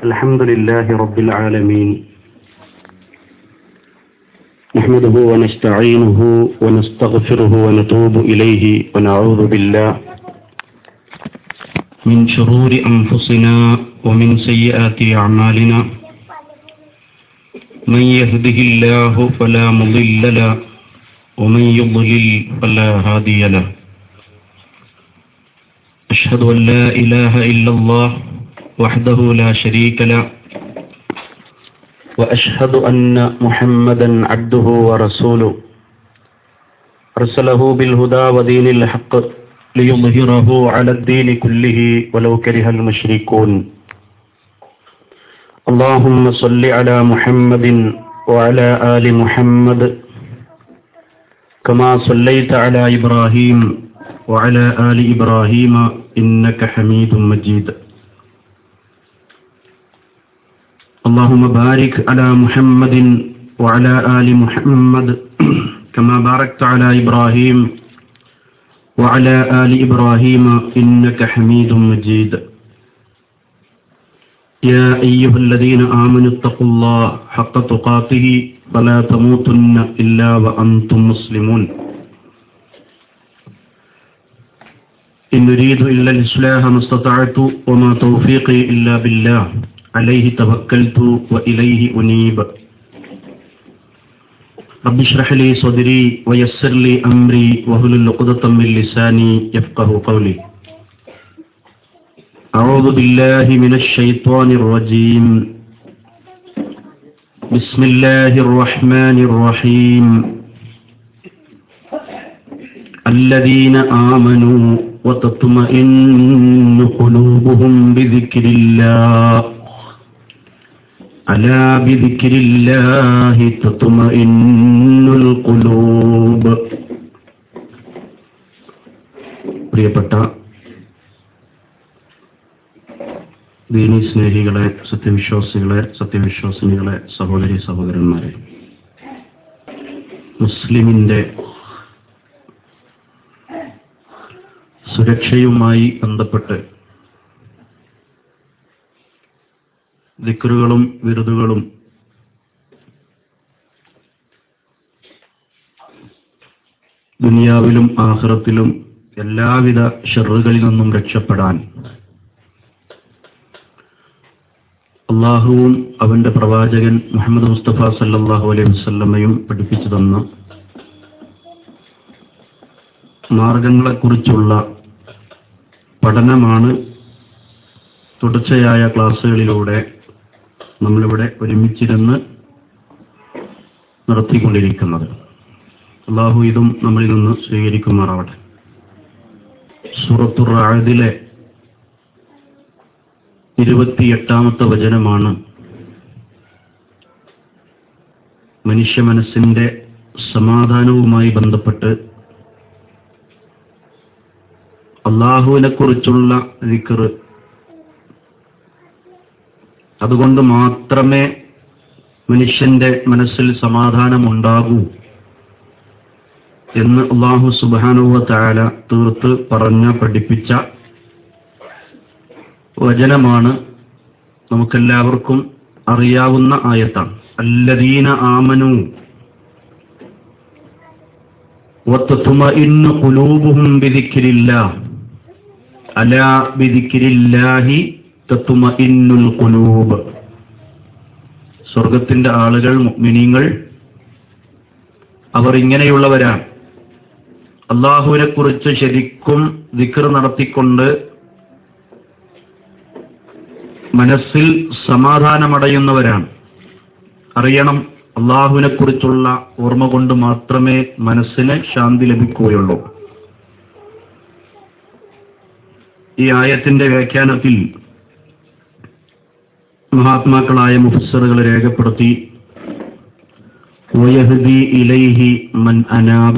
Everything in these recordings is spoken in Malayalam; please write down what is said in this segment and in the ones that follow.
الحمد لله رب العالمين نحمده ونستعينه ونستغفره ونتوب إليه ونعوذ بالله من شرور أنفسنا ومن سيئات أعمالنا من يهده الله فلا مضل له ومن يضلل فلا هادي له أشهد أن لا إله إلا الله وحده لا شريك له وأشهد أن محمدا عبده ورسوله أرسله بالهدى ودين الحق ليظهره على الدين كله ولو كره المشركون اللهم صل على محمد وعلى آل محمد كما صليت على إبراهيم وعلى آل إبراهيم إنك حميد مجيد اللهم بارك على محمد وعلى آل محمد كما باركت على إبراهيم وعلى آل إبراهيم إنك حميد مجيد يا أيها الذين آمنوا اتقوا الله حق تقاته فلا تموتن إلا وأنتم مسلمون إن نريد إلا الإصلاح ما استطعت وما توفيقي إلا بالله عليه توكلت وإليه أنيب رب اشرح لي صدري ويسر لي أمري واحلل عقدة من لساني يفقه قولي أعوذ بالله من الشيطان الرجيم بسم الله الرحمن الرحيم الذين آمنوا وتطمئن قلوبهم بذكر الله ألا بذكر الله تطمئن القلوب പ്രിയപ്പെട്ട ദീനി സ്നേഹികളെ സത്യവിശ്വാസികളെ സത്യവിശ്വാസിനികളെ സഹോദരി സഹോദരന്മാരെ മുസ്ലിമിന്റെ സുരക്ഷയുമായി ബന്ധപ്പെട്ട് ദിക്കറുകളും വിരുദുകളും ദുനിയാവിലും ആഹ്റത്തിലും എല്ലാവിധ ഷെറുകളിൽ നിന്നും രക്ഷപ്പെടാൻ അള്ളാഹുവും അവന്റെ പ്രവാചകൻ മുഹമ്മദ് മുസ്തഫ സല്ലാഹു അലൈഹി വസ്ല്ലമ്മയും പഠിപ്പിച്ചു തന്ന മാർഗങ്ങളെക്കുറിച്ചുള്ള പഠനമാണ് തുടർച്ചയായ ക്ലാസ്സുകളിലൂടെ നമ്മളിവിടെ ഒരുമിച്ചിരുന്ന് നടത്തിക്കൊണ്ടിരിക്കുന്നത് അള്ളാഹു ഇതും നമ്മളിൽ നിന്ന് സ്വീകരിക്കുമാറാവട്ടെ സൂറത്തുർ ആയതിലെ ഇരുപത്തിയെട്ടാമത്തെ വചനമാണ് മനുഷ്യ മനസ്സിന്റെ സമാധാനവുമായി ബന്ധപ്പെട്ട് അള്ളാഹുവിനെ കുറിച്ചുള്ള വിക്കറ് അതുകൊണ്ട് മാത്രമേ മനുഷ്യന്റെ മനസ്സിൽ സമാധാനമുണ്ടാകൂ എന്ന് അള്ളാഹു സുബാനുവ താല തീർത്ത് പറഞ്ഞ പഠിപ്പിച്ച വചനമാണ് നമുക്കെല്ലാവർക്കും അറിയാവുന്ന ആയത്താണ് അല്ലദീന ആമനു وتطمئن قلوبهم بذكر الله ألا بذكر الله تطمئن القلوب സ്വർഗത്തിന്റെ ആളുകൾ മുഅ്മിനീങ്ങൾ അവർ ഇങ്ങനെയുള്ളവരാണ് അള്ളാഹുവിനെ കുറിച്ച് ശരിക്കും ദിക്കർ നടത്തിക്കൊണ്ട് മനസ്സിൽ സമാധാനമടയുന്നവരാണ് അറിയണം അള്ളാഹുവിനെ കുറിച്ചുള്ള ഓർമ്മ കൊണ്ട് മാത്രമേ മനസ്സിന് ശാന്തി ലഭിക്കുകയുള്ളൂ ഈ ആയത്തിന്റെ വ്യാഖ്യാനത്തിൽ മഹാത്മാക്കളായ മുഫസറുകൾ രേഖപ്പെടുത്തി ويهدي إليه من أناب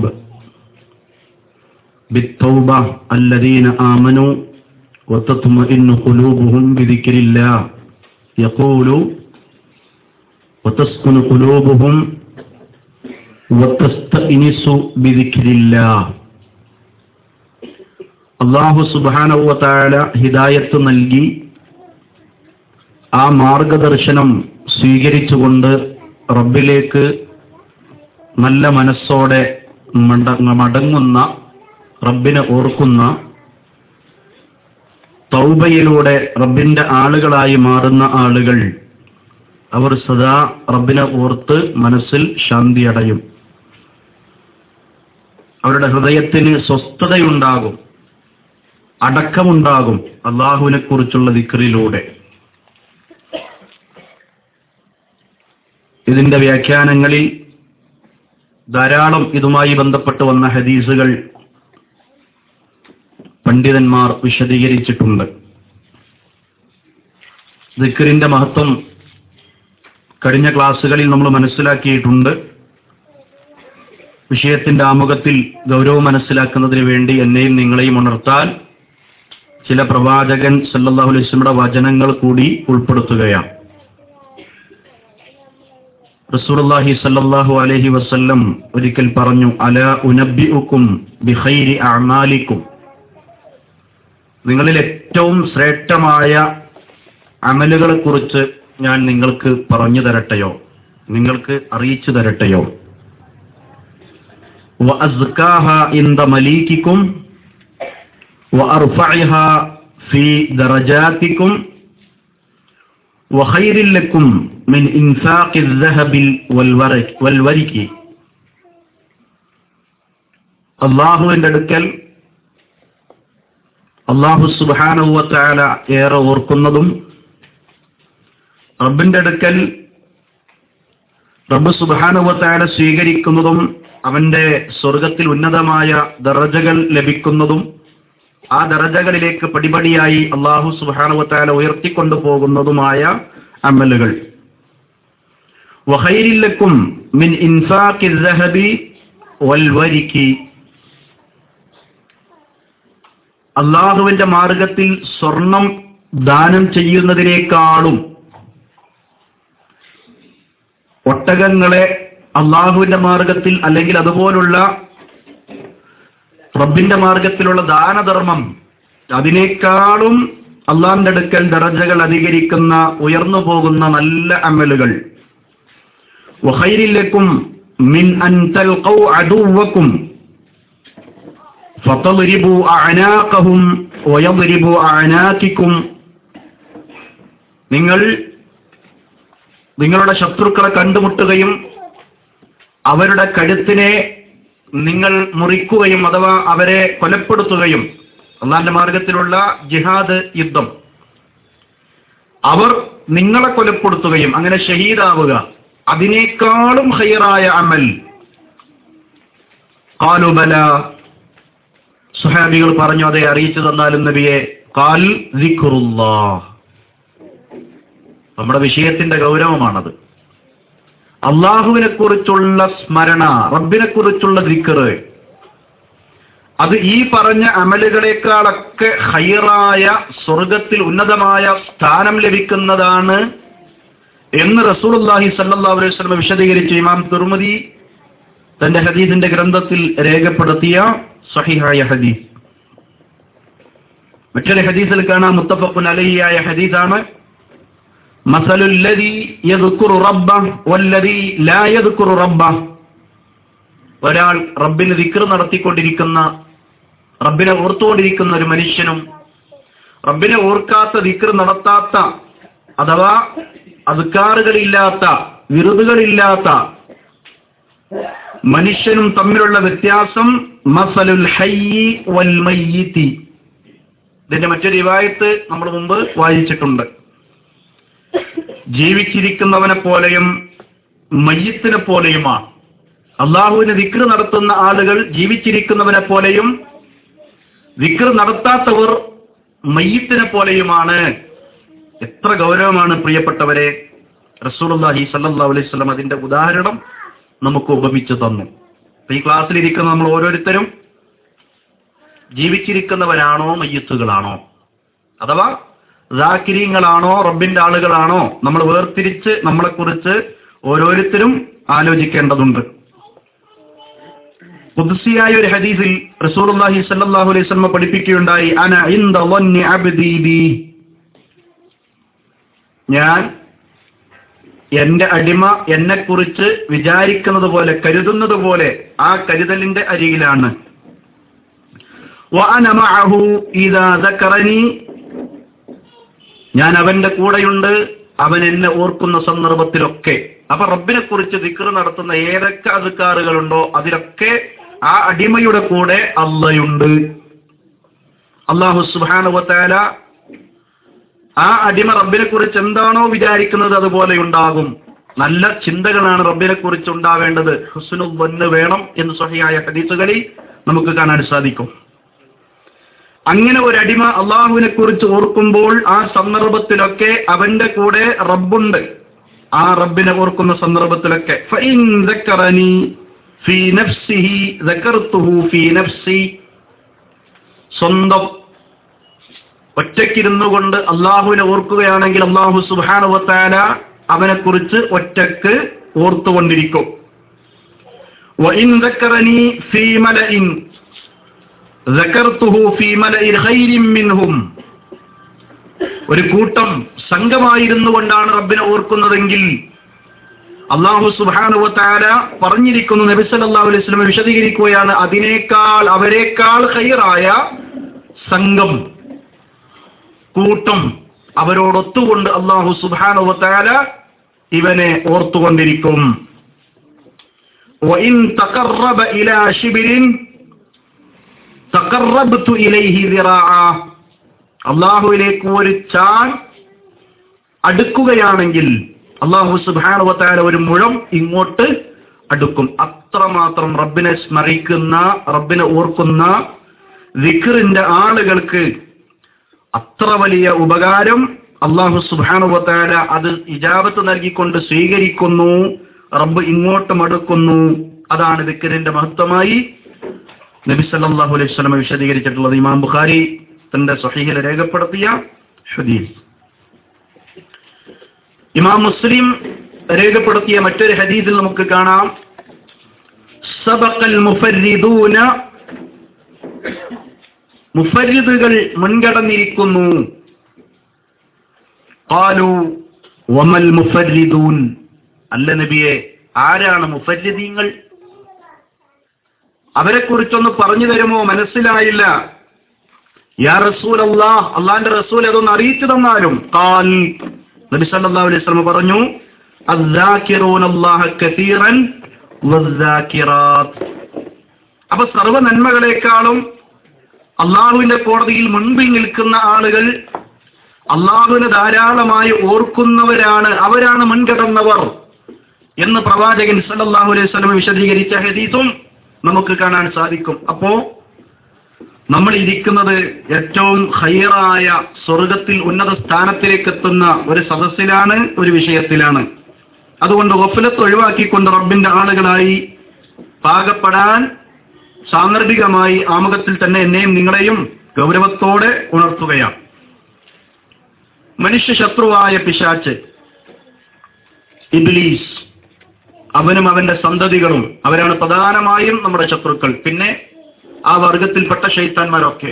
بالتوبة الذين آمنوا وتطمئن قلوبهم بذكر الله يقول وتسكن قلوبهم وتستأنس بذكر الله അള്ളാഹു സുബാനവത്തായ ഹിദായത്ത് നൽകി ആ മാർഗദർശനം സ്വീകരിച്ചുകൊണ്ട് റബ്ബിലേക്ക് നല്ല മനസ്സോടെ മട- മടങ്ങുന്ന റബ്ബിനെ ഓർക്കുന്ന തൗബയിലൂടെ റബ്ബിന്റെ ആളുകളായി മാറുന്ന ആളുകൾ അവർ സദാ റബ്ബിനെ ഓർത്ത് മനസ്സിൽ ശാന്തി അടയും അവരുടെ ഹൃദയത്തിന് സ്വസ്ഥതയുണ്ടാകും അടക്കമുണ്ടാകും അള്ളാഹുവിനെ കുറിച്ചുള്ള ദിക്റിലൂടെ ഇതിന്റെ വ്യാഖ്യാനങ്ങളിൽ ധാരാളം ഇതുമായി ബന്ധപ്പെട്ട് വന്ന ഹദീസുകൾ പണ്ഡിതന്മാർ വിശദീകരിച്ചിട്ടുണ്ട് ദിക്റിന്റെ മഹത്വം കഴിഞ്ഞ ക്ലാസ്സുകളിൽ നമ്മൾ മനസ്സിലാക്കിയിട്ടുണ്ട് വിഷയത്തിന്റെ ആമുഖത്തിൽ ഗൗരവം മനസ്സിലാക്കുന്നതിന് വേണ്ടി എന്നെയും നിങ്ങളെയും ഉണർത്താൻ ചില പ്രവാചകൻ സല്ലല്ലാഹു അലൈഹി വസല്ലമയുടെ വചനങ്ങൾ കൂടി ഉൾപ്പെടുത്തുകയാണ് റസൂലുള്ളാഹി സല്ലല്ലാഹു അലൈഹി വസല്ലം ഒരിക്കൽ പറഞ്ഞു അല ഉനബ്ബിഉക്കും ബിഖൈരി അഅമാലിക്കും നിങ്ങളിൽ ഏറ്റവും ശ്രേഷ്ഠമായ അമലുകളെ കുറിച്ച് ഞാൻ നിങ്ങൾക്ക് പറഞ്ഞു തരട്ടെയോ നിങ്ങൾക്ക് അറിയിച്ചു തരട്ടെയോ وأزكاها عند مليككم وأرفعها في درجاتكم وخير لكم من إنفاق الذهب والورق والورق അള്ളാഹുവിന്റെ അടുക്കൽ അള്ളാഹു സുബാനുവത്താല ഏറെ ഓർക്കുന്നതും റബ്ബിന്റെ അടുക്കൽ റബ്ബ് സുബാനുവത്താല സ്വീകരിക്കുന്നതും അവന്റെ സ്വർഗത്തിൽ ഉന്നതമായ ദറജകൾ ലഭിക്കുന്നതും ആ ദറജകളിലേക്ക് പടിപടിയായി അള്ളാഹു സുബാനുവത്താല ഉയർത്തിക്കൊണ്ടു പോകുന്നതുമായ അമലുകൾ വഹൈരില്ലക്കും മിൻ ഇൻഫാഖി ദഹബി വൽവരിക്കി അള്ളാഹുവിന്റെ മാർഗത്തിൽ സ്വർണം ദാനം ചെയ്യുന്നതിനേക്കാളും ഒട്ടകങ്ങളെ അള്ളാഹുവിന്റെ മാർഗത്തിൽ അല്ലെങ്കിൽ അതുപോലുള്ള റബ്ബിന്റെ മാർഗത്തിലുള്ള ദാനധർമ്മം അതിനേക്കാളും അള്ളാഹിന്റെ അടുക്കൽ ദറജകൾ അധികരിക്കുന്ന ഉയർന്നു പോകുന്ന നല്ല അമലുകൾ വഹൈരില്ലക്കും മിൻ അൻ തൽഖൗ അദുവക്കും ഫതദ്രിബു അഅനാഖഹും വയദ്രിബു അഅനാകിക്കും നിങ്ങൾ നിങ്ങളുടെ ശത്രുക്കളെ കണ്ടുമുട്ടുകയും അവരുടെ കഴുത്തിനെ നിങ്ങൾ മുറിക്കുകയും അഥവാ അവരെ കൊലപ്പെടുത്തുകയും അള്ളാന്റെ മാർഗത്തിലുള്ള ജിഹാദ് യുദ്ധം അവർ നിങ്ങളെ കൊലപ്പെടുത്തുകയും അങ്ങനെ ഷഹീദാവുക അതിനേക്കാളും ഹൈറായ അമൽ കാലുബല സുഹാബികൾ പറഞ്ഞു അതെ അറിയിച്ചു തന്നാലും നബിയെ കാൽ ദിഖുറുല്ലാ നമ്മുടെ വിഷയത്തിന്റെ ഗൗരവമാണത് അള്ളാഹുവിനെ കുറിച്ചുള്ള സ്മരണ റബ്ബിനെ കുറിച്ചുള്ള ദിക്കറ് അത് ഈ പറഞ്ഞ അമലുകളെക്കാളൊക്കെ ഹൈറായ സ്വർഗത്തിൽ ഉന്നതമായ സ്ഥാനം ലഭിക്കുന്നതാണ് എന്ന് റസൂലുള്ളാഹി സല്ലല്ലാഹു അലൈഹി വസല്ലം വിശദീകരിച്ച ഇമാം തുർമുദി തന്റെ ഹദീസിന്റെ ഗ്രന്ഥത്തിൽ രേഖപ്പെടുത്തിയ സഹിഹായ ഹദീസ് മറ്റൊരു ഹദീസിൽ കാണാം മുത്തഫഖുൻ അലഹിയായ ഹദീസാണ് മസലുല്ലതി യദ്കുറു റബ്ബ വല്ലതി ലാ യദ്കുറു റബ്ബ ഒരാൾ റബ്ബിന് ദിക്ർ നടത്തിക്കൊണ്ടിരിക്കുന്ന റബ്ബിനെ ഓർത്തുകൊണ്ടിരിക്കുന്ന ഒരു മനുഷ്യനും റബ്ബിനെ ഓർക്കാത്ത ദിക്ർ നടത്താത്ത അഥവാ അതുക്കാറുകളില്ലാത്ത വിറുതുകളില്ലാത്ത മനുഷ്യനും തമ്മിലുള്ള വ്യത്യാസം മസലുൽ ഹയ്യി വൽ മയ്യിത്തി ഇതിന്റെ മറ്റൊരു റിവായത്ത് നമ്മൾ മുമ്പ് വായിച്ചിട്ടുണ്ട് ജീവിച്ചിരിക്കുന്നവനെ പോലെയും മയ്യത്തിനെ പോലെയുമാണ് അള്ളാഹുവിന് വിക്ർ നടത്തുന്ന ആളുകൾ ജീവിച്ചിരിക്കുന്നവനെ പോലെയും വിക്ർ നടത്താത്തവർ മയ്യത്തിനെ പോലെയുമാണ് എത്ര ഗൗരവമാണ് പ്രിയപ്പെട്ടവരെ റസൂലുള്ളാഹി സല്ലല്ലാഹു അലൈഹി വസല്ലം അതിന്റെ ഉദാഹരണം നമുക്ക് ഉപമിച്ചു തന്നു ഈ ക്ലാസ്സിലിരിക്കുന്ന നമ്മൾ ഓരോരുത്തരും ജീവിച്ചിരിക്കുന്നവരാണോ മയ്യത്തുകളാണോ അഥവാ ദാക്കിരീങ്ങളാണോ റബ്ബിന്റെ ആളുകളാണോ നമ്മൾ വേർതിരിച്ച് നമ്മളെക്കുറിച്ച് ഓരോരുത്തരും ആലോചിക്കേണ്ടതുണ്ട് ഖുദ്സിയായ ഒരു ഹദീസിൽ റസൂലുള്ളാഹി സ്വല്ലല്ലാഹു അലൈഹി വസല്ലം പഠിപ്പിക്കുകയുണ്ടായി അന ഇൻദ വന്നി അബ്ദി ബി ഞാൻ എന്റെ അടിമ എന്നെക്കുറിച്ച് വിചാരിക്കുന്നത് പോലെ കരുതുന്നത് പോലെ ആ കരുതലിന്റെ അരികിലാണ് وأنا معه إذا ذكرني ഞാൻ അവന്റെ കൂടെയുണ്ട് അവൻ എന്നെ ഓർക്കുന്ന സന്ദർഭത്തിലൊക്കെ അപ്പൊ റബ്ബിനെ കുറിച്ച് ദിക്ർ നടത്തുന്ന ഏതൊക്കെ അതുക്കാറുകളുണ്ടോ അതിലൊക്കെ ആ അടിമയുടെ കൂടെ അള്ളയുണ്ട് അള്ളാഹു സുബാനുവത്താല ആ അടിമ റബ്ബിനെ കുറിച്ച് എന്താണോ വിചാരിക്കുന്നത് അതുപോലെ ഉണ്ടാകും നല്ല ചിന്തകളാണ് റബ്ബിനെ കുറിച്ച് ഉണ്ടാവേണ്ടത് ഹുസ്നു വന്ന് വേണം എന്ന് സഹിയായ ഹദീസുകളിൽ നമുക്ക് കാണാൻ സാധിക്കും അങ്ങനെ ഒരു അടിമ അള്ളാഹുവിനെ കുറിച്ച് ഓർക്കുമ്പോൾ ആ സന്ദർഭത്തിലൊക്കെ അവന്റെ കൂടെ റബ്ബുണ്ട് ആ റബ്ബിനെ ഓർക്കുന്ന സന്ദർഭത്തിലൊക്കെ ഫഇൻ ദക്കറനി ഫീ നഫ്സിഹി ദക്കർത്തുഹു ഫീ നഫ്സി സ്വന്തം ഒറ്റയ്ക്കിരുന്നു കൊണ്ട് അള്ളാഹുവിനെ ഓർക്കുകയാണെങ്കിൽ അള്ളാഹു സുബാനുവത്താല അവനെ കുറിച്ച് ഒറ്റക്ക് ഓർത്തുകൊണ്ടിരിക്കും وإن ذكرني في ملئ ذكرته في ملئ خير منهم ഒരു കൂട്ടം സംഘമായിരുന്നു കൊണ്ടാണ് റബ്ബിനെ ഓർക്കുന്നതെങ്കിൽ അള്ളാഹു സുബാനുവത്താല പറഞ്ഞിരിക്കുന്നു നബി സല്ലല്ലാഹു അലൈഹി വസല്ലം വിശദീകരിക്കുകയാണ് അതിനേക്കാൾ അവരെക്കാൾ ഹൈറായ സംഘം കൂട്ടം അവരോടൊത്തുകൊണ്ട് അള്ളാഹു സുബാനുവത്താല ഇവനെ ഓർത്തുകൊണ്ടിരിക്കും وإن تقرب إلى شبر تقربت إليه ذراعا അള്ളാഹുവിലേക്ക് ഒരു ചാൻ അടുക്കുകയാണെങ്കിൽ അള്ളാഹു സുബാനുവത്താല ഒരു മുഴം ഇങ്ങോട്ട് അടുക്കും അത്രമാത്രം റബ്ബിനെ സ്മരിക്കുന്ന റബ്ബിനെ ഓർക്കുന്ന വിഖറിന്റെ ആളുകൾക്ക് അത്ര വലിയ ഉപകാരം അള്ളാഹു സുബാനുവത്താല അത് ഇജാബത്ത് നൽകിക്കൊണ്ട് സ്വീകരിക്കുന്നു റബ്ബ് ഇങ്ങോട്ടും അടുക്കുന്നു അതാണ് ദിക്കറിന്റെ മഹത്വമായി നബി സല്ലല്ലാഹു അലൈഹി വസല്ലം വിശദീകരിച്ചിട്ടുള്ളത് ഇമാം ബുഖാരി തന്റെ സ്വഹീഹിൽ രേഖപ്പെടുത്തിയ ഹദീസ് ഇമാം മുസ്ലിം രേഖപ്പെടുത്തിയ മറ്റൊരു ഹദീസിൽ നമുക്ക് കാണാം സബഖൽ മുഫരിദൂന മുഫരിദുകൾ മുൻകടന്നിരിക്കുന്നു ഖാലു വമൽ മുഫരിദൂൻ അല്ല നബിയെ ആരാണ് മുഫരിദീങ്ങൾ അവരെ കുറിച്ചൊന്ന് പറഞ്ഞു തരുമോ മനസ്സിലായില്ല യാ റസൂൽ അള്ളാഹ് അള്ളാന്റെ റസൂൽ അതൊന്ന് അറിയിച്ചു തന്നാലും കാൽ നബി സല്ലല്ലാഹു അലൈഹി വസല്ലം പറഞ്ഞു അദ്ദാകിറൂന അല്ലാഹ കസീറൻ വദ്ദാകിറാത്ത് അപ്പൊ സർവ്വ നന്മകളെക്കാളും അള്ളാഹുവിന്റെ കോടതിയിൽ മുൻപിൽ നിൽക്കുന്ന ആളുകൾ അള്ളാഹുവിനെ ധാരാളമായി ഓർക്കുന്നവരാണ് അവരാണ് മുൻകടന്നവർ എന്ന് പ്രവാചകൻ സല്ലല്ലാഹു അലൈഹി വസല്ലം വിശദീകരിച്ച ഹദീസും നമുക്ക് കാണാൻ സാധിക്കും അപ്പോ നമ്മൾ ഇരിക്കുന്നത് ഏറ്റവും ഹൈറായ സ്വർഗത്തിൽ ഉന്നത സ്ഥാനത്തിലേക്ക് എത്തുന്ന ഒരു സദസ്സിലാണ് ഒരു വിഷയത്തിലാണ് അതുകൊണ്ട് ഗഫലത്ത് ഒഴിവാക്കിക്കൊണ്ട് റബ്ബിന്റെ ആളുകളായി പാകപ്പെടാൻ സാന്ദർഭികമായി ആമുഖത്തിൽ തന്നെ എന്നെയും നിങ്ങളെയും ഗൗരവത്തോടെ ഉണർത്തുകയാണ് മനുഷ്യ ശത്രുവായ പിശാച്ച് ഇബ്ലീസ് അവനും അവന്റെ സന്തതികളും അവരാണ് പ്രധാനമായും നമ്മുടെ ശത്രുക്കൾ പിന്നെ ആ വർഗത്തിൽപ്പെട്ട ഷെയ്ത്താന്മാരൊക്കെ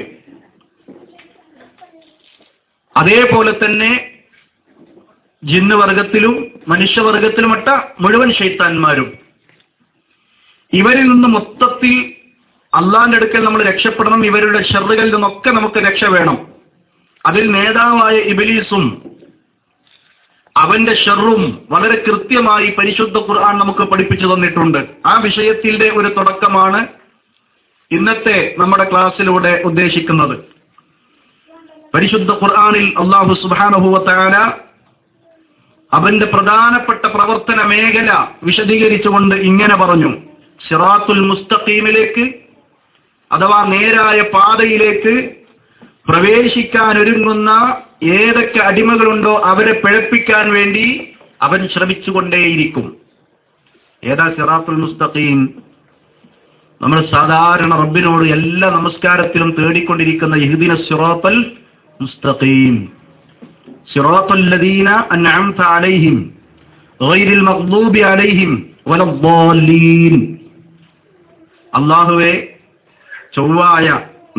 അതേപോലെ തന്നെ ജിന്ന് വർഗത്തിലും മനുഷ്യവർഗത്തിലുമട്ട മുഴുവൻ ഷെയ്ത്താന്മാരും ഇവരിൽ നിന്ന് മൊത്തത്തിൽ അള്ളാന്റെ അടുക്കൽ നമ്മൾ രക്ഷപ്പെടണം ഇവരുടെ ഷെറുകളിൽ നിന്നൊക്കെ നമുക്ക് രക്ഷ വേണം അതിൽ നേതാവായ ഇബിലീസും അവന്റെ ഷെറും വളരെ കൃത്യമായി പരിശുദ്ധ ഖുർആൻ നമുക്ക് പഠിപ്പിച്ചു തന്നിട്ടുണ്ട് ആ വിഷയത്തിന്റെ ഒരു തുടക്കമാണ് ഇന്നത്തെ നമ്മുടെ ക്ലാസ്സിലൂടെ ഉദ്ദേശിക്കുന്നത് പരിശുദ്ധ ഖുർആനിൽ അള്ളാഹു സുബാനുഭവത്താല അവന്റെ പ്രധാനപ്പെട്ട പ്രവർത്തന മേഖല വിശദീകരിച്ചുകൊണ്ട് ഇങ്ങനെ പറഞ്ഞു സിറാത്തുൽ മുസ്തഖീമിലേക്ക് അഥവാ നേരായ പാതയിലേക്ക് പ്രവേശിക്കാൻ ഒരുങ്ങുന്ന ഏതൊക്കെ അടിമകളുണ്ടോ അവരെ പിഴപ്പിക്കാൻ വേണ്ടി അവൻ ശ്രമിച്ചുകൊണ്ടേയിരിക്കും ഏതാ സിറാത്തുൽ മുസ്തഖീം നമ്മൾ സാധാരണ റബ്ബിനോട് എല്ലാ നമസ്കാരത്തിലും തേടിക്കൊണ്ടിരിക്കുന്ന ഇഹ്ദിന സിറാത്തൽ മുസ്തഖീം സിറാത്തുൽ ലദീന അൻഅംത അലൈഹിം ഗൈറിൽ മഗ്ദൂബി അലൈഹിം വലദ്ദാലീൻ അല്ലാഹുവേ ചൊവ്വായ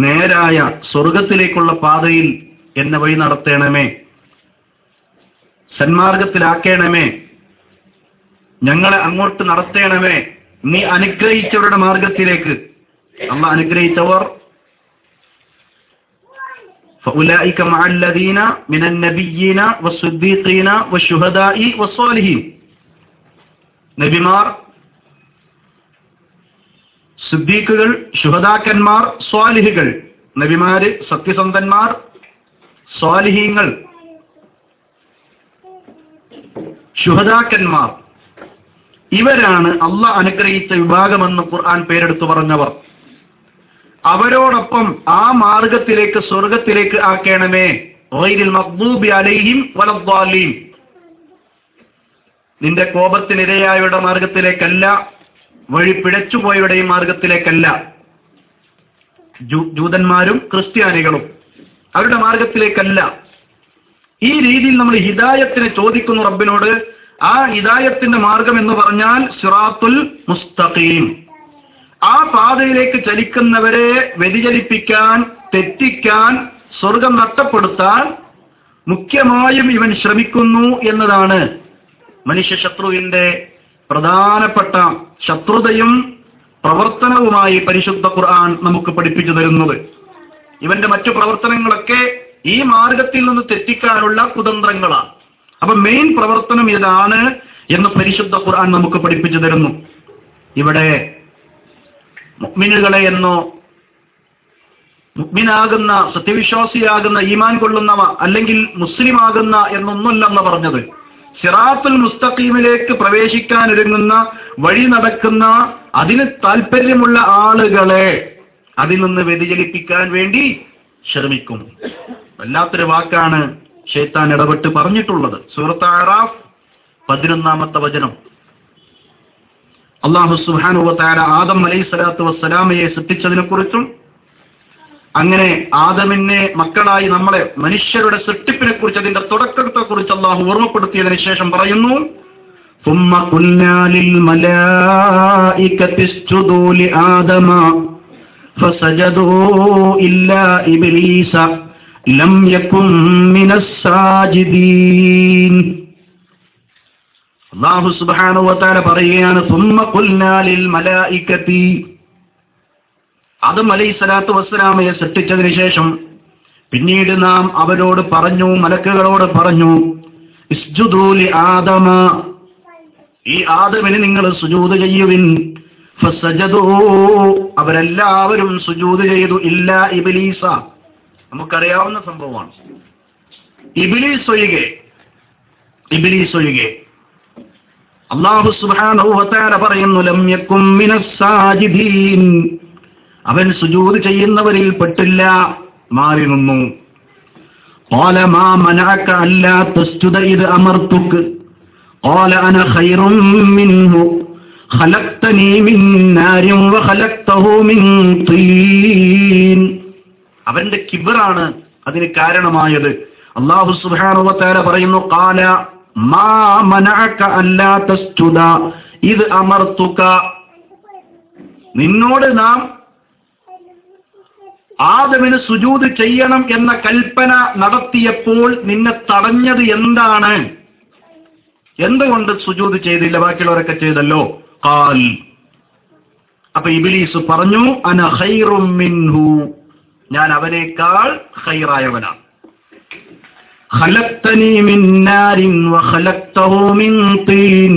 നേരായ സ്വർഗത്തിലേക്കുള്ള പാതയിൽ എന്നെ വഴി നടത്തണമേ സന്മാർഗത്തിലാക്കണമേ ഞങ്ങളെ അങ്ങോട്ട് നടത്തേണമേ നീ അനുഗ്രഹിച്ചവരുടെ മാർഗത്തിലേക്ക് അമ്മ അനുഗ്രഹിച്ചവർ فأولئك مع الذين من النبيين والصديقين والشهداء والصالحين നബിമാർ സിദ്ദീഖുകൾ ശുഹദാക്കന്മാർ സ്വാലിഹികൾ നബിമാര് സത്യസന്ധന്മാർ സ്വാലിഹീങ്ങൾ ശുഹദാക്കന്മാർ ഇവരാണ് അള്ള അനുഗ്രഹിച്ച വിഭാഗമെന്ന് ഖുർആൻ പേരെടുത്തു പറഞ്ഞവർ അവരോടൊപ്പം ആ മാർഗത്തിലേക്ക് സ്വർഗത്തിലേക്ക് ആക്കണമേ ഗൈരിൽ മഖ്ദൂബി അലൈഹിം വലദ്ദാലീൻ നിന്റെ കോപത്തിനിരയായവരുടെ മാർഗത്തിലേക്കല്ല വഴി പിഴച്ചുപോയവരുടെയും മാർഗത്തിലേക്കല്ല ജൂ- ജൂതന്മാരും ക്രിസ്ത്യാനികളും അവരുടെ മാർഗത്തിലേക്കല്ല ഈ രീതിയിൽ നമ്മൾ ഹിദായത്തിനെ ചോദിക്കുന്നു റബ്ബിനോട് ആ ഹിദായത്തിന്റെ മാർഗം എന്ന് പറഞ്ഞാൽ സിറാത്തുൽ മുസ്തഖീം ആ പാതയിലേക്ക് ചലിക്കുന്നവരെ വ്യതിചലിപ്പിക്കാൻ തെറ്റിക്കാൻ സ്വർഗം നഷ്ടപ്പെടുത്താൻ മുഖ്യമായും ഇവൻ ശ്രമിക്കുന്നു എന്നതാണ് മനുഷ്യ ശത്രുവിന്റെ പ്രധാനപ്പെട്ട ശത്രുതയും പ്രവർത്തനവുമായി പരിശുദ്ധ ഖുർആൻ നമുക്ക് പഠിപ്പിച്ചു തരുന്നത് ഇവന്റെ മറ്റു പ്രവർത്തനങ്ങളൊക്കെ ഈ മാർഗത്തിൽ നിന്ന് തെറ്റിക്കാനുള്ള കുതന്ത്രങ്ങളാണ് അപ്പൊ മെയിൻ പ്രവർത്തനം ഇതാണ് എന്ന് പരിശുദ്ധ ഖുർആൻ നമുക്ക് പഠിപ്പിച്ചു തരുന്നു ഇവിടെ മുഅ്മിനുകളെ എന്നോ മുഅ്മിനാകുന്ന സത്യവിശ്വാസിയാകുന്ന ഈമാൻ കൊള്ളുന്നവ അല്ലെങ്കിൽ മുസ്ലിം ആകുന്ന എന്നൊന്നുമല്ലെന്ന് പറഞ്ഞത് സിറാത്തുൽ മുസ്തഖീമിലേക്ക് പ്രവേശിക്കാൻ ഒരുങ്ങുന്ന വഴി നടക്കുന്ന അതിന് താല്പര്യമുള്ള ആളുകളെ അതിൽ നിന്ന് വ്യതിചലിപ്പിക്കാൻ വേണ്ടി ശ്രമിക്കും വല്ലാത്തൊരു വാക്കാണ് ഷെയ്ത്താൻ ഇടപെട്ട് പറഞ്ഞിട്ടുള്ളത് സൂറത്ത് ആറാഫ് പതിനൊന്നാമത്തെ വചനം അള്ളാഹു സുഹാനുവത്താര ആദം അലൈഹി സ്വലാത്തു വസ്സലാമയെ സൃഷ്ടിച്ചതിനെ കുറിച്ചും അങ്ങനെ ആദമിനെ മക്കളായി നമ്മളെ മനുഷ്യരുടെ സൃഷ്ടിപ്പിനെ കുറിച്ച് അതിന്റെ തുടക്കത്തെ കുറിച്ച് അള്ളാഹു ഓർമ്മപ്പെടുത്തിയതിനു ശേഷം പറയുന്നു ثم قلنا للملائكة اسجدوا لآدم فسجدوا إلا إبليس لم يكن من الساجدين അള്ളാഹു സുബാനുവത്താല പറയുകയാണ് സുമ്മ കുൽനാലിൽ മലായിക്കത്തി ആദം അലൈഹി സ്വലാത്തു വസ്സലാമയെ സൃഷ്ടിച്ചതിന് ശേഷം പിന്നീട് നാം അവരോട് പറഞ്ഞു മലക്കുകളോട് പറഞ്ഞു ഇസ്ജുദൂലി ആദമ ഈ ആദമിന് നിങ്ങൾ സുജൂത് ചെയ്യുവിൻ ഫസജദൂ അവരെല്ലാവരും സുജൂത് ചെയ്തു ഇല്ല ഇബിലീസ നമുക്കറിയാവുന്ന സംഭവമാണ് ഇബിലീസ് ഒഴികെ ഇബിലീസ് ഒഴികെ അള്ളാഹു സുബ്ഹാനഹു വതആല പറയുന്നു ലം യകും മിനസ് സാജിദീൻ അവൻ സുജൂദ് ചെയ്യുന്നവരിൽ പെട്ടില്ല മാറി നിന്നു قال ما منعك ألا تسجد إذ أمرتك قال أنا خير منه خلقتني من نار وخلقته من طين അവന്റെ കിബറാണ് അതിന് കാരണമായത് അള്ളാഹു സുബ്ഹാനഹു വതആല പറയുന്നു قال മാ മനഅക അല്ലാ തസ്ജുദ ഇത് അമർത്തുക നിന്നോട് നാം ആദമിന് സുജൂത് ചെയ്യണം എന്ന കൽപ്പന നടത്തിയപ്പോൾ നിന്നെ തടഞ്ഞത് എന്താണ് എന്തുകൊണ്ട് സുജൂത് ചെയ്തില്ല ബാക്കിയുള്ളവരൊക്കെ ചെയ്തല്ലോ കാൽ അപ്പൊ ഇബിലീസ് പറഞ്ഞു അന ഖൈറും മിൻഹു ഞാൻ അവനേക്കാൾ ഖൈറായവനാണ് ഖലഖ്തനി മിൻ നാരിൻ വഖലഖ്തഹു മിൻ തീൻ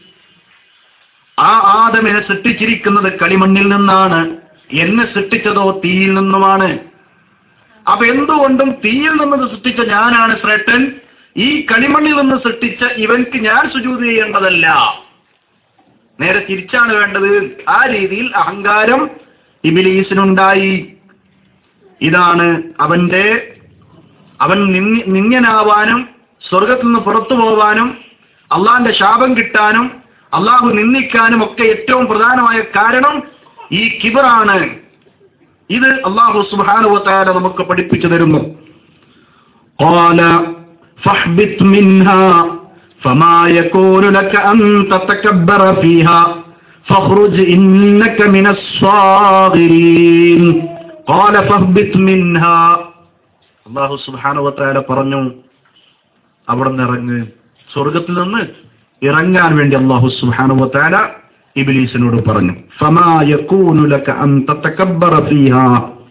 ആ ആദമിനെ സൃഷ്ടിച്ചിരിക്കുന്നത് കളിമണ്ണിൽ നിന്നാണ് എന്നെ സൃഷ്ടിച്ചതോ തീയിൽ നിന്നുമാണ് അപ്പൊ എന്തുകൊണ്ടും തീയിൽ നിന്ന് സൃഷ്ടിച്ച ഞാനാണ് ശ്രേഷ്ഠൻ ഈ കളിമണ്ണിൽ നിന്ന് സൃഷ്ടിച്ച ഇവൻക്ക് ഞാൻ സുജൂത് ചെയ്യേണ്ടതല്ല നേരെ തിരിച്ചാണ് വേണ്ടത് ആ രീതിയിൽ അഹങ്കാരം ഇബിലീസിനുണ്ടായി ഇതാണ് അവന്റെ അവൻ നിന്യ- നിന്യനാവാനും സ്വർഗത്തിൽ നിന്ന് പുറത്തു പോവാനും അള്ളാന്റെ ശാപം കിട്ടാനും അള്ളാഹു നിന്ദിക്കാനും ഒക്കെ ഏറ്റവും പ്രധാനമായ കാരണം ഈ കിബറാണ് ഇത് അള്ളാഹു സുബാനുവത്താല നമുക്ക് പഠിപ്പിച്ചു തരുന്നു قال فاهبط منها فما يكون لك أن تتكبر فيها فاخرج إنك من الصاغرين قال فاهبط منها അള്ളാഹു സുബാനുവത്താല പറഞ്ഞു അവിടെ നിന്ന് ഇറങ്ങ് സ്വർഗത്തിൽ നിന്ന് ഇറങ്ങാൻ വേണ്ടി അള്ളാഹു സുബ്ഹാനഹു വതആല ഇബ്ലീസിനോട് പറഞ്ഞു ഫമാ യകൂനു ലക അൻ തതകബ്ബറ ഫീഹാ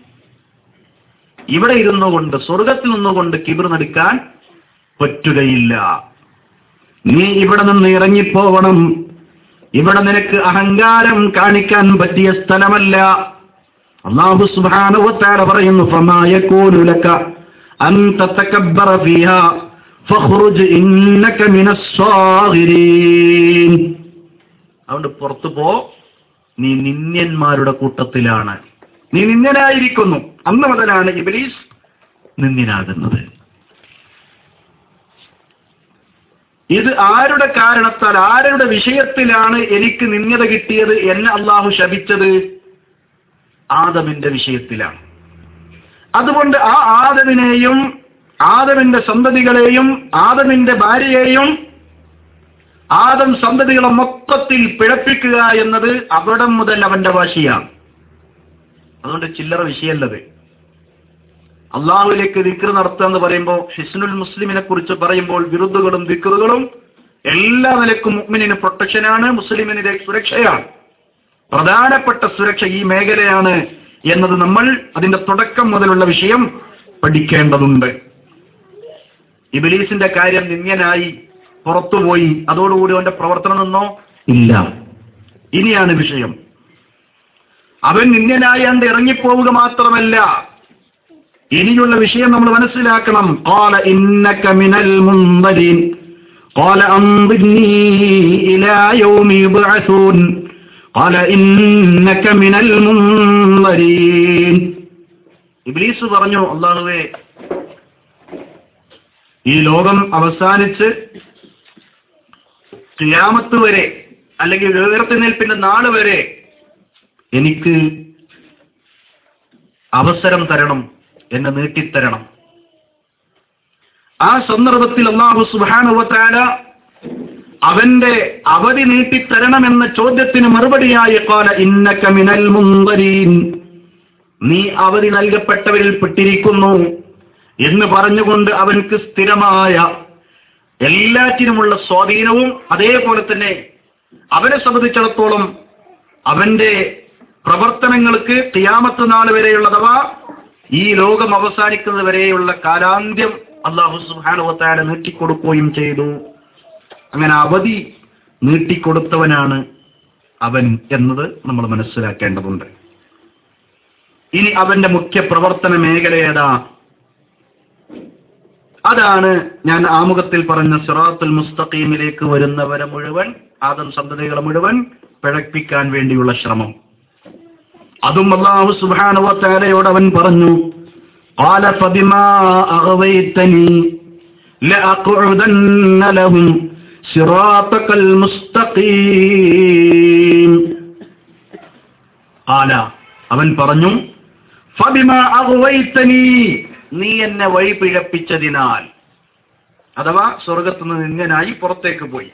ഇവിടെ ഇരുന്നു കൊണ്ട് സ്വർഗത്തിൽ നിന്നുകൊണ്ട് കിബിർ നടുക്കാൻ പറ്റുകയില്ല നീ ഇവിടെ നിന്ന് ഇറങ്ങിപ്പോവണം ഇവിടെ നിനക്ക് അഹങ്കാരം കാണിക്കാൻ പറ്റിയ സ്ഥലമല്ല അള്ളാഹു സുബ്ഹാനഹു വതആല പറയുന്നു ഫമാ യകൂനു ലക അൻ തതകബ്ബറ ഫീഹാ ഫഖ്റുജ് ഇന്നക മിനസ് സ്വാഗിരീൻ അതുകൊണ്ട് പുറത്തു പോ നീ നിന്യന്മാരുടെ കൂട്ടത്തിലാണ് നീ നിന്യനായിരിക്കുന്നു അന്ന് മുതലാണ് ഇബലീസ് നിന്യനാകുന്നത് ഇത് ആരുടെ കാരണത്താൽ ആരുടെ വിഷയത്തിലാണ് എനിക്ക് നിന്യത കിട്ടിയത് എന്നെ അള്ളാഹു ശപിച്ചത് ആദമിന്റെ വിഷയത്തിലാണ് അതുകൊണ്ട് ആ ആദമിനെയും ആദമിന്റെ സന്തതികളെയും ആദമിന്റെ ഭാര്യയെയും ആദം സന്തതികളെ മൊത്തത്തിൽ പിഴപ്പിക്കുക എന്നത് അവിടം മുതൽ അവന്റെ വാശിയാണ് അതുകൊണ്ട് ചില്ലറ വിഷയമല്ലത് അള്ളാഹുവിലേക്ക് ദിക്ർ നടത്തുക എന്ന് പറയുമ്പോൾ ഹിസ്നുൽ മുസ്ലിമിനെ കുറിച്ച് പറയുമ്പോൾ വിരുദ്ധകളും ദിക്റുകളും എല്ലാ നിലക്കും മുഅ്മിനിന് പ്രൊട്ടക്ഷനാണ് മുസ്ലിമിന് സുരക്ഷയാണ് പ്രധാനപ്പെട്ട സുരക്ഷ ഈ മേഖലയാണ് എന്നത് നമ്മൾ അതിന്റെ തുടക്കം മുതലുള്ള വിഷയം പഠിക്കേണ്ടതുണ്ട് ഇബിലീസിന്റെ കാര്യം നിന്യനായി പുറത്തുപോയി അതോടുകൂടി അവന്റെ പ്രവർത്തനം നിന്നോ ഇല്ല ഇനിയാണ് വിഷയം അവൻ നിന്യനായി അണ്ട് ഇറങ്ങിപ്പോവുക മാത്രമല്ല ഇനിയുള്ള വിഷയം നമ്മൾ മനസ്സിലാക്കണം قال إنك من المنظرين قال أنظرني إلى يوم يبعثون قال إنك من المنظرين ഇബ്ലീസ് പറഞ്ഞു അള്ളാഹുവേ ഈ ലോകം അവസാനിച്ച് ക്രിയാമത്ത് വരെ അല്ലെങ്കിൽ ഉയർത്തിനേൽപ്പിന്റെ നാള് വരെ എനിക്ക് അവസരം തരണം എന്നെ നീട്ടിത്തരണം ആ സന്ദർഭത്തിൽ അള്ളാഹു സുബാനുവത്താല അവന്റെ അവധി നീട്ടിത്തരണമെന്ന ചോദ്യത്തിന് മറുപടിയായി കാല ഇന്നക മിനൽ മുന്തരീൻ നീ അവധി നൽകപ്പെട്ടവരിൽ പെട്ടിരിക്കുന്നു എന്ന് പറഞ്ഞുകൊണ്ട് അവൻക്ക് സ്ഥിരമായ എല്ലാറ്റിനുമുള്ള സ്വാധീനവും അതേപോലെ തന്നെ അവനെ സംബന്ധിച്ചിടത്തോളം അവന്റെ പ്രവർത്തനങ്ങൾക്ക് തിയാമത്ത് നാൾ വരെയുള്ള അഥവാ ഈ ലോകം അവസാനിക്കുന്നത് വരെയുള്ള കാലാന്ത്യം അള്ളാഹു സുഹാനുവത്തായ നീട്ടിക്കൊടുക്കുകയും ചെയ്തു അങ്ങനെ അവധി നീട്ടിക്കൊടുത്തവനാണ് അവൻ എന്നത് നമ്മൾ മനസ്സിലാക്കേണ്ടതുണ്ട് ഇനി അവന്റെ മുഖ്യ പ്രവർത്തന മേഖല ഏതാ അതാണ് ഞാൻ ആമുഖത്തിൽ പറഞ്ഞ സിറാത്തുൽ മുസ്തഖീമിലേക്ക് വരുന്നവരെ മുഴുവൻ ആദം സന്തതികളെ മുഴുവൻ പിഴപ്പിക്കാൻ വേണ്ടിയുള്ള ശ്രമം അതും അള്ളാഹു സുബാനുവത്താലയോട് അവൻ പറഞ്ഞു قال فبما أغويتني لأقعدن لهم صراطك المستقيم قال അവൻ പറഞ്ഞു ഫബിമ അഗ്വൈതനി നീ എന്നെ വഴി പിഴപ്പിച്ചതിനാൽ അഥവാ സ്വർഗത്തുനിന്ന് നിന്നനായി പുറത്തേക്ക് പോയി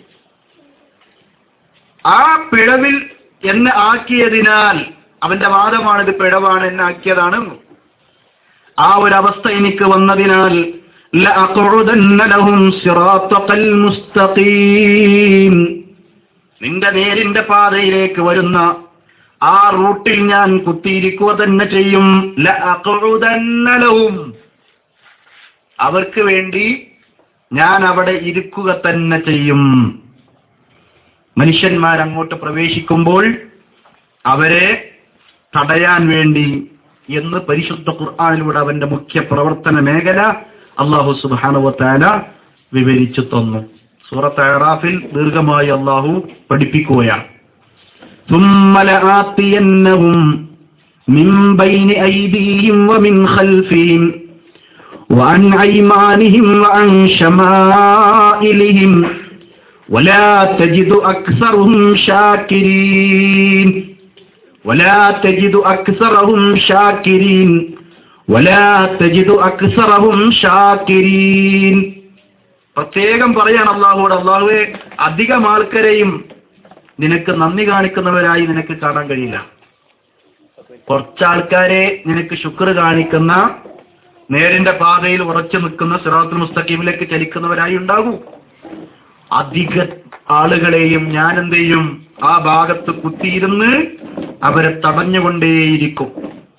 ആ പിഴവിൽ എന്നെ ആക്കിയതിനാൽ അവന്റെ വാദമാണിത് പിഴവാണ് എന്നെ ആക്കിയതാണ് ആ ഒരു അവസ്ഥ എനിക്ക് വന്നതിനാൽ ലഅഖഉദന്ന ലഹും സിറാത്തൽ മുസ്തഖീം നിന്റെ നേരിന്റെ പാതയിലേക്ക് വരുന്ന ആ റൂട്ടിൽ ഞാൻ കുത്തിയിരിക്കുക തന്നെ ചെയ്യും ലഅഖഉദന്ന ലഹും അവർക്ക് വേണ്ടി ഞാൻ അവിടെ ഇരിക്കുക തന്നെ ചെയ്യും മനുഷ്യന്മാർ അങ്ങോട്ട് പ്രവേശിക്കുമ്പോൾ അവരെ തടയാൻ വേണ്ടി എന്ന് പരിശുദ്ധ ഖുർആാനിലൂടെ അവന്റെ മുഖ്യ പ്രവർത്തന മേഖല അള്ളാഹു സുബാനുവത്താല വിവരിച്ചു തന്നു സൂറത്ത് അറാഫിൽ ദീർഘമായി അള്ളാഹു പഠിപ്പിക്കുകയാണ് ثم لآتينهم من بين أيديهم ومن خلفهم وعن أيمانهم وعن شمائلهم ولا تجد أكثرهم شاكرين ولا تجد أكثرهم شاكرين ولا تجد أكثرهم شاكرين പ്രത്യേകം പറയാണ് അള്ളാഹുவோട് അള്ളാഹുവെ അധികം ആൾക്കാരെയും നിനക്ക് നന്ദി കാണിക്കുന്നവരായി നിനക്ക് കാണാൻ കഴിയില്ല കുറച്ചാൾക്കാരെ നിനക്ക് ശുക്ർ കാണിക്കുന്ന നേരിന്റെ പാതയിൽ ഉറച്ചു നിൽക്കുന്ന സിറാത്തുൽ മുസ്തഖീമിലേക്ക് ചലിക്കുന്നവരായി ഉണ്ടാകൂ അധിക ആളുകളെയും ഞാൻ എന്ത് ചെയ്യും ആ ഭാഗത്ത് കുത്തിയിരുന്ന് അവരെ തടഞ്ഞുകൊണ്ടേയിരിക്കും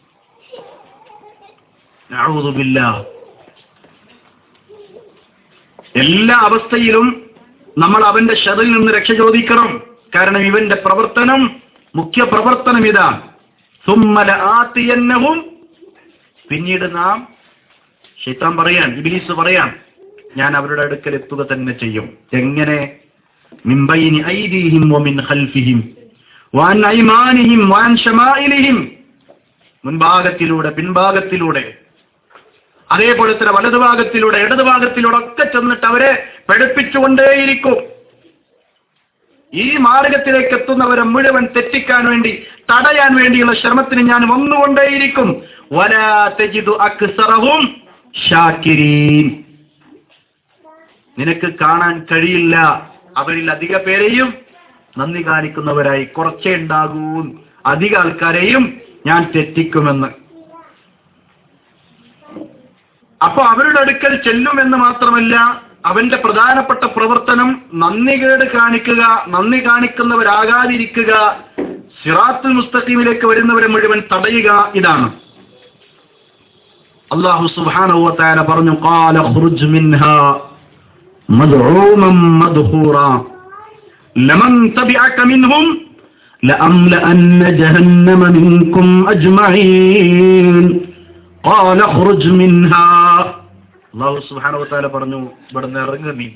നഅൂദുബില്ലാ. എല്ലാ അവസ്ഥയിലും നമ്മൾ അവന്റെ ഷറിൽ നിന്ന് രക്ഷ ചോദിക്കണം കാരണം ഇവന്റെ പ്രവർത്തനം മുഖ്യ പ്രവർത്തനം ഇതാണ് സുമ്മല ആത്തിയന്നവും പിന്നീട് നാം ഷെയ്ത്താൻ പറയാൻ ഇബിലീസ് പറയാൻ ഞാൻ അവരുടെ അടുക്കൽ എത്തുക തന്നെ ചെയ്യും എങ്ങനെ മിമ്പൈനി ഐദീഹിം വമിൻ ഖൽഫിഹിം വാൻ ഐമാനിഹിം വാൻ ഷമായിലിഹിം മുൻഭാഗത്തിലൂടെ പിൻഭാഗത്തിലൂടെ അതേപോലെ തന്നെ വലതുഭാഗത്തിലൂടെ ഇടതുഭാഗത്തിലൂടെ ഒക്കെ ചെന്നിട്ട് അവരെ പഠിപ്പിച്ചുകൊണ്ടേയിരിക്കും ഈ മാർഗത്തിലേക്ക് എത്തുന്നവരെ മുഴുവൻ തെറ്റിക്കാൻ വേണ്ടി തടയാൻ വേണ്ടിയുള്ള ശ്രമത്തിന് ഞാൻ വന്നുകൊണ്ടേയിരിക്കും വലാ തജിദു അക്സറഹും ഷാക്കിരീൻ നിനക്ക് കാണാൻ കഴിയില്ല അവരിൽ അധിക പേരെയും നന്ദി കാണിക്കുന്നവരായി കുറച്ചേ ഉണ്ടാകൂ അധിക ആൾക്കാരെയും ഞാൻ തെറ്റിക്കുമെന്ന് അപ്പൊ അവരുടെ അടുക്കൽ ചെല്ലുമെന്ന് മാത്രമല്ല അവന്റെ പ്രധാനപ്പെട്ട പ്രവർത്തനം നന്ദികേട് കാണിക്കുക നന്ദി കാണിക്കുന്നവരാകാതിരിക്കുക സിറാത്തുൽ മുസ്തഖീമിലേക്ക് വരുന്നവരെ മുഴുവൻ തടയുക ഇതാണ് അള്ളാഹു സുബ്ഹാനഹു വ തആല പറഞ്ഞു ഖാല ഖുർജ് മിൻഹാ മദ്ഊമൻ മദ്ഹൂറാ ലമൻ തബിഅക മിൻഹും لأملأن جهنم منكم أجمعين قال اخرج منها അള്ളാഹു സുബ്ഹാനഹു വ തആല പറഞ്ഞു ഇവിടുന്ന് ഇറങ്ങുക നീ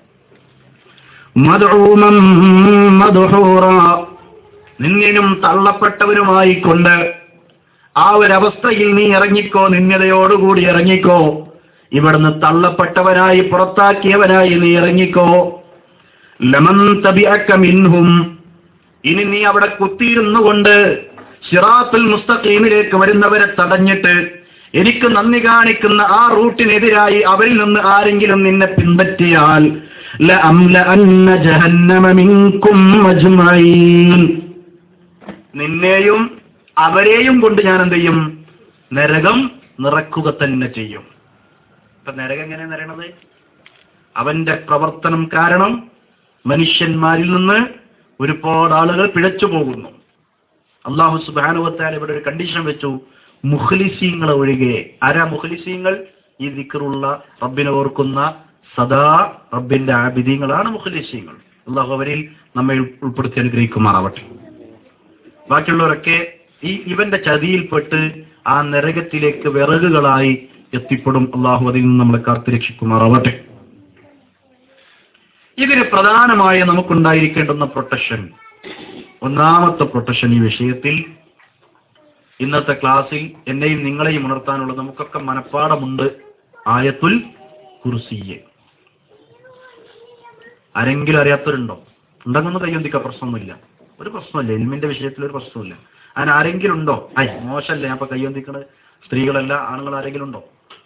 മദ്ഊമൻ മദ്ഹൂറാ നിന്നിനും തള്ളപ്പെട്ടവരുമായി കൊണ്ട് ആ ഒരവസ്ഥയിൽ നീ ഇറങ്ങിക്കോ നിന്യതയോടുകൂടി ഇറങ്ങിക്കോ ഇവിടുന്ന് തള്ളപ്പെട്ടവനായി പുറത്താക്കിയവനായി നീ ഇറങ്ങിക്കോ ലമൻ തബിഅക മിൻഹും ഇനി നീ അവിടെ കുത്തിയിരുന്നു കൊണ്ട് സിറാത്തുൽ മുസ്തഖീമിലേക്ക് വരുന്നവരെ തടഞ്ഞിട്ട് എനിക്ക് നന്ദി കാണിക്കുന്ന ആ റൂട്ടിനെതിരായി അവരിൽ നിന്ന് ആരെങ്കിലും നിന്നെ പിൻപറ്റിയാൽ ലഅംലഅന്ന ജഹന്നമ മിൻകും അജ്മഈൻ നിന്നെയും അവരെയും കൊണ്ട് ഞാൻ എന്ത് ചെയ്യും നരകം നിറക്കുക തന്നെ ചെയ്യും ഇപ്പൊ നരകം എങ്ങനെ നിറയണത് അവന്റെ പ്രവർത്തനം കാരണം മനുഷ്യന്മാരിൽ നിന്ന് ഒരുപാട് ആളുകൾ പിഴച്ചു പോകുന്നു അള്ളാഹു സുബാനുവത്താൽ ഇവിടെ ഒരു കണ്ടീഷൻ വെച്ചു മുഖ്ലിസീങ്ങൾ ഒഴികെ ആരാ മുഖ്ലിസീങ്ങൾ ഈ ദിക്കറുള്ള റബ്ബിനെ ഓർക്കുന്ന സദാ റബ്ബിന്റെ ആബിദീങ്ങളാണ് മുഖ്ലിസീങ്ങൾ അള്ളാഹു അവരിൽ നമ്മെ ഉൾപ്പെടുത്തി അനുഗ്രഹിക്കുമാറാവട്ടെ ബാക്കിയുള്ളവരൊക്കെ ഈ ഇവന്റെ ചതിയിൽപ്പെട്ട് ആ നരകത്തിലേക്ക് വിറകുകളായി എത്തിപ്പെടും അള്ളാഹു അതിൽ നിന്ന് നമ്മളെ കാത്തുരക്ഷിക്കുമാറാവട്ടെ ഇതിന് പ്രധാനമായി നമുക്കുണ്ടായിരിക്കേണ്ടുന്ന പ്രൊട്ടക്ഷൻ ഒന്നാമത്തെ പ്രൊട്ടക്ഷൻ ഈ വിഷയത്തിൽ ഇന്നത്തെ ക്ലാസ്സിൽ എന്നെയും നിങ്ങളെയും ഉണർത്താനുള്ള നമുക്കൊക്കെ മനഃപ്പാടമുണ്ട് ആയത്തുൽ കുർസിയെ ആരെങ്കിലും അറിയാത്തവരുണ്ടോ ഉണ്ടെന്നൊന്നും കയ്യൊന്തിക്ക പ്രശ്നമൊന്നുമില്ല ഒരു പ്രശ്നമില്ല എൽമിന്റെ വിഷയത്തിൽ ഒരു പ്രശ്നമില്ല അതിന് ആരെങ്കിലും ഉണ്ടോ ഐ മോശമല്ലേ ഞാൻ ഇപ്പൊ കയ്യൊന്തിക്കണത് സ്ത്രീകളല്ല ആണുങ്ങൾ ആരെങ്കിലും ഉണ്ടോ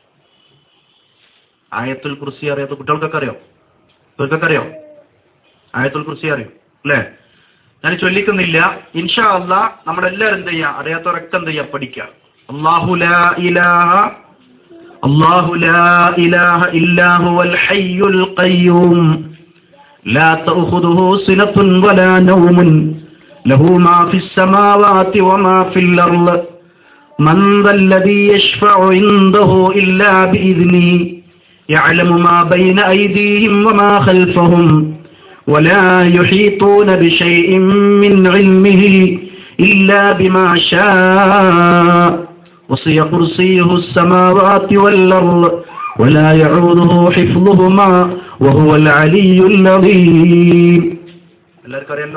ആയത്തുൽ കുർസി അറിയാത്ത കുട്ടികൾക്കൊക്കെ അറിയോ ഇവർക്കൊക്കെ അറിയോ ആയത്തുൽ കുർസി അറിയോ അല്ലേ ഞാൻ ചൊല്ലിക്കുന്നില്ല ഇൻഷാ അല്ലാ നമ്മളെല്ലാവരും എന്ത് ചെയ്യാം അറിയാത്തവരൊക്കെ എന്ത് ചെയ്യാം പഠിക്കുക അള്ളാഹു ലാ ഇലാഹ അള്ളാഹു ലാ ഇലാഹ ഇല്ലാ ഹുവൽ ഹയ്യുൽ ഖയ്യൂം لا تأخذه سنة ولا نوم له ما في السماوات وما في الأرض من ذا الذي يشفع عنده إلا بإذنه يعلم ما بين أيديهم وما خلفهم ولا يحيطون بشيء من علمه إلا بما شاء وصي كرسيه السماوات والأرض ولا يعوده حفظهما وهو العلي العظيم എല്ലാവർക്കും അറിയാലോ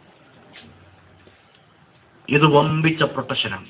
ഇത് വമ്പിച്ച പ്രൊട്ടക്ഷനാണ്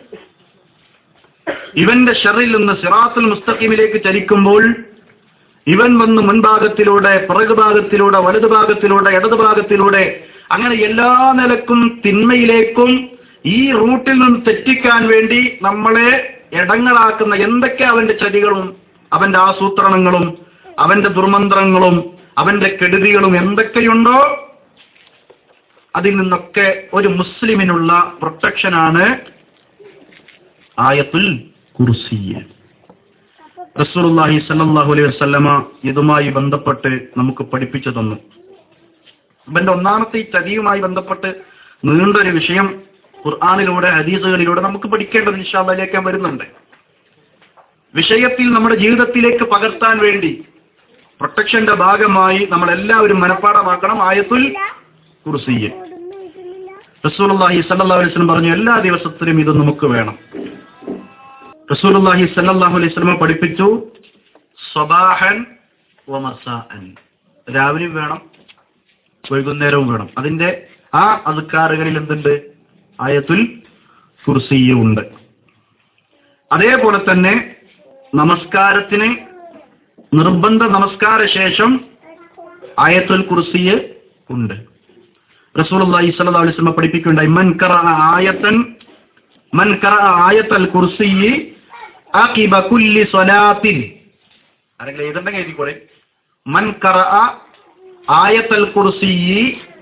ഇവന്റെ ഷറിൽ നിന്ന് സിറാത്തുൽ മുസ്തഖീമിലേക്ക് ചലിക്കുമ്പോൾ ഇവൻ വന്ന് മുൻഭാഗത്തിലൂടെ പിറകുഭാഗത്തിലൂടെ വലതുഭാഗത്തിലൂടെ ഇടതുഭാഗത്തിലൂടെ അങ്ങനെ എല്ലാ നിലക്കും തിന്മയിലേക്കും ഈ റൂട്ടിൽ നിന്ന് തെറ്റിക്കാൻ വേണ്ടി നമ്മളെ ഇടങ്ങളാക്കുന്ന എന്തൊക്കെ അവന്റെ ചതികളും അവന്റെ ആസൂത്രണങ്ങളും അവന്റെ ദുർമന്ത്രങ്ങളും അവന്റെ കെടുതികളും എന്തൊക്കെയുണ്ടോ അതിൽ നിന്നൊക്കെ ഒരു മുസ്ലിമിനുള്ള പ്രൊട്ടക്ഷനാണ് ആയത്തുൽ കുർസിയ റസൂലുള്ളാഹി സല്ലല്ലാഹു അലൈഹി വസല്ലമ ഇതുമായി ബന്ധപ്പെട്ട് നമുക്ക് പഠിപ്പിച്ചു തന്നു ഇവന്റെ ഒന്നാമത്തെ ഈ ചതിയുമായി ബന്ധപ്പെട്ട് നീണ്ടൊരു വിഷയം ഖുർആാനിലൂടെ ഹദീസുകളിലൂടെ നമുക്ക് പഠിക്കേണ്ടത് ഇൻഷാല്ലയിലേക്ക് വരുന്നുണ്ട് വിഷയത്തിൽ നമ്മുടെ ജീവിതത്തിലേക്ക് പകർത്താൻ വേണ്ടി പ്രൊട്ടക്ഷന്റെ ഭാഗമായി നമ്മൾ എല്ലാവരും മനഃപ്പാടമാക്കണം ആയത്തുൽ കുർസിയെ റസൂലുള്ളാഹി സല്ലല്ലാഹു അലൈഹി വസല്ലം പറഞ്ഞു എല്ലാ ദിവസത്തിലും ഇത് നമുക്ക് വേണം റസൂലുള്ളാഹി സല്ലല്ലാഹു അലൈഹി വസല്ലം പഠിപ്പിച്ചു സ്വബാഹൻ വമസാഅൻ രാവിലെയും വേണം വൈകുന്നേരവും വേണം അതിന്റെ ആ അധികാറുകളിൽ എന്തുണ്ട് ആയത്തുൽ കുർസിയും ഉണ്ട് അതേപോലെ തന്നെ നമസ്കാരത്തിന് നിർബന്ധ നമസ്കാര ശേഷം ആയത്തുൽ കുർസിയ് ഉണ്ട് റസൂലുള്ളാഹി സ്വല്ലല്ലാഹു അലൈഹി വസല്ലം പഠിപ്പിക്കുകയുണ്ടായി മൻ ഖറഅ ആയത്തൻ മൻ ഖറഅ ആയത്തൽ കുർസിയ് ആഖിബ കുല്ലി സ്വലാത്തിൻ ആരെങ്കിലും എഴുതണ്ടെങ്കിൽ എഴുതിക്കോളെ മൻ ഖറഅ ആയത്തൽ കുർസിയ്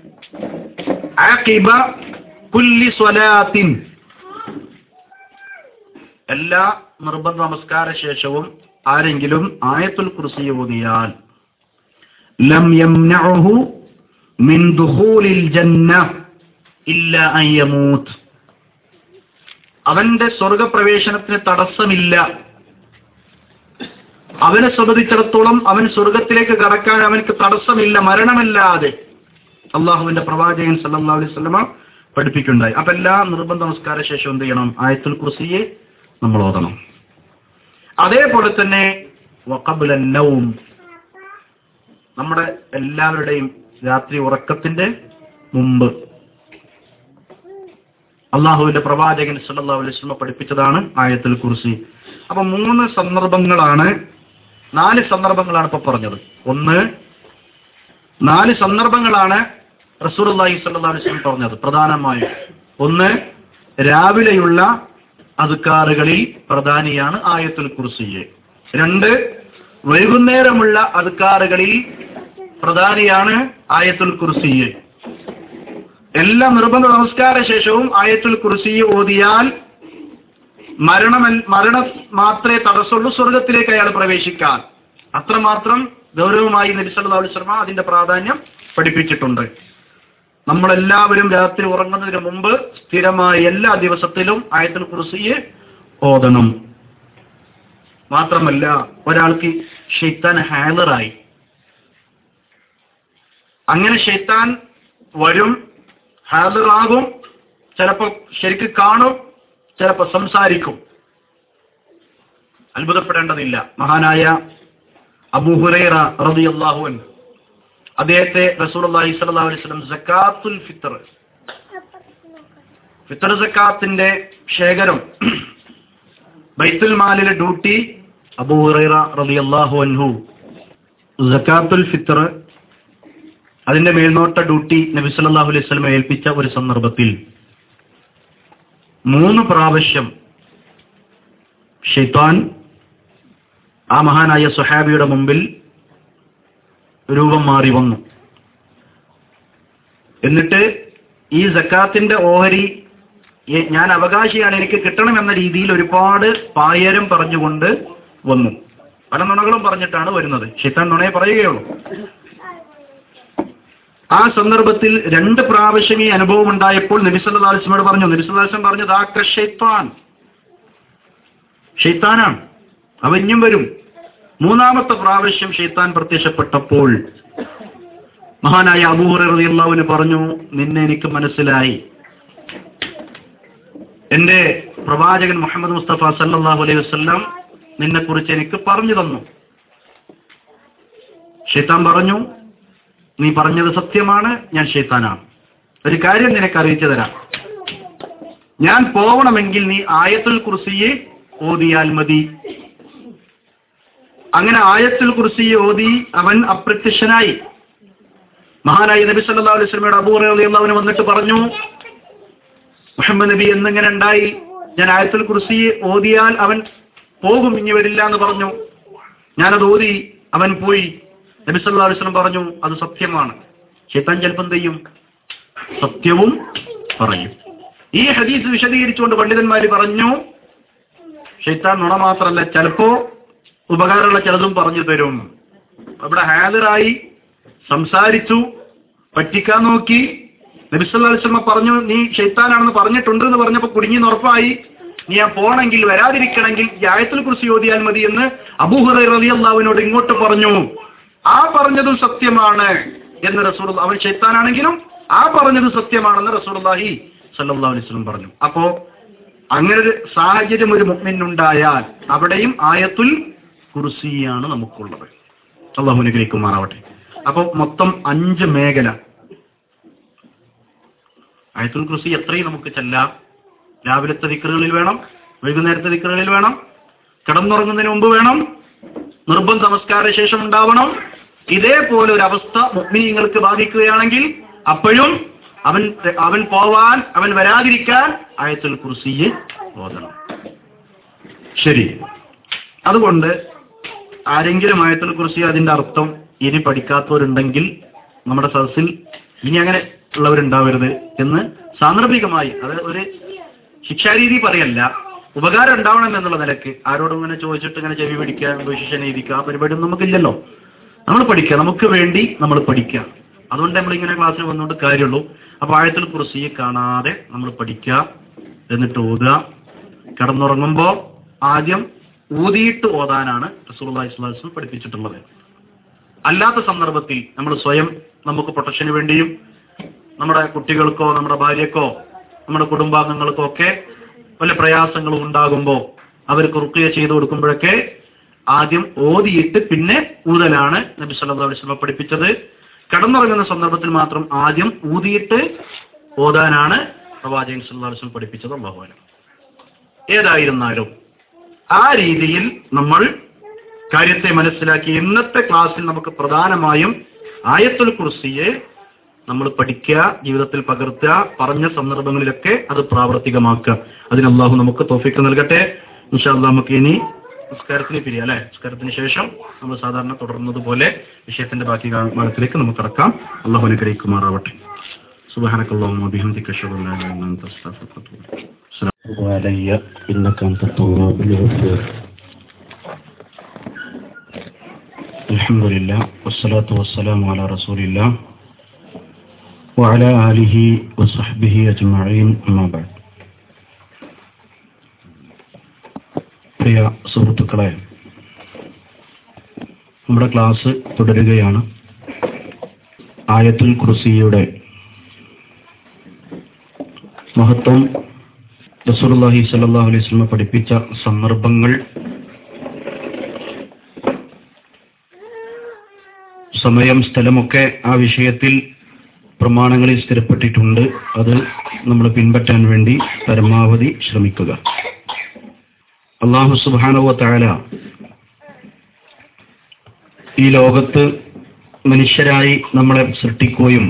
ആഖിബ കുല്ലി സ്വലാത്തിൻ എല്ലാ നിർബന്ധ നമസ്കാര ശേഷവും ആരെങ്കിലും ആയത്തുൽ കുർസി ഓതിയാൽ ലം യംനഉഹു മിൻ ദുഖൂലിൽ ജന്ന ഇല്ല അൻ യമൂത്ത് അവന്റെ സ്വർഗപ്രവേശനത്തിന് തടസ്സമില്ല അവനെ സംബന്ധിച്ചിടത്തോളം അവൻ സ്വർഗത്തിലേക്ക് കടക്കാൻ അവനക്ക് തടസ്സമില്ല മരണമല്ലാതെ അള്ളാഹുവിന്റെ പ്രവാചകൻ സല്ലല്ലാഹു അലൈഹി വസല്ലമ പഠിപ്പിക്കുണ്ടായി അപ്പൊ എല്ലാ നിർബന്ധ നമസ്കാര ശേഷം എന്ത് ചെയ്യണം ആയത്തുൽ കുർസിയെ നമ്മൾ ഓതണം അതേപോലെ തന്നെ വഖബുല നൗം നമ്മുടെ എല്ലാവരുടെയും രാത്രി ഉറക്കത്തിന്റെ മുമ്പ് അള്ളാഹുവിന്റെ പ്രവാചകൻ സല്ലല്ലാഹു അലൈഹി വസല്ലം പഠിപ്പിച്ചതാണ് ആയത്തുൽ കുർസി അപ്പൊ മൂന്ന് സന്ദർഭങ്ങളാണ് നാല് സന്ദർഭങ്ങളാണ് ഇപ്പൊ പറഞ്ഞത് ഒന്ന് നാല് സന്ദർഭങ്ങളാണ് റസൂലുള്ളാഹി സ്വല്ലല്ലാഹു അലൈഹി വസല്ലം പറഞ്ഞത് പ്രധാനമായും ഒന്ന് രാവിലെയുള്ള അതുക്കാറുകളിൽ പ്രധാനിയാണ് ആയത്തുൽ കുർസിയെ രണ്ട് വൈകുന്നേരമുള്ള അതുക്കാറുകളിൽ പ്രധാനിയാണ് ആയത്തുൽ കുർസിയെ എല്ലാ നിർബന്ധ നമസ്കാര ശേഷവും ആയത്തുൽ കുർസിയെ ഓതിയാൽ മരണം മരണം മാത്രമേ തടസ്സമുള്ളൂ സ്വർഗത്തിലേക്ക് അയാൾ പ്രവേശിക്കാൻ അത്രമാത്രം ഗൗരവമായി നബിസല്ലാ അലുസ്ലമ അതിന്റെ പ്രാധാന്യം പഠിപ്പിച്ചിട്ടുണ്ട് നമ്മളെല്ലാവരും രാത്രി ഉറങ്ങുന്നതിന് മുമ്പ് സ്ഥിരമായി എല്ലാ ദിവസത്തിലും ആയത്തുൽ കുർസിയെ ഓതണം മാത്രമല്ല ഒരാൾക്ക് ഷെയ്ത്താൻ ഹാലറായി അങ്ങനെ ഷെയ്ത്താൻ വരും ഹാലറാകും ചിലപ്പോൾ ശരിക്ക് കാണും ചിലപ്പോൾ സംസാരിക്കും അത്ഭുതപ്പെടേണ്ടതില്ല മഹാനായ അബൂഹുറൈറ റളിയല്ലാഹു അൻഹു അദ്ദേഹത്തെ റസൂലുള്ളാഹി സ്വല്ലല്ലാഹു അലൈഹി വസല്ലം സക്കാത്തുൽ ഫിത്ർ ഫിത്ർ സക്കാത്തിന്റെ ശേഖരം ബൈത്തുൽ മാലിലെ ഡ്യൂട്ടി അബൂഹുറൈറ റളിയല്ലാഹു അൻഹു സക്കാത്തുൽ ഫിത്ർ അതിന്റെ മേൽനോട്ട ഡ്യൂട്ടി നബി സല്ലല്ലാഹു അലൈഹി വസല്ലം ഏൽപ്പിച്ച ഒരു സന്ദർഭത്തിൽ മൂന്ന് പ്രാവശ്യം ഷെയ്ത്താൻ ആ മഹാനായ സുഹാബിയുടെ മുമ്പിൽ രൂപം മാറി വന്നു എന്നിട്ട് ഈ സക്കാത്തിന്റെ ഓഹരി എ- ഞാൻ അവകാശിയാണ് എനിക്ക് കിട്ടണമെന്ന രീതിയിൽ ഒരുപാട് പായരം പറഞ്ഞുകൊണ്ട് വന്നു പല നുണകളും പറഞ്ഞിട്ടാണ് വരുന്നത് ഷെയ്ത്താൻ നുണയെ പറയുകയുള്ളൂ ആ സന്ദർഭത്തിൽ രണ്ട് പ്രാവശ്യം ഈ അനുഭവം ഉണ്ടായപ്പോൾ നബിസല്ലാസ്മയോട് പറഞ്ഞു നബിസല്ലാസ്ലം പറഞ്ഞു ദാക്ക ഷെയ്ത്താൻ ഷെയ്ത്താനാണ് അവഞ്ഞും വരും മൂന്നാമത്തെ പ്രാവശ്യം ഷെയ്ത്താൻ പ്രത്യക്ഷപ്പെട്ടപ്പോൾ മഹാനായ അബൂഹുറിയാവുന് പറഞ്ഞു നിന്നെ എനിക്ക് മനസ്സിലായി എന്റെ പ്രവാചകൻ മുഹമ്മദ് മുസ്തഫ സല്ലല്ലാഹു അലൈഹി വസല്ലം നിന്നെ കുറിച്ച് എനിക്ക് പറഞ്ഞു തന്നു ഷെയ്ത്താൻ പറഞ്ഞു നീ പറഞ്ഞത് സത്യമാണ് ഞാൻ ഷെയ്ത്താനാണ് ഒരു കാര്യം നിനക്ക് അറിയിച്ചു തരാം ഞാൻ പോവണമെങ്കിൽ നീ ആയത്തുൽ കുർസിയെ ഓതിയാൽ മതി അങ്ങനെ ആയത്തുൽ കുർസിയെ ഓതി അവൻ അപ്രത്യക്ഷനായി മഹാനായ നബി സല്ലല്ലാഹു അലൈഹി വസല്ലമയുടെ അബൂ ഹുറൈറ അവന് വന്നിട്ട് പറഞ്ഞു മുഹമ്മദ് നബി എന്നിങ്ങനെ ഉണ്ടായി ഞാൻ ആയത്തുൽ കുർസിയെ ഓതിയാൽ അവൻ പോകും ഇനി വരില്ല എന്ന് പറഞ്ഞു ഞാനത് ഓതി അവൻ പോയി നബി സല്ലല്ലാഹു അലൈഹി വസല്ലം പറഞ്ഞു അത് സത്യമാണ് ശൈത്താൻ ചിലപ്പം എന്ത് ചെയ്യും സത്യവും പറയും ഈ ഹദീസ് വിശദീകരിച്ചുകൊണ്ട് പണ്ഡിതന്മാർ പറഞ്ഞു ഷെയ്ത്താൻ നുണ മാത്രമല്ല ചിലപ്പോ ഉപകാരമുള്ള ചിലതും പറഞ്ഞു തരും അവിടെ ഹാജരായി സംസാരിച്ചു പറ്റിക്കാൻ നോക്കി നബിസ്വല്ലാസ്ലമ പറഞ്ഞു നീ ഷെയ്ത്താനാണെന്ന് പറഞ്ഞിട്ടുണ്ട് എന്ന് പറഞ്ഞപ്പോൾ കുടുങ്ങി ഉറപ്പായി നീ ആ പോണെങ്കിൽ വരാതിരിക്കണമെങ്കിൽ ഈ ആയത്തിൽ കുറിച്ച് ചോദിയാൽ മതി എന്ന് അബൂഹുറൈ റലി അള്ളാവിനോട് ഇങ്ങോട്ട് പറഞ്ഞു ആ പറഞ്ഞതും സത്യമാണ് എന്ന് റസൂർ അവൻ ഷെയ്ത്താനാണെങ്കിലും ആ പറഞ്ഞത് സത്യമാണെന്ന് റസൂർഹി സല്ലാ അലൈവലം പറഞ്ഞു അപ്പോ അങ്ങനെ ഒരു സാഹചര്യം ഒരു മുഗ്മിനുണ്ടായാൽ അവിടെയും ആയത്തുൽ കുർസിയാണ് നമുക്കുള്ളത് അള്ളാഹു അനുഗ്രഹിക്കുമാറാവട്ടെ അപ്പൊ മൊത്തം അഞ്ച് മേഖല ആയത്തുൽ കുർസി എത്രയും നമുക്ക് ചെല്ലാം രാവിലത്തെ ദിക്കറുകളിൽ വേണം വൈകുന്നേരത്തെ ദിക്കറുകളിൽ വേണം കിടന്നുറങ്ങുന്നതിന് മുമ്പ് വേണം നിർബന്ധ നമസ്കാര ശേഷം ഉണ്ടാവണം ഇതേപോലെ ഒരു അവസ്ഥ മുഗ്മിനീങ്ങൾക്ക് ബാധിക്കുകയാണെങ്കിൽ അപ്പോഴും അവൻ അവൻ പോവാൻ അവൻ വരാതിരിക്കാൻ ആയത്തുൽ കുർസിയെ ഓതണം ശരി അതുകൊണ്ട് ആരെങ്കിലും ആയത്തുൽ കുറിച്ച് അതിന്റെ അർത്ഥം ഇനി പഠിക്കാത്തവരുണ്ടെങ്കിൽ നമ്മുടെ സദസ്സിൽ ഇനി അങ്ങനെ ഉള്ളവരുണ്ടാവരുത് എന്ന് സാന്ദർഭികമായി അത് ഒരു ശിക്ഷാരീതി പറയല്ല ഉപകാരം ഉണ്ടാവണം എന്നുള്ള നിലക്ക് ആരോടും ഇങ്ങനെ ചോദിച്ചിട്ട് ഇങ്ങനെ ചെവി പിടിക്കുക വിശേഷം എഴുതിക്കുക ആ പരിപാടിയൊന്നും നമുക്കില്ലല്ലോ നമ്മൾ പഠിക്കുക നമുക്ക് വേണ്ടി നമ്മൾ പഠിക്കുക അതുകൊണ്ട് നമ്മൾ ഇങ്ങനെ ക്ലാസ്സിൽ വന്നുകൊണ്ട് കാര്യമുള്ളൂ അപ്പൊ ആഴത്തിൽ കുറിച്ച് കാണാതെ നമ്മൾ പഠിക്കുക എന്നിട്ട് ഓതുക കിടന്നുറങ്ങുമ്പോ ആദ്യം ഊതിയിട്ട് ഓതാനാണ് റസൂലുള്ളാഹി സ്വല്ലല്ലാഹു അലൈഹി വസല്ലം പഠിപ്പിച്ചിട്ടുള്ളത് അല്ലാത്ത സന്ദർഭത്തിൽ നമ്മൾ സ്വയം നമുക്ക് പ്രൊട്ടക്ഷന് വേണ്ടിയും നമ്മുടെ കുട്ടികൾക്കോ നമ്മുടെ ഭാര്യക്കോ നമ്മുടെ കുടുംബാംഗങ്ങൾക്കോ ഒക്കെ വല്ല പ്രയാസങ്ങളും ഉണ്ടാകുമ്പോൾ അവർക്ക് റുക്കിയ ചെയ്തു കൊടുക്കുമ്പോഴൊക്കെ ആദ്യം ഓതിയിട്ട് പിന്നെ ഊതലാണ് നബി സല്ലല്ലാഹു അലൈഹി വസല്ലം പഠിപ്പിച്ചത് കടന്നുറങ്ങുന്ന സന്ദർഭത്തിൽ മാത്രം ആദ്യം ഊതിയിട്ട് ഓതാനാണ് പ്രവാചകൻ സല്ലല്ലാഹു അലൈഹി വസല്ലം പഠിപ്പിച്ചത് അല്ലാഹു അലം ഏതായിരുന്നാലും ആ രീതിയിൽ നമ്മൾ കാര്യത്തെ മനസ്സിലാക്കി ഇന്നത്തെ ക്ലാസ്സിൽ നമുക്ക് പ്രധാനമായും ആയത്തുൽ കുർസിയെ നമ്മൾ പഠിക്കുക ജീവിതത്തിൽ പകർത്തുക പറഞ്ഞ സന്ദർഭങ്ങളിലൊക്കെ അത് പ്രാവർത്തികമാക്കുക അതിന് അള്ളാഹു നമുക്ക് തോഫിക്ക് നൽകട്ടെ ഇൻഷാല്ല നമുക്ക് ഇനി നിസ്കാരത്തിന് പിരിയാം അല്ലെ നിസ്കാരത്തിന് ശേഷം നമ്മൾ സാധാരണ തുടർന്നതുപോലെ വിഷയത്തിന്റെ ബാക്കി ഭാഗത്തിലേക്ക് നമുക്ക് കടക്കാം അള്ളാഹു അനുഗ്രഹിക്കുമാറാവട്ടെ سبحانك اللهم وبحمدك اشهد ان لا اله الا انت استغفرك واتوب اليك السلام علي انك انت التواب الغفور الحمد لله والصلاة والسلام على رسول الله وعلى آله وصحبه أجمعين أما بعد പ്രിയ സുഹൃത്തുക്കളെ നമ്മുടെ ക്ലാസ് തുടരുകയാണ് ആയത്തുൽ കുർസിയുടെ മഹത്വം റസൂലുള്ളാഹി സ്വല്ലല്ലാഹു അലൈഹി വസല്ലം പഠിപ്പിച്ച സന്ദർഭങ്ങൾ സമയം സ്ഥലമൊക്കെ ആ വിഷയത്തിൽ പ്രമാണങ്ങളിൽ സ്ഥിരപ്പെട്ടിട്ടുണ്ട് അത് നമ്മൾ പിൻപറ്റാൻ വേണ്ടി പരമാവധി ശ്രമിക്കുക അള്ളാഹു സുബാനവ താല ഈ ലോകത്ത് മനുഷ്യരായി നമ്മളെ സൃഷ്ടിക്കുകയും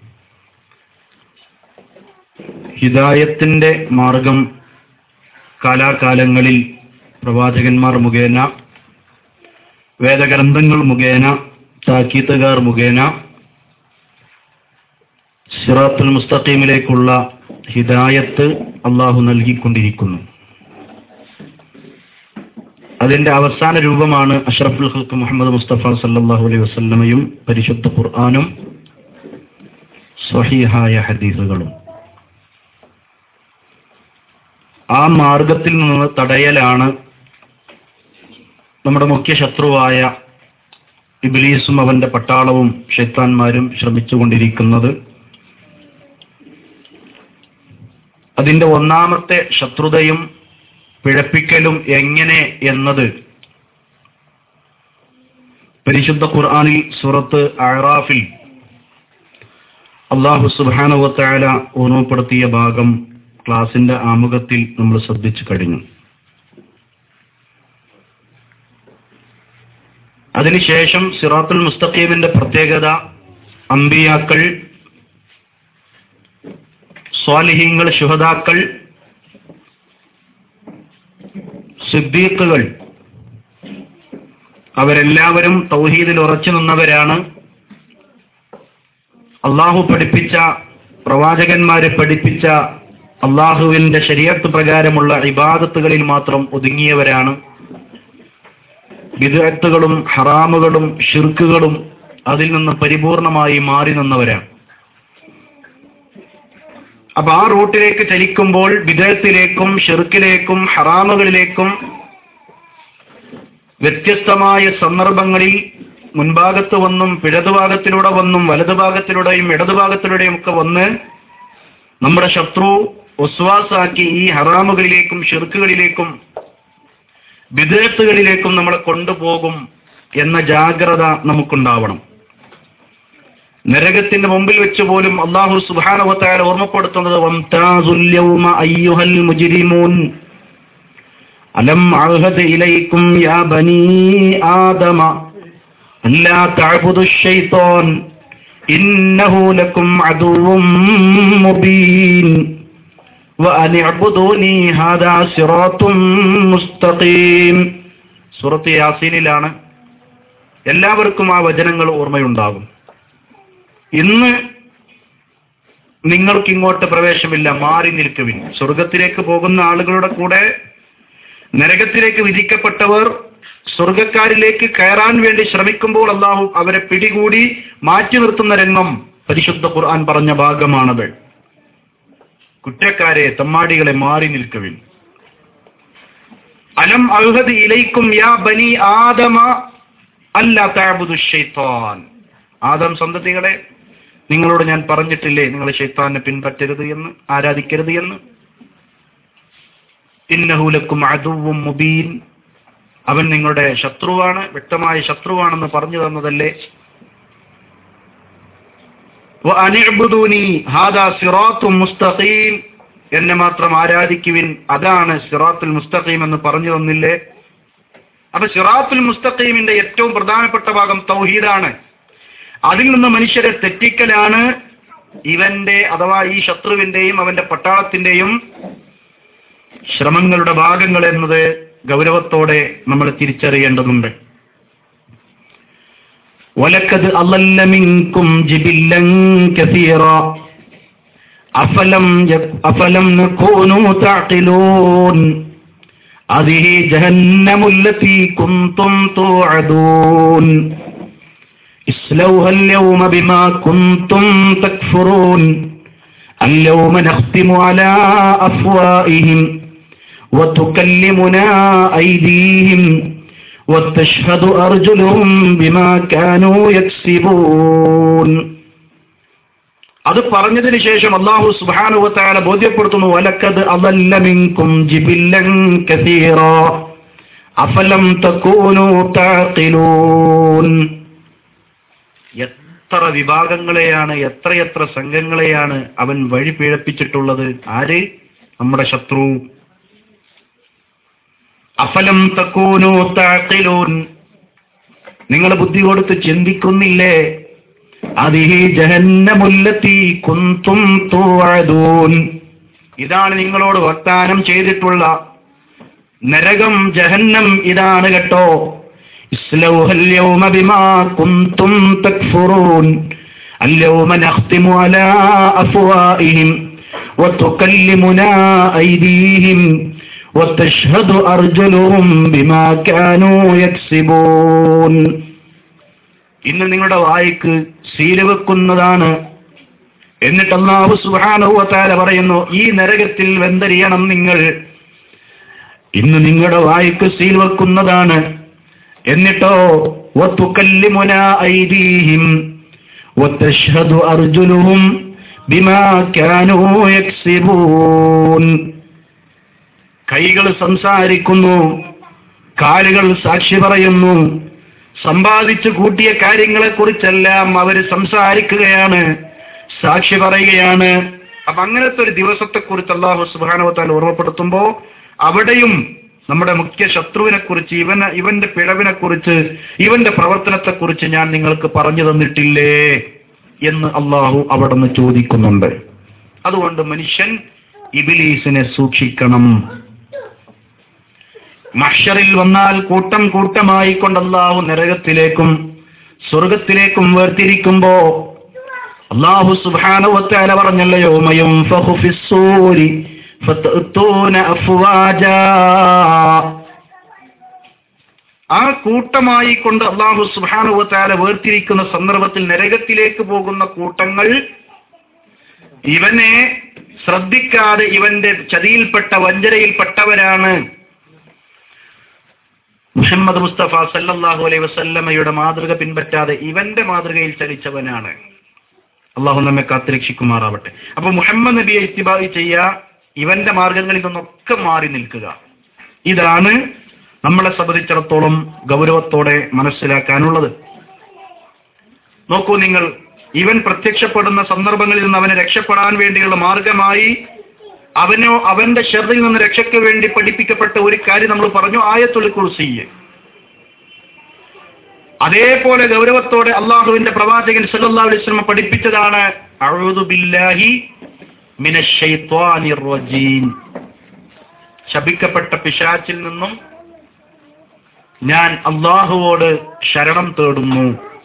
ഹിദായത്തിന്റെ മാർഗം കാലാകാലങ്ങളിൽ പ്രവാചകന്മാർ മുഖേന വേദഗ്രന്ഥങ്ങൾ മുഖേന താക്കീത്തുകാർ മുഖേന സിറാത്തുൽ മുസ്തഖീമിലേക്കുള്ള ഹിദായത്ത് അള്ളാഹു നൽകിക്കൊണ്ടിരിക്കുന്നു അതിന്റെ അവസാന രൂപമാണ് അഷ്റഫുൽ ഹൽക്ക് മുഹമ്മദ് മുസ്തഫ സല്ലാഹു അലൈഹി വസ്ല്ലമയും പരിശുദ്ധ ഖുർആാനും സ്വഹീഹായ ഹദീസുകളും ആ മാർഗത്തിൽ നിന്ന് തടയലാണ് നമ്മുടെ മുഖ്യ ശത്രുവായ ഇബിലീസും അവന്റെ പട്ടാളവും ഷെയ്ത്താന്മാരും ശ്രമിച്ചുകൊണ്ടിരിക്കുന്നത് അതിന്റെ ഒന്നാമത്തെ ശത്രുതയും പിഴപ്പിക്കലും എങ്ങനെ എന്നത് പരിശുദ്ധ ഖുർആാനിൽ സുറത്ത് അറാഫിൽ അള്ളാഹു സുബാനുവത്തായ ഓർമ്മപ്പെടുത്തിയ ഭാഗം ക്ലാസിന്റെ ആമുഖത്തിൽ നമ്മൾ ശ്രദ്ധിച്ചു കഴിഞ്ഞു അതിനുശേഷം സിറാത്തുൽ മുസ്തഖീമിന്റെ പ്രത്യേകത അമ്പിയാക്കൾ സ്വാലിഹീങ്ങൾ ശുഹദാക്കൾ സിദ്ദീഖുകൾ അവരെല്ലാവരും തൗഹീദിൽ ഉറച്ചു നിന്നവരാണ് അള്ളാഹു പഠിപ്പിച്ച പ്രവാചകന്മാരെ പഠിപ്പിച്ച അള്ളാഹുവിന്റെ ശരീരത്ത് പ്രകാരമുള്ള ഇബാദത്തുകളിൽ മാത്രം ഒതുങ്ങിയവരാണ് വിദഗ്ധകളും ഹറാമുകളും ഷിർക്കുകളും അതിൽ നിന്ന് പരിപൂർണമായി മാറി നിന്നവരാണ് അപ്പൊ ആ റൂട്ടിലേക്ക് ചലിക്കുമ്പോൾ വിദേഹത്തിലേക്കും ഷിർക്കിലേക്കും ഹറാമുകളിലേക്കും വ്യത്യസ്തമായ സന്ദർഭങ്ങളിൽ മുൻഭാഗത്ത് വന്നും പിഴതുഭാഗത്തിലൂടെ വന്നും വലതുഭാഗത്തിലൂടെയും ഇടതുഭാഗത്തിലൂടെയും ഒക്കെ വന്ന് നമ്മുടെ ശത്രു ഒസ്വാസാക്കി ഈ ഹറാമുകളിലേക്കും ഷിർക്കുകളിലേക്കും വിദേഹത്തുകളിലേക്കും നമ്മളെ കൊണ്ടുപോകും എന്ന ജാഗ്രത നമുക്കുണ്ടാവണം നരകത്തിന്റെ മുമ്പിൽ വെച്ച് പോലും അള്ളാഹു സുബാനവത്തായ ഓർമ്മപ്പെടുത്തുന്നത് വംതാസുൽ യൗമ അയ്യുഹൽ മുജ്രിമൂൻ അലം അഹദ് ഇലൈക്കും യാ ബനീ ആദമ അല്ലാ തഅബുദു ശൈത്താൻ ഇന്നഹു ലക്കും അദുവ്വും മുബീൻ وأن اعبدوني هذا صراط مستقيم സൂറത്ത് യാസീനിലാണ് എല്ലാവർക്കും ആ വചനങ്ങൾ ഓർമ്മയുണ്ടാകും ഇന്ന് നിങ്ങൾക്ക് ഇങ്ങോട്ട് പ്രവേശമില്ല മാറി നിൽക്കുവിൻ സ്വർഗത്തിലേക്ക് പോകുന്ന ആളുകളുടെ കൂടെ നരകത്തിലേക്ക് വിധിക്കപ്പെട്ടവർ സ്വർഗക്കാരിലേക്ക് കയറാൻ വേണ്ടി ശ്രമിക്കുമ്പോൾ അള്ളാഹു അവരെ പിടികൂടി മാറ്റി നിർത്തുന്ന രംഗം പരിശുദ്ധ ഖുർആൻ പറഞ്ഞ ഭാഗമാണത് കുറ്റക്കാരെ തമ്മാടികളെ മാറി നിൽക്കുവിൻ അലം അൽഹദ് ഇലൈക്കും യാ ബനി ആദമ അല്ല തഅബുദു ശൈത്താൻ ആദം സന്തതികളെ നിങ്ങളോട് ഞാൻ പറഞ്ഞിട്ടില്ലേ നിങ്ങൾ ഷെയ്ത്താനെ പിൻപറ്റരുത് എന്ന് ആരാധിക്കരുത് എന്ന് ഇന്നഹൂലക്കും അതുവും മുബീൻ അവൻ നിങ്ങളുടെ ശത്രുവാണ് വ്യക്തമായ ശത്രുവാണെന്ന് പറഞ്ഞു തന്നതല്ലേ അനിഅ്ബുദൂനി ഹാദാ സിറാത്തും മുസ്തഖീം എന്നെ മാത്രം ആരാധിക്കുവിൻ അതാണ് സിറാത്തുൽ മുസ്തഖീം എന്ന് പറഞ്ഞു തന്നില്ലേ അപ്പൊ സിറാത്തുൽ മുസ്തഖീമിന്റെ ഏറ്റവും പ്രധാനപ്പെട്ട ഭാഗം തൗഹീദാണ് അതിൽ നിന്ന് മനുഷ്യരെ തെറ്റിക്കലാണ് ഇവന്റെ അഥവാ ഈ ശത്രുവിന്റെയും അവന്റെ പട്ടാളത്തിന്റെയും ശ്രമങ്ങളുടെ ഭാഗങ്ങൾ എന്നത് ഗൗരവത്തോടെ നമ്മൾ തിരിച്ചറിയേണ്ടതുണ്ട് ولقد أضل منكم جبلا كثيرا أفلم يك- أفلم نكونوا تعقلون هذه جهنم التي كنتم توعدون اصلوها اليوم بما كنتم تكفرون اليوم نختم على أفوائهم وتكلمنا أيديهم وتشهد أرجلهم بما كانوا يكسبون അത് പറഞ്ഞതിന് ശേഷം അള്ളാഹു സുബാനുവത്താല ബോധ്യപ്പെടുത്തുന്നു വലക്കത് അതല്ല മിൻകും ജിബില്ലൻ കസീറ അഫലം തക്കൂനു താഖിലൂൻ എത്ര വിഭാഗങ്ങളെയാണ് എത്രയെത്ര സംഘങ്ങളെയാണ് അവൻ വഴി പിഴപ്പിച്ചിട്ടുള്ളത് ആര് നമ്മുടെ ശത്രു അഫലം തക്കൂനു താഖിലൂൻ നിങ്ങൾ ബുദ്ധി കൊടുത്ത് ചിന്തിക്കുന്നില്ലേ അതിഹി ജഹന്നമുല്ലത്തി കുന്തും തൂഅദൂൻ ഇതാണ് നിങ്ങളോട് വാഗ്ദാനം ചെയ്തിട്ടുള്ള നരകം ജഹന്നം ഇതാണ് കേട്ടോ ഇസ്ലൗഹൽ യൗമ ബിമാ കുന്തും തക്ഫുറൂൻ اليوم نختم على أفوائهم وتكلمنا أيديهم وتشهد أرجلهم بما كانوا يكسبون ഇന്ന് നിങ്ങളുടെ വായിക്ക് സീല് വെക്കുന്നതാണ് എന്നിട്ട് അള്ളാഹു സുഹാനുവത്താല പറയുന്നു ഈ നരകത്തിൽ വെന്തരിയണം നിങ്ങൾ ഇന്ന് നിങ്ങളുടെ വായിക്ക് സീൽ വെക്കുന്നതാണ് എന്നിട്ടോ വത്തുക്കല്ലിമുന ഐദീഹിം വതശ്ഹദു അർജുലുഹും ബിമാ കാനൂ യക്സിബൂൻ കൈകൾ സംസാരിക്കുന്നു കാലുകൾ സാക്ഷി പറയുന്നു സമ്പാദിച്ചു കൂട്ടിയ കാര്യങ്ങളെ കുറിച്ചെല്ലാം അവർ സംസാരിക്കുകയാണ് സാക്ഷി പറയുകയാണ് അപ്പൊ അങ്ങനത്തെ ഒരു ദിവസത്തെ കുറിച്ച് അള്ളാഹു സുബാനവത്താൽ ഓർമ്മപ്പെടുത്തുമ്പോ അവിടെയും നമ്മുടെ മുഖ്യ ശത്രുവിനെ കുറിച്ച് ഇവന് ഇവന്റെ പിഴവിനെ കുറിച്ച് ഇവന്റെ പ്രവർത്തനത്തെ കുറിച്ച് ഞാൻ നിങ്ങൾക്ക് പറഞ്ഞു തന്നിട്ടില്ലേ എന്ന് അള്ളാഹു അവിടെ നിന്ന് ചോദിക്കുന്നുണ്ട് അതുകൊണ്ട് മനുഷ്യൻ ഇബിലീസിനെ സൂക്ഷിക്കണം മഷറിൽ വന്നാൽ കൂട്ടം കൂട്ടമായി കൊണ്ട് അള്ളാഹു നരകത്തിലേക്കും സ്വർഗത്തിലേക്കും വേർതിരിക്കുമ്പോ അള്ളാഹു സുബാനുവത്താല പറഞ്ഞല്ലയോ മയും ഫഹുഫിസ്സൂരി ഫതഅ്തൂന അഫ്വാജാ ആ കൂട്ടമായി കൊണ്ട് അള്ളാഹു സുബാനുവത്താല വേർതിരിക്കുന്ന സന്ദർഭത്തിൽ നരകത്തിലേക്ക് പോകുന്ന കൂട്ടങ്ങൾ ഇവനെ ശ്രദ്ധിക്കാതെ ഇവന്റെ ചതിയിൽപ്പെട്ട വഞ്ചനയിൽപ്പെട്ടവരാണ് മുഹമ്മദ് മുസ്തഫ സല്ലല്ലാഹു അലൈഹി വസല്ലമയുടെ മാതൃക പിൻപറ്റാതെ ഇവന്റെ മാതൃകയിൽ ചലിച്ചവനാണ് അള്ളാഹു നമ്മെ കാത്തുരക്ഷിക്കുമാറാവട്ടെ അപ്പൊ മുഹമ്മദ് നബിയെ ഇത്തിബായി ചെയ്യുക ഇവന്റെ മാർഗങ്ങളിൽ നിന്നൊക്കെ മാറി നിൽക്കുക ഇതാണ് നമ്മളെ സംബന്ധിച്ചിടത്തോളം ഗൗരവത്തോടെ മനസ്സിലാക്കാനുള്ളത് നോക്കൂ നിങ്ങൾ ഇവൻ പ്രത്യക്ഷപ്പെടുന്ന സന്ദർഭങ്ങളിൽ നിന്ന് അവനെ രക്ഷപ്പെടാൻ വേണ്ടിയുള്ള മാർഗമായി അവനോ അവന്റെ ഷെറിൽ നിന്ന് രക്ഷയ്ക്ക് വേണ്ടി പഠിപ്പിക്കപ്പെട്ട ഒരു കാര്യം നമ്മൾ പറഞ്ഞു ആയത്തുൽ കുർസിയെ അതേപോലെ ഗൗരവത്തോടെ അള്ളാഹുവിന്റെ പ്രവാചകൻ സല്ലല്ലാഹു അലൈഹി വസല്ലം പഠിപ്പിച്ചതാണ് അഊദു ബില്ലാഹി മിനശ് ശൈത്വാനിർ റജീം ശപിക്കപ്പെട്ട പിശാച്ചിൽ നിന്നും ഞാൻ അള്ളാഹുവോട് ശരണം തേടുന്നു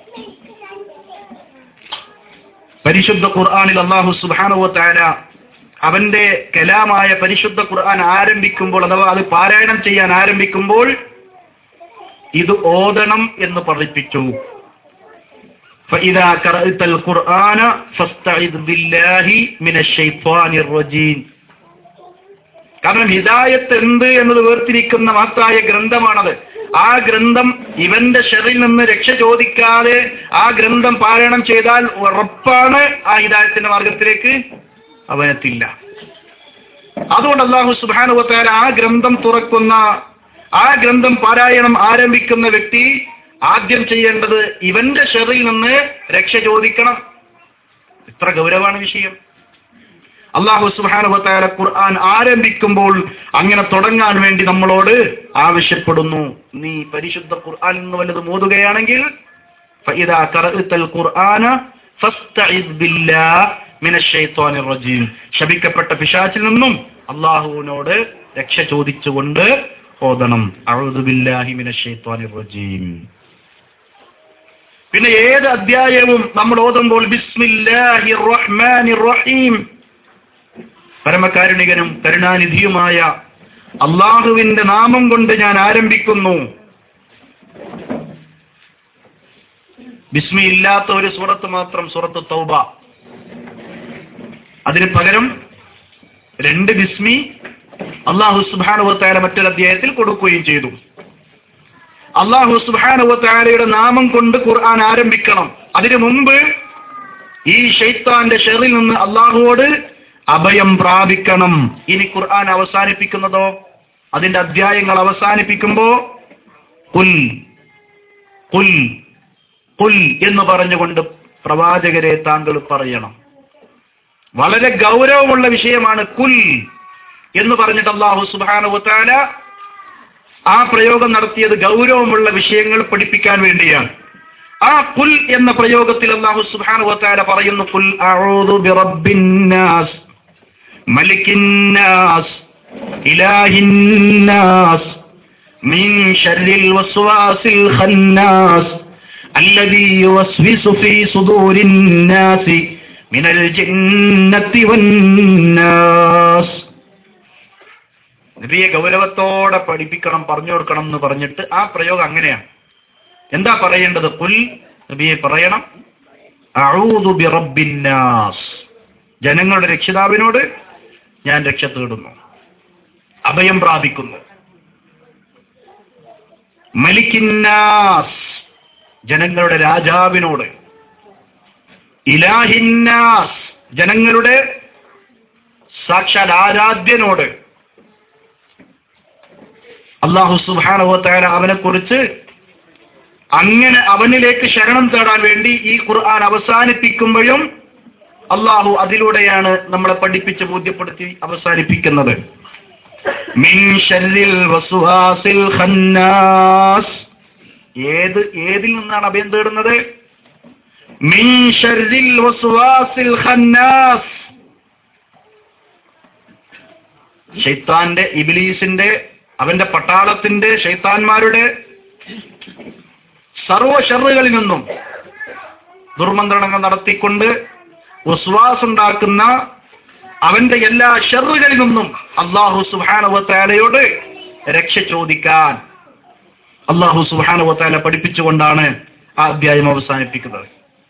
പരിശുദ്ധ ഖുർആനിൽ അള്ളാഹു സുബ്ഹാനഹു തആല അവന്റെ കലാമായ പരിശുദ്ധ ഖുർആൻ ആരംഭിക്കുമ്പോൾ അഥവാ അത് പാരായണം ചെയ്യാൻ ആരംഭിക്കുമ്പോൾ ഇത് ഓതണം എന്ന് പഠിപ്പിച്ചു فإذا قرأت القرآن فاستعذ بالله من الشيطان الرجيم കാരണം ഹിദായത്ത് എന്ത് എന്നത് വേർതിരിക്കുന്ന മഹത്തായ ഗ്രന്ഥമാണത് ആ ഗ്രന്ഥം ഇവന്റെ ഷെറിൽ നിന്ന് രക്ഷ ചോദിക്കാതെ ആ ഗ്രന്ഥം പാരായണം ചെയ്താൽ ഉറപ്പാണ് ആ ഹിദായത്തിന്റെ മാർഗത്തിലേക്ക് അവനെത്തില്ല അതുകൊണ്ട് അള്ളാഹു സുബാനുവത്താര ആ ഗ്രന്ഥം തുറക്കുന്ന ആ ഗ്രന്ഥം പാരായണം ആരംഭിക്കുന്ന വ്യക്തി ആദ്യം ചെയ്യേണ്ടത് ഇവന്റെ ഷെറിൽ നിന്ന് രക്ഷ ചോദിക്കണം ഇത്ര ഗൗരവമാണ് വിഷയം അള്ളാഹു സുബാനുവത്താര ഖുർആൻ ആരംഭിക്കുമ്പോൾ അങ്ങനെ തുടങ്ങാൻ വേണ്ടി നമ്മളോട് ആവശ്യപ്പെടുന്നു നീ പരിശുദ്ധ ഖുർആൻ നിന്ന് വല്ലത് മോതുകയാണെങ്കിൽ فإذا قرأت القرآن فاستعذ بالله من الشيطان الرجيم ശപിക്കപ്പെട്ട പിശാചിൽ നിന്നും അള്ളാഹുവിനോട് രക്ഷ ചോദിച്ചുകൊണ്ട് ഓതണം അഊദു ബില്ലാഹി മിനശ് ശൈത്വാനിർ റജീം പിന്നെ ഏത് അധ്യായവും നമ്മൾ ഓതുമ്പോൾ ബിസ്മില്ലാഹിർ റഹ്മാനിർ റഹീം പരമകാരുണികനും കരുണാനിധിയുമായ അള്ളാഹുവിന്റെ നാമം കൊണ്ട് ഞാൻ ആരംഭിക്കുന്നു ബിസ്മി ഇല്ലാത്ത ഒരു സൂറത്ത് മാത്രം സൂറത്ത് തൗബ അതിന് പകരം രണ്ട് ബിസ്മി അള്ളാഹു സുബാനുവത്തായ മറ്റൊരു അധ്യായത്തിൽ കൊടുക്കുകയും ചെയ്തു അള്ളാഹു സുബാനുവത്താലയുടെ നാമം കൊണ്ട് ഖുർആൻ ആരംഭിക്കണം അതിനു മുമ്പ് ഈ ഷെയ്ത്താന്റെ ഷെറിൽ നിന്ന് അള്ളാഹുവോട് അഭയം പ്രാപിക്കണം ഇനി ഖുർആൻ അവസാനിപ്പിക്കുന്നതോ അതിന്റെ അധ്യായങ്ങൾ അവസാനിപ്പിക്കുമ്പോ കുൽ കുൽ കുൽ എന്ന് പറഞ്ഞുകൊണ്ട് പ്രവാചകരെ താങ്കൾ പറയണം വളരെ ഗൗരവമുള്ള വിഷയമാണ് കുൽ എന്ന് പറഞ്ഞിട്ട് അള്ളാഹു സുബാനുവത്താല ആ പ്രയോഗം നടത്തിയത് ഗൗരവമുള്ള വിഷയങ്ങൾ പഠിപ്പിക്കാൻ വേണ്ടിയാണ് ആ കുൽ എന്ന പ്രയോഗത്തിൽ അള്ളാഹു സുബാനുവത്താല പറയുന്നു കുൽ അഊദു ബിറബ്ബിന്നാസ് മലിക്കിന്നാസ് ഇലാഹിന്നാസ് മിൻ ശർരിൽ വസ്വാസിൽ ഖന്നാസ് الذي يوسوس في صدور الناس من الجنة والناس നബിയെ ഗൗരവത്തോടെ പഠിപ്പിക്കണം പറഞ്ഞു കൊടുക്കണം എന്ന് പറഞ്ഞിട്ട് ആ പ്രയോഗം അങ്ങനെയാണ് എന്താ പറയേണ്ടത് കുൽ നബിയെ പറയണം അഊദു ബിറബ്ബിന്നാസ് ജനങ്ങളുടെ രക്ഷിതാവിനോട് ഞാൻ രക്ഷ തേടുന്നു അഭയം പ്രാപിക്കുന്നു മലിക്കിന്നാസ് ജനങ്ങളുടെ രാജാവിനോട് ഇലാഹിന്നാസ് ജനങ്ങളുടെ സാക്ഷാൽ ആരാധ്യനോട് അള്ളാഹു സുബാനുവത്തായ അവനെ കുറിച്ച് അങ്ങനെ അവനിലേക്ക് ശരണം തേടാൻ വേണ്ടി ഈ ഖുർആൻ അവസാനിപ്പിക്കുമ്പോഴും അള്ളാഹു അതിലൂടെയാണ് നമ്മളെ പഠിപ്പിച്ച് ബോധ്യപ്പെടുത്തി അവസാനിപ്പിക്കുന്നത് മിൻ ശർരിൽ വസ്വാസിൽ ഖന്നാസ് ഏത് ഏതിൽ നിന്നാണ് അഭയം തേടുന്നത് മിൻ ശർരിൽ വസ്വാസിൽ ഖന്നാസ് ഷെയ്ത്താന്റെ ഇബിലീസിന്റെ അവന്റെ പട്ടാളത്തിന്റെ ഷെയ്ത്താന്മാരുടെ സർവ ഷറുകളിൽ നിന്നും ദുർമന്ത്രണങ്ങൾ നടത്തിക്കൊണ്ട് ഉണ്ടാക്കുന്ന അവന്റെ എല്ലാ ഷറുകളിൽ നിന്നും അള്ളാഹു സുബാനവത്താലയോട് രക്ഷ ചോദിക്കാൻ അള്ളാഹു സുബാനുവത്താല പഠിപ്പിച്ചുകൊണ്ടാണ് ആ അധ്യായം അവസാനിപ്പിക്കുന്നത്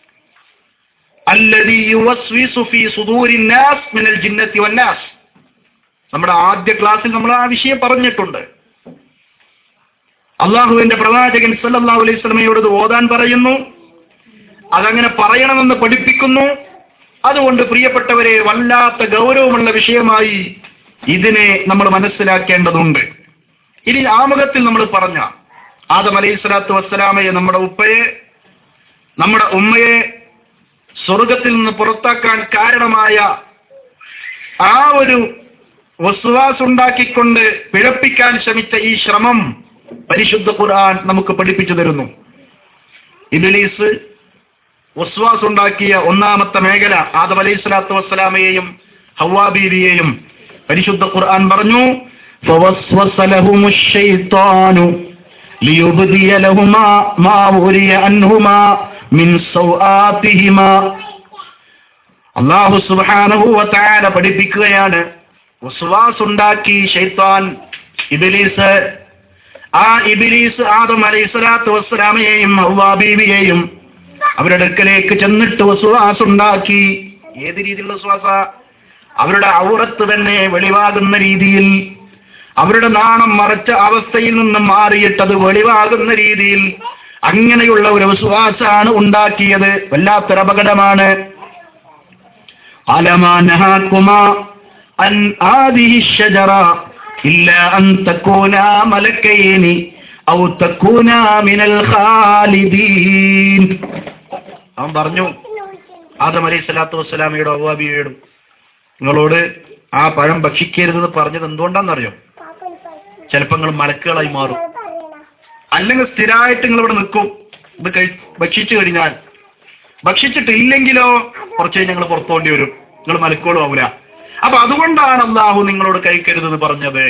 الذي يوسوس في صدور الناس من الجنة والناس നമ്മുടെ ആദ്യ ക്ലാസ്സിൽ നമ്മൾ ആ വിഷയം പറഞ്ഞിട്ടുണ്ട് അള്ളാഹുവിന്റെ പ്രവാചകൻ സല്ലല്ലാഹു അലൈഹി സ്വലമയോട് ഇത് ഓതാൻ പറയുന്നു അതങ്ങനെ പറയണമെന്ന് പഠിപ്പിക്കുന്നു അതുകൊണ്ട് പ്രിയപ്പെട്ടവരെ വല്ലാത്ത ഗൗരവമുള്ള വിഷയമായി ഇതിനെ നമ്മൾ മനസ്സിലാക്കേണ്ടതുണ്ട് ഇനി ആമുഖത്തിൽ നമ്മൾ പറഞ്ഞ ആദം അലൈഹി സ്വലാത്തു വസ്സലാമയെ നമ്മുടെ ഉപ്പയെ നമ്മുടെ ഉമ്മയെ സ്വർഗത്തിൽ നിന്ന് പുറത്താക്കാൻ കാരണമായ ആ ഒരു വസ്വാസുണ്ടാക്കിക്കൊണ്ട് പിഴപ്പിക്കാൻ ശ്രമിച്ച ഈ ശ്രമം പരിശുദ്ധ ഖുർആൻ നമുക്ക് പഠിപ്പിച്ചു തരുന്നു ഇബിലീസ് വസ്വാസ് ഉണ്ടാക്കിയ ഒന്നാമത്തെ മേഖല ആദം അലൈഹി സ്വലാത്തു വസ്സലാമയെയും ഹവാബീവിയെയും പരിശുദ്ധ ഖുർആൻ പറഞ്ഞു فوسوس لهم الشيطان ليبدي لهما ما وري عنهما من سوآتهما അള്ളാഹു സുബ്ഹാനഹു വതആല പഠിപ്പിക്കുകയാണ് വസ്വാസ് ഉണ്ടാക്കി ഷൈത്താൻ ഇബ്ലീസ് ആ ഇബ്ലീസ് ആദം അലൈഹി സ്വലാത്തു വസ്സലാമയെയും ഹവ്വാ ബീവിയെയും അവരുടെ അടുക്കലേക്ക് ചെന്നിട്ട് വസ്വാസ് ഉണ്ടാക്കി ഏത് രീതിയിലുള്ള വസ്വാസ അവരുടെ ഔറത്ത് തന്നെ വെളിവാകുന്ന രീതിയിൽ അവരുടെ നാണം മറച്ച അവസ്ഥയിൽ നിന്ന് മാറിയിട്ട് അത് വെളിവാകുന്ന രീതിയിൽ അങ്ങനെയുള്ള ഒരു വിശ്വാസാണ് ഉണ്ടാക്കിയത് വല്ലാത്തൊരു അപകടമാണ് അലമാനഹാക്കുമാ അൻ ആദിഹി ഷജറ ഇല്ല അൻ തക്കൂനാ മലക്കൈനി ഔ തക്കൂനാ മിനൽ ഖാലിദീൻ അവൻ പറഞ്ഞു ആദം അലൈഹി സ്വലാത്തു വസ്സലാമയുടെ അവ്വാബിയോടും നിങ്ങളോട് ആ പഴം ഭക്ഷിക്കരുതെന്ന് പറഞ്ഞത് എന്തുകൊണ്ടാണെന്നറിയോ ചിലപ്പോൾ നിങ്ങൾ മലക്കുകളായി മാറും അല്ലെങ്കിൽ സ്ഥിരമായിട്ട് നിങ്ങൾ ഇവിടെ നിൽക്കും ഇത് കഴി ഭക്ഷിച്ചു കഴിഞ്ഞാൽ ഭക്ഷിച്ചിട്ടില്ലെങ്കിലോ കുറച്ച് കഴിഞ്ഞ് ഞങ്ങൾ പുറത്തോണ്ടി വരും നിങ്ങൾ മലക്കുകളും ആവൂല അപ്പൊ അതുകൊണ്ടാണ് അള്ളാഹു നിങ്ങളോട് കഴിക്കരുതെന്ന് പറഞ്ഞത്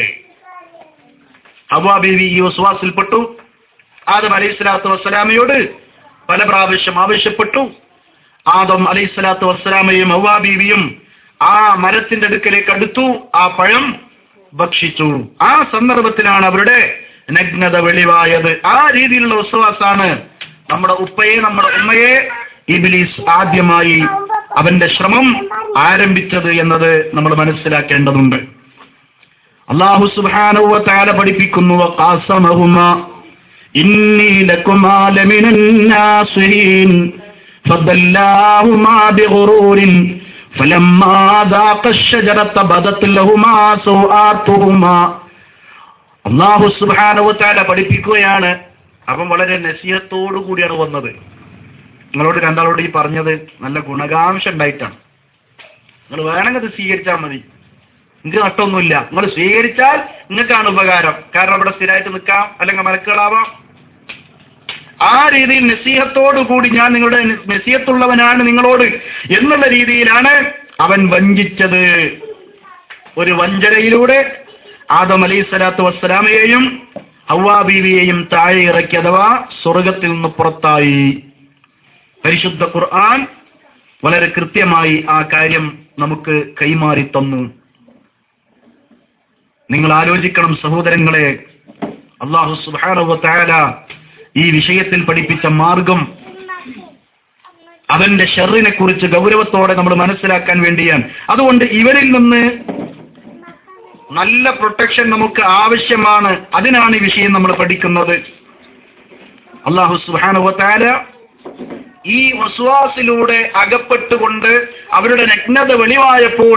ഹവാ ബീവി ഈ വസ്വാസിൽപ്പെട്ടു ആദം അലൈഹി സ്വലാത്തു വസ്സലാമയോട് പല പ്രാവശ്യം ആവശ്യപ്പെട്ടു ആദം അലൈഹി സ്വലാത്തു വസ്സലാമയും ഹവാ ബീവിയും ആ മരത്തിന്റെ അടുക്കലേക്ക് അടുത്തു ആ പഴം ഭക്ഷിച്ചു ആ സന്ദർഭത്തിലാണ് അവരുടെ നഗ്നത വെളിവായത് ആ രീതിയിലുള്ള വിശ്വാസാണ് നമ്മുടെ ഉപ്പയെ നമ്മുടെ ഉമ്മയെ ഇബിലീസ് ആദ്യമായി അവന്റെ ശ്രമം ആരംഭിച്ചത് എന്നത് നമ്മൾ മനസ്സിലാക്കേണ്ടതുണ്ട് അള്ളാഹു സുബ്ഹാനഹു വ തആല പഠിപ്പിക്കുന്നു വഖാസമഹുമ ഇന്നി ലകുമാ ലമിനൻ നാസിരീൻ ഫദല്ലാഹുമാ ബിഗുറൂരിൻ فلما ذاق الشجرة بدت لهما سوآتهما അള്ളാഹു സുബ്ഹാനഹു വതആല പഠിപ്പിക്കുകയാണ് അപ്പം വളരെ നസീഹത്തോടു കൂടിയാണ് വന്നത് നിങ്ങളോട് രണ്ടാളോട് ഈ പറഞ്ഞത് നല്ല ഗുണകാംക്ഷ ഉണ്ടായിട്ടാണ് നിങ്ങൾ വേണമെങ്കിൽ അത് സ്വീകരിച്ചാൽ മതി നിങ്ങൾക്ക് നഷ്ടമൊന്നുമില്ല നിങ്ങൾ സ്വീകരിച്ചാൽ നിങ്ങൾക്കാണ് ഉപകാരം കാരണം ഇവിടെ സ്ഥിരമായിട്ട് നിൽക്കാം അല്ലെങ്കിൽ മലക്കുകളാവാം ആ രീതിയിൽ നസീഹത്തോടു കൂടി ഞാൻ നിങ്ങളുടെ നസീഹത്തുള്ളവനാണ് നിങ്ങളോട് എന്നുള്ള രീതിയിലാണ് അവൻ വഞ്ചിച്ചത് ഒരു വഞ്ചനയിലൂടെ ആദം അലൈഹി സ്വലാത്തു വസ്സലാമയെയും ഹവ്വാ ബീവിയെയും താഴെ ഇറക്കി അഥവാ സ്വർഗത്തിൽ നിന്ന് പുറത്തായി പരിശുദ്ധ ഖുർആൻ വളരെ കൃത്യമായി ആ കാര്യം നമുക്ക് കൈമാറി തന്നു നിങ്ങൾ ആലോചിക്കണം സഹോദരങ്ങളെ അള്ളാഹു സുബാനവ താല ഈ വിഷയത്തിൽ പഠിപ്പിച്ച മാർഗം അവന്റെ ഷെറിനെ കുറിച്ച് ഗൗരവത്തോടെ നമ്മൾ മനസ്സിലാക്കാൻ വേണ്ടിയാണ് അതുകൊണ്ട് ഇവരിൽ നിന്ന് നല്ല പ്രൊട്ടക്ഷൻ നമുക്ക് ആവശ്യമാണ് അതിനാണ് ഈ വിഷയം നമ്മൾ പഠിക്കുന്നത് അള്ളാഹു സുബാനുവത്താല ഈ വസ്വാസിലൂടെ അകപ്പെട്ടുകൊണ്ട് അവരുടെ നഗ്നത വെളിവായപ്പോൾ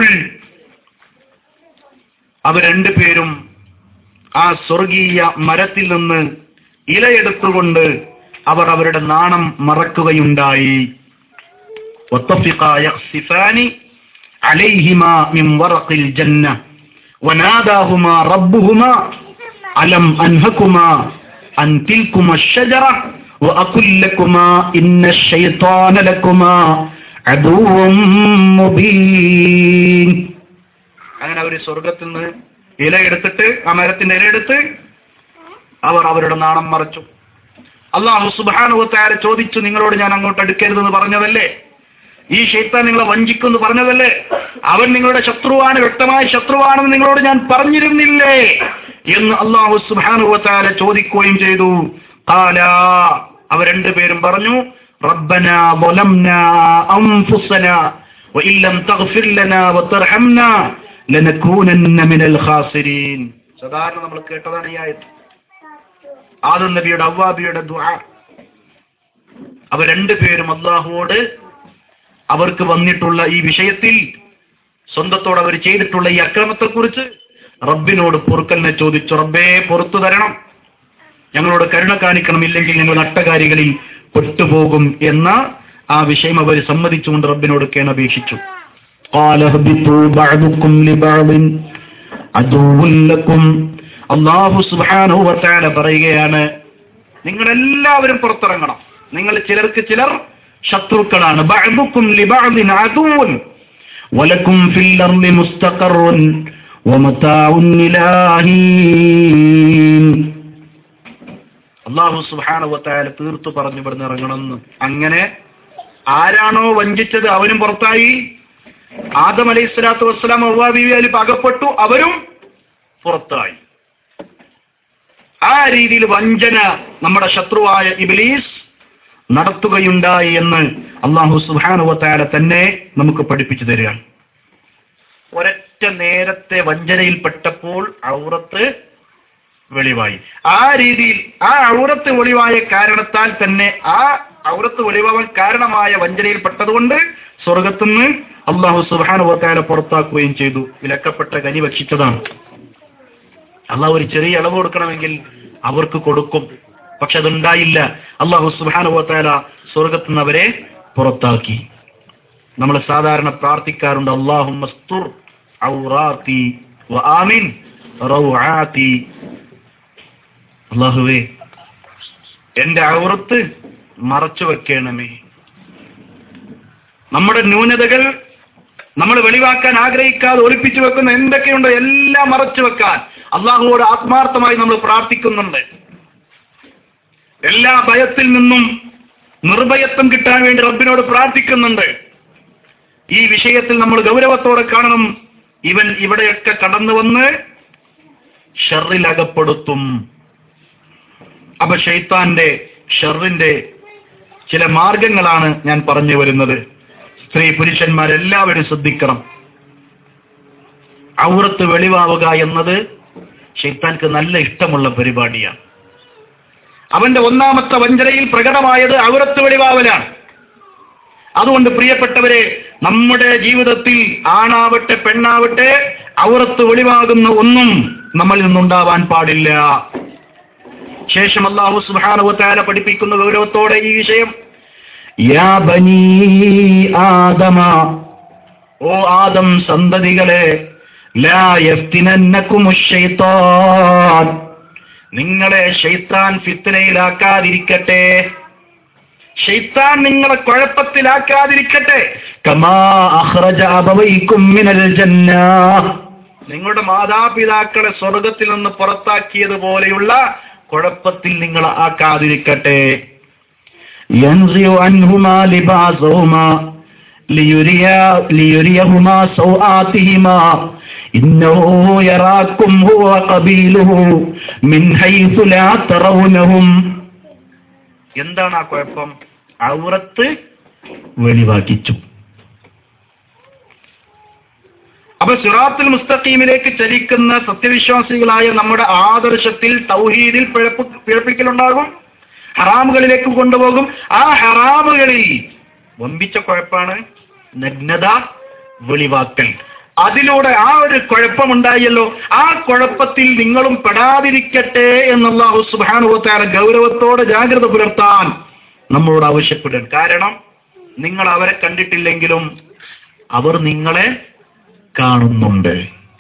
അവർ രണ്ടുപേരും ആ സ്വർഗീയ മരത്തിൽ നിന്ന് ഇലയെടുത്തുകൊണ്ട് അവർ അവരുടെ നാണം മറക്കുകയുണ്ടായി واتفقا يخسفان عليهما من ورق الجنة وناداهما ربهما ألم أنهكما عن تلكما الشجرة وأقل لكما إن الشيطان لكما عدو مبين അങ്ങനെ അവർ സ്വർഗത്തിൽ നിന്ന് ഇല എടുത്തിട്ട് ആ മരത്തിന്റെ ഇല എടുത്ത് അവർ അവരുടെ നാണം മറച്ചു അള്ളാഹു സുബാനുവത്താരെ ചോദിച്ചു നിങ്ങളോട് ഞാൻ അങ്ങോട്ട് അടുക്കരുതെന്ന് പറഞ്ഞതല്ലേ ഈ ഷെയ്ത്താൻ നിങ്ങളെ വഞ്ചിക്കുമെന്ന് പറഞ്ഞതല്ലേ അവൻ നിങ്ങളുടെ ശത്രുവാണ് വ്യക്തമായ ശത്രുവാണെന്ന് നിങ്ങളോട് ഞാൻ പറഞ്ഞിരുന്നില്ലേ എന്ന് അള്ളാഹു സുബാനുവത്താല ചോദിക്കുകയും ചെയ്തു കാല അവർ രണ്ടുപേരും പറഞ്ഞു റബ്ബന ظلمنا أنفسنا وإن لم تغفر لنا وترحمنا لنكونن من الخاسرين സാധാരണ നമ്മൾ കേട്ടതാണ് ഈ ആയത്ത് ആദം നബിയുടെ അവ്വാബിയുടെ ദുആ അവർ രണ്ടുപേരും അള്ളാഹുവോട് അവർക്ക് വന്നിട്ടുള്ള ഈ വിഷയത്തിൽ സ്വന്തത്തോട് അവർ ചെയ്തിട്ടുള്ള ഈ അക്രമത്തെക്കുറിച്ച് റബ്ബിനോട് പൊറുക്കലിനെ ചോദിച്ചു റബ്ബേ പുറത്തു തരണം ഞങ്ങളോട് കരുണ കാണിക്കണം ഇല്ലെങ്കിൽ ഞങ്ങൾ നട്ടകാരികളിൽ പെട്ടുപോകും എന്ന ആ വിഷയം അവർ സമ്മതിച്ചുകൊണ്ട് റബ്ബിനോട് കേണപേക്ഷിച്ചു قال اهبطوا بعضكم لبعض عدو لكم അള്ളാഹു സുബ്ഹാനഹു വതആല പറയുകയാണ് നിങ്ങൾ എല്ലാവരും പുറത്തിറങ്ങണം നിങ്ങൾ ചിലർക്ക് ചിലർ ശത്രുക്കളാണ് ബഅദുക്കും ലിബഅദിൻ അദുവൻ വലക്കും ഫിൽ അർളി മുസ്തഖറുൻ വമതാഉൻ ഇലാഹീൻ അള്ളാഹു സുബ്ഹാനഹു വതആല തീർത്തു പറഞ്ഞു ഇവിടുന്ന് ഇറങ്ങണമെന്ന് അങ്ങനെ ആരാണോ വഞ്ചിച്ചത് അവനും പുറത്തായി ആദം അലൈഹി സ്വലാത്തു വസ്സലാം അവ്വാ ബീവി അതിൽ അകപ്പെട്ടു അവരും പുറത്തായി ആ രീതിയിൽ വഞ്ചന നമ്മുടെ ശത്രുവായ ഇബിലീസ് നടത്തുകയുണ്ടായി എന്ന് അള്ളാഹു സുഹാനുവത്താല തന്നെ നമുക്ക് പഠിപ്പിച്ചു തരികയാണ് ഒരൊറ്റ നേരത്തെ വഞ്ചനയിൽപ്പെട്ടപ്പോൾ ഔറത്ത് വെളിവായി ആ രീതിയിൽ ആ ഔറത്ത് വെളിവായ കാരണത്താൽ തന്നെ ആ ഔറത്ത് വെളിവാൻ കാരണമായ വഞ്ചനയിൽപ്പെട്ടതുകൊണ്ട് സ്വർഗത്തുനിന്ന് അള്ളാഹു സുബാനുവത്താല പുറത്താക്കുകയും ചെയ്തു വിലക്കപ്പെട്ട കനി ഭക്ഷിച്ചതാണ് അള്ളാഹു ഒരു ചെറിയ ഇളവ് കൊടുക്കണമെങ്കിൽ അവർക്ക് കൊടുക്കും പക്ഷെ അതുണ്ടായില്ല അള്ളാഹു സുബാനുവത്താല സ്വർഗത്തു നിന്ന് അവരെ പുറത്താക്കി നമ്മൾ സാധാരണ പ്രാർത്ഥിക്കാറുണ്ട് അള്ളാഹു മസ്തുർ ഔറാത്തി വ ആമിൻ റൗആത്തി അള്ളാഹുവേ എന്റെ ഔറത്ത് മറച്ചു വെക്കണമേ നമ്മുടെ ന്യൂനതകൾ നമ്മൾ വെളിവാക്കാൻ ആഗ്രഹിക്കാതെ ഒളിപ്പിച്ചു വെക്കുന്ന എന്തൊക്കെയുണ്ടോ എല്ലാം മറച്ചു വെക്കാൻ അള്ളാഹുവോട് ആത്മാർത്ഥമായി നമ്മൾ പ്രാർത്ഥിക്കുന്നുണ്ട് എല്ലാ ഭയത്തിൽ നിന്നും നിർഭയത്വം കിട്ടാൻ വേണ്ടി റബ്ബിനോട് പ്രാർത്ഥിക്കുന്നുണ്ട് ഈ വിഷയത്തിൽ നമ്മൾ ഗൗരവത്തോടെ കാണണം ഇവൻ ഇവിടെയൊക്കെ കടന്നു വന്ന് ഷെറിൽ അകപ്പെടുത്തും അപ്പൊ ഷെയ്ത്താന്റെ ഷെറിന്റെ ചില മാർഗങ്ങളാണ് ഞാൻ പറഞ്ഞു വരുന്നത് സ്ത്രീ പുരുഷന്മാരെല്ലാവരും ശ്രദ്ധിക്കണം ഔറത്ത് വെളിവാവുക എന്നത് ഷെയ്ത്താൻക്ക് നല്ല ഇഷ്ടമുള്ള പരിപാടിയാണ് അവന്റെ ഒന്നാമത്തെ വഞ്ചനയിൽ പ്രകടമായത് ഔറത്ത് വെളിവാവലാണ് അതുകൊണ്ട് പ്രിയപ്പെട്ടവരെ നമ്മുടെ ജീവിതത്തിൽ ആണാവട്ടെ പെണ്ണാവട്ടെ ഔറത്ത് വെളിവാകുന്ന ഒന്നും നമ്മളിൽ നിന്നുണ്ടാവാൻ പാടില്ല ശേഷം അള്ളാഹു സുബാനുവത്താല പഠിപ്പിക്കുന്ന ഗൗരവത്തോടെ ഈ വിഷയം യാ ബനീ ആദമ ഓ ആദം സന്തതികളെ ലാ യഫ്തിനന്നകുമുശ് ശൈത്താൻ നിങ്ങളെ ഷെയ്ത്താൻ ഫിത്തനയിലാക്കാതിരിക്കട്ടെ ഷെയ്ത്താൻ നിങ്ങളെ കുഴപ്പത്തിലാക്കാതിരിക്കട്ടെ കമാ അഖ്റജ അബവൈക്കും മിനൽ ജന്ന നിങ്ങളുടെ മാതാപിതാക്കളെ സ്വർഗത്തിൽ നിന്ന് പുറത്താക്കിയതുപോലെയുള്ള കുഴപ്പത്തിൽ നിങ്ങൾ ആക്കാതിരിക്കട്ടെ ينزع عنهما لباسهما ليريا ليريهما سوآتهما إنه يراكم هو وقبيله من حيث لا ترونهم എന്താണ് ആ കുഴപ്പം ഔറത്ത് വെളിവാക്കിച്ചു അപ്പൊ സിറാത്തുൽ മുസ്തഖീമിലേക്ക് ചലിക്കുന്ന സത്യവിശ്വാസികളായ നമ്മുടെ ആദർശത്തിൽ തൗഹീദിൽ പിഴപ്പ് പിഴപ്പിക്കലുണ്ടാകും ഹറാമുകളിലേക്ക് കൊണ്ടുപോകും ആ ഹറാമുകളിൽ വമ്പിച്ച കുഴപ്പാണ് നഗ്നത വെളിവാക്കൽ അതിലൂടെ ആ ഒരു കുഴപ്പമുണ്ടായല്ലോ ആ കുഴപ്പത്തിൽ നിങ്ങളും പെടാതിരിക്കട്ടെ എന്നുള്ള സുബാനുഭവത്തായ ഗൗരവത്തോടെ ജാഗ്രത പുലർത്താൻ നമ്മളോട് ആവശ്യപ്പെടും കാരണം നിങ്ങൾ അവരെ കണ്ടിട്ടില്ലെങ്കിലും അവർ നിങ്ങളെ കാണുന്നുണ്ട്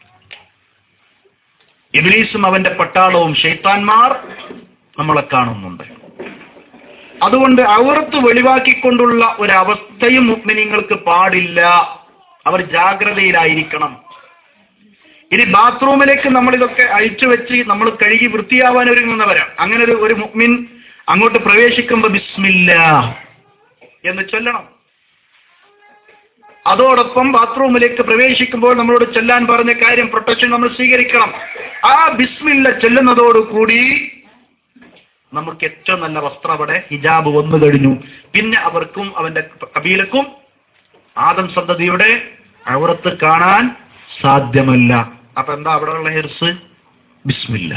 ഇബ്ലീസും അവന്റെ പട്ടാളവും ഷെയ്ത്താൻമാർ നമ്മളെ കാണുന്നുണ്ട് അതുകൊണ്ട് ഔറത്ത് വെളിവാക്കിക്കൊണ്ടുള്ള ഒരവസ്ഥയും മുഗ്മിനിങ്ങൾക്ക് പാടില്ല അവർ ജാഗ്രതയിലായിരിക്കണം ഇനി ബാത്റൂമിലേക്ക് നമ്മൾ ഇതൊക്കെ അഴിച്ചു വെച്ച് നമ്മൾ കഴുകി വൃത്തിയാവാൻ ഒരുങ്ങുന്നവരാണ് അങ്ങനെ ഒരു ഒരു മുഗ്മിൻ അങ്ങോട്ട് പ്രവേശിക്കുമ്പോ ബിസ്മില്ല എന്ന് ചൊല്ലണം അതോടൊപ്പം ബാത്റൂമിലേക്ക് പ്രവേശിക്കുമ്പോൾ നമ്മളോട് ചൊല്ലാൻ പറഞ്ഞ കാര്യം പ്രൊട്ടക്ഷൻ നമ്മൾ സ്വീകരിക്കണം ആ ബിസ്മില്ല ചെല്ലുന്നതോടുകൂടി നമുക്ക് ഏറ്റവും നല്ല വസ്ത്രം അവിടെ ഹിജാബ് വന്നു കഴിഞ്ഞു പിന്നെ അവർക്കും അവന്റെ കബീലക്കും ആദം സന്തതിയുടെ അവിടത്ത് കാണാൻ സാധ്യമല്ല അപ്പൊ എന്താ അവിടെയുള്ള ഹിർസ് ബിസ്മില്ല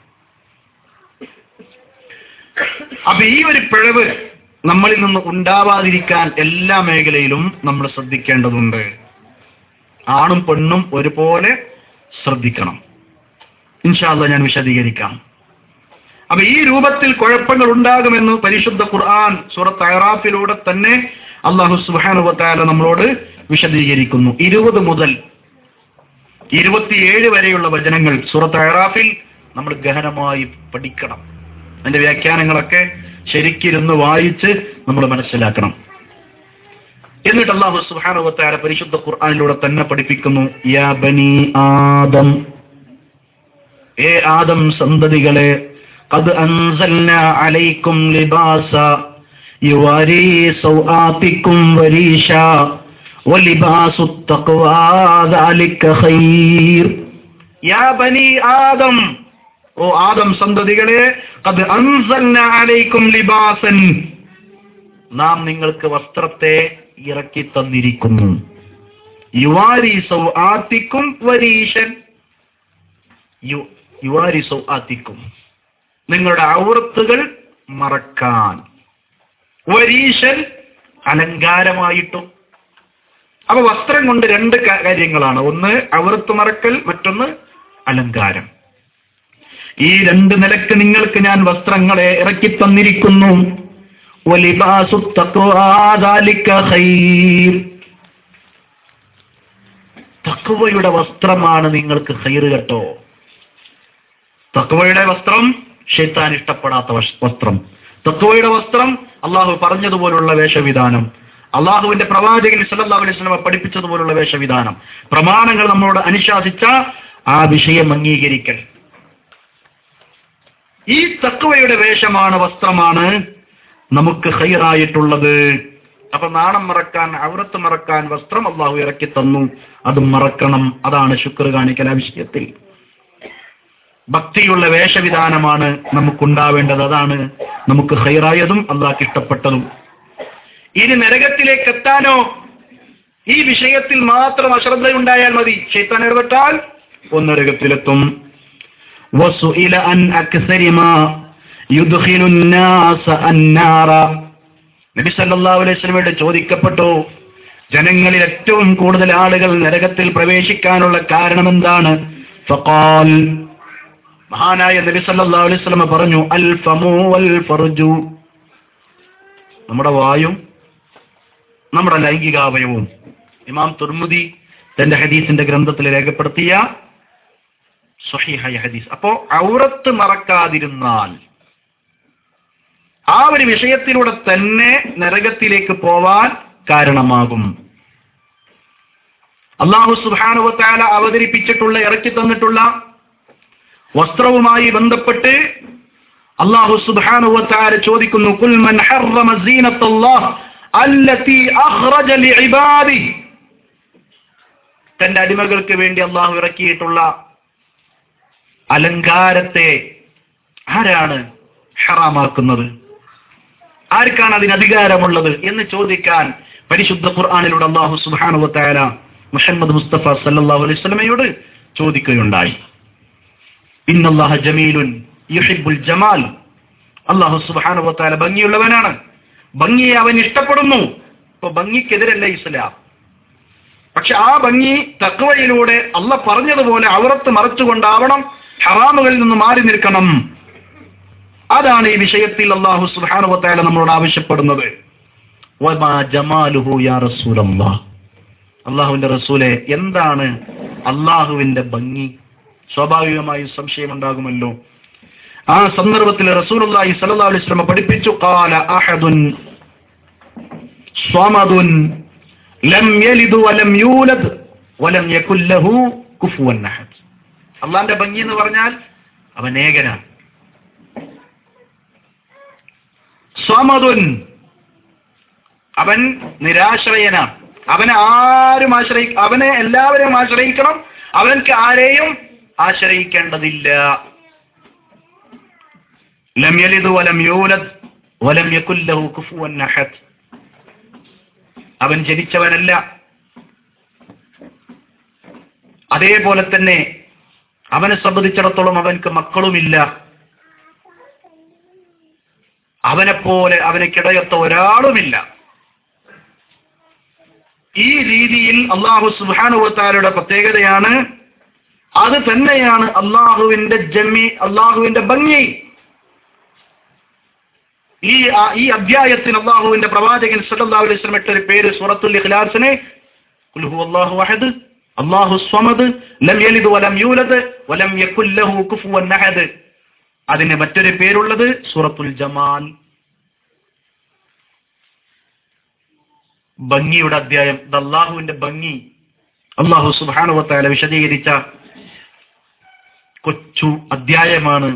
അപ്പൊ ഈ ഒരു പിഴവ് നമ്മളിൽ നിന്ന് ഉണ്ടാവാതിരിക്കാൻ എല്ലാ മേഖലയിലും നമ്മൾ ശ്രദ്ധിക്കേണ്ടതുണ്ട് ആണും പെണ്ണും ഒരുപോലെ ശ്രദ്ധിക്കണം ഇൻഷാല്ല ഞാൻ വിശദീകരിക്കാം അപ്പൊ ഈ രൂപത്തിൽ കുഴപ്പങ്ങൾ ഉണ്ടാകുമെന്ന് പരിശുദ്ധ ഖുർആൻ സൂറത്ത് അയറാഫിലൂടെ തന്നെ അള്ളാഹു സുബാനുവത്താല നമ്മളോട് വിശദീകരിക്കുന്നു ഇരുപത് മുതൽ ഇരുപത്തിയേഴ് വരെയുള്ള വചനങ്ങൾ സൂറത്ത് അയറാഫിൽ നമ്മൾ ഗഹനമായി പഠിക്കണം അതിന്റെ വ്യാഖ്യാനങ്ങളൊക്കെ ശരിക്കിരുന്ന് വായിച്ച് നമ്മൾ മനസ്സിലാക്കണം എന്നിട്ട് അള്ളാഹു സുബാനുവത്താല പരിശുദ്ധ ഖുർആനിലൂടെ തന്നെ പഠിപ്പിക്കുന്നു യാ ബനി ആദം ഏ ആദം സന്തതികളെ قد أنزلنا عليكم لباسا يواري سوآتكم وريشا ولباس التقوى ذلك خير يا بني آدم ഓ ആദം സന്തതികളെ അത് അൻസൽന അലൈക്കും ലിബാസൻ നാം നിങ്ങൾക്ക് വസ്ത്രത്തെ ഇറക്കി തന്നിരിക്കുന്നു യുവാരി സൗ ആത്തിക്കും വരീഷൻ യു- യുവാരി സൗ ആത്തിക്കും നിങ്ങളുടെ ഔറത്തുകൾ മറക്കാൻ വരീശൻ അലങ്കാരമായിട്ടും അപ്പൊ വസ്ത്രം കൊണ്ട് രണ്ട് കാ- കാര്യങ്ങളാണ് ഒന്ന് ഔറത്ത് മറക്കൽ മറ്റൊന്ന് അലങ്കാരം ഈ രണ്ട് നിലക്ക് നിങ്ങൾക്ക് ഞാൻ വസ്ത്രങ്ങളെ ഇറക്കി തന്നിരിക്കുന്നു വലിബാസു തഖ്വാ ദാലിക ഖൈർ. തഖ്വയുടെ വസ്ത്രമാണ് നിങ്ങൾക്ക് ഹൈറ് കേട്ടോ തക്വയുടെ വസ്ത്രം ഷെയ്ത്താൻ ഇഷ്ടപ്പെടാത്ത വസ്- വസ്ത്രം തക്വയുടെ വസ്ത്രം അള്ളാഹു പറഞ്ഞതുപോലുള്ള വേഷവിധാനം അള്ളാഹുവിന്റെ പ്രവാചകൻ സല്ലല്ലാഹു അലൈഹി വസല്ലമ പഠിപ്പിച്ചതുപോലുള്ള വേഷവിധാനം പ്രമാണങ്ങൾ നമ്മളോട് അനുശാസിച്ച ആ വിഷയം അംഗീകരിക്കൽ ഈ തക്വയുടെ വേഷമാണ് വസ്ത്രമാണ് നമുക്ക് ഹൈറായിട്ടുള്ളത് അപ്പൊ നാണം മറക്കാൻ ഔറത്ത് മറക്കാൻ വസ്ത്രം അള്ളാഹു ഇറക്കി തന്നു അത് മറക്കണം അതാണ് ശുക്ർ കാണിക്കൽ ആ വിഷയത്തിൽ ഭക്തിയുള്ള വേഷവിധാനമാണ് നമുക്കുണ്ടാവേണ്ടത് അതാണ് നമുക്ക് ഹൈറായതും അള്ളാഹ് ഇഷ്ടപ്പെട്ടതും ഇനി നരകത്തിലേക്ക് എത്താനോ ഈ വിഷയത്തിൽ മാത്രം അശ്രദ്ധയുണ്ടായാൽ മതി ശൈത്താൻ ഇടപെട്ടാൽ ഒന്ന് നരകത്തിലെത്തും وسئل عن أكثر ما يدخل الناس النار നബി സല്ലല്ലാഹു അലൈഹി വസല്ലമയോട് ചോദിക്കപ്പെട്ടു ജനങ്ങളിൽ ഏറ്റവും കൂടുതൽ ആളുകൾ നരകത്തിൽ പ്രവേശിക്കാനുള്ള കാരണം എന്താണ് ഫഖാൽ മഹാനായ നബി സല്ലല്ലാഹു അലൈഹി വസല്ലമ പറഞ്ഞു അൽ ഫമു വൽ ഫർജു നമ്മുടെ വായും നമ്മുടെ ലൈംഗികാവയവും ഇമാം തുർമുദി തന്റെ ഹദീസിന്റെ ഗ്രന്ഥത്തിൽ രേഖപ്പെടുത്തിയ സ്വഹീഹായ ഹദീസ് അപ്പോ ഔറത്ത് മറക്കാതിരുന്നാൽ ആ ഒരു വിഷയത്തിലൂടെ തന്നെ നരകത്തിലേക്ക് പോവാൻ കാരണമാകും അള്ളാഹു സുബാനുവത്താല അവതരിപ്പിച്ചിട്ടുള്ള ഇറക്കി തന്നിട്ടുള്ള വസ്ത്രവുമായി ബന്ധപ്പെട്ട് അള്ളാഹു സുബാനുവത്താല ചോദിക്കുന്നു "ഖുൽ മൻ ഹറമ സീനത്തല്ലാഹ് അല്ലതി അഖ്റജ ലിഇബാദിഹി." തന്റെ അടിമകൾക്ക് വേണ്ടി അള്ളാഹു ഇറക്കിയിട്ടുള്ള അലങ്കാരത്തെ ആരാണ് ഹറാമാക്കുന്നത് ആർക്കാണ് അതിന് അധികാരമുള്ളത് എന്ന് ചോദിക്കാൻ പരിശുദ്ധ ഖുർആാനിലൂടെ അള്ളാഹു സുബാനുവത്തായ മുഹമ്മദ് മുസ്തഫ സല്ലല്ലാഹു അലൈഹി വസല്ലമയോട് ചോദിക്കുകയുണ്ടായി ഇന്നല്ലാഹ ജമീലുൻ യുഹിബ്ബുൽ ജമാൽ അള്ളാഹു സുബാനുവത്തായ ഭംഗിയുള്ളവനാണ് ഭംഗിയെ അവൻ ഇഷ്ടപ്പെടുന്നു ഇപ്പൊ ഭംഗിക്കെതിരല്ല ഇസ്ലാം പക്ഷെ ആ ഭംഗി തക്വയിലൂടെ അല്ല പറഞ്ഞതുപോലെ ഔറത്ത് മറച്ചുകൊണ്ടാവണം ഹറാമുകളിൽ നിന്ന് മാറി നിൽക്കണം അതാണ് ഈ വിഷയത്തിൽ അള്ളാഹു സുബാനുവത്തായ നമ്മളോട് ആവശ്യപ്പെടുന്നത് വമാ ജമാലുഹു യാ റസൂലല്ലാഹ് അള്ളാഹുവിന്റെ റസൂലെ എന്താണ് അള്ളാഹുവിന്റെ ഭംഗി സ്വാഭാവികമായും സംശയമുണ്ടാകുമല്ലോ ആ സന്ദർഭത്തിൽ റസൂലുള്ളാഹി സ്വല്ലല്ലാഹു അലൈഹി വസല്ലം പഠിപ്പിച്ചു ഖാല അഹദുൻ സ്വമദുൻ ലം യലിദ് വലം യൂലദ് വലം യകുൽ ലഹു കുഫുവൻ അഹദ് അള്ളാന്റെ ഭംഗി എന്ന് പറഞ്ഞാൽ അവൻ ഏകനാണ് സ്വമതുൻ അവൻ നിരാശ്രയനാണ് അവനെ ആരും ആശ്രയി അവനെ എല്ലാവരെയും ആശ്രയിക്കണം അവനക്ക് ആരെയും ആശ്രയിക്കേണ്ടതില്ല ലം യലിദ് വലം യൂലദ് വലം യകുൽ ലഹു കുഫുവൻ അഹദ് അവൻ ജനിച്ചവനല്ല അതേപോലെ തന്നെ അവനെ സംബന്ധിച്ചിടത്തോളം അവൻക്ക് മക്കളുമില്ല അവനെപ്പോലെ അവനക്കിടയത്ത ഒരാളുമില്ല ഈ രീതിയിൽ അള്ളാഹു സുബാനുവത്താരുടെ പ്രത്യേകതയാണ് അത് തന്നെയാണ് അള്ളാഹുവിന്റെ ജമി അള്ളാഹുവിന്റെ ഭംഗി ഈ ആ- ഈ അധ്യായത്തിന് അള്ളാഹുവിന്റെ പ്രവാചകൻ സല്ലല്ലാഹു അലൈഹി വസല്ലം ഇട്ടൊരു പേര് സൂറത്തുൽ ഇഖ്ലാസിനെ ഖുൽ ഹുവല്ലാഹു അഹദ് അല്ലാഹു സ്വമദ് ലം യലിദ് വലം യൂലദ് വലം യകുൽ ലഹു കുഫുവൻ അഹദ് അതിന് മറ്റൊരു പേരുള്ളത് സൂറത്തുൽ ജമാൽ ഭംഗിയുടെ അധ്യായം ഇത് അള്ളാഹുവിന്റെ ഭംഗി അള്ളാഹു സുബാനുവത്താല വിശദീകരിച്ച കൊച്ചു അധ്യായമാണ്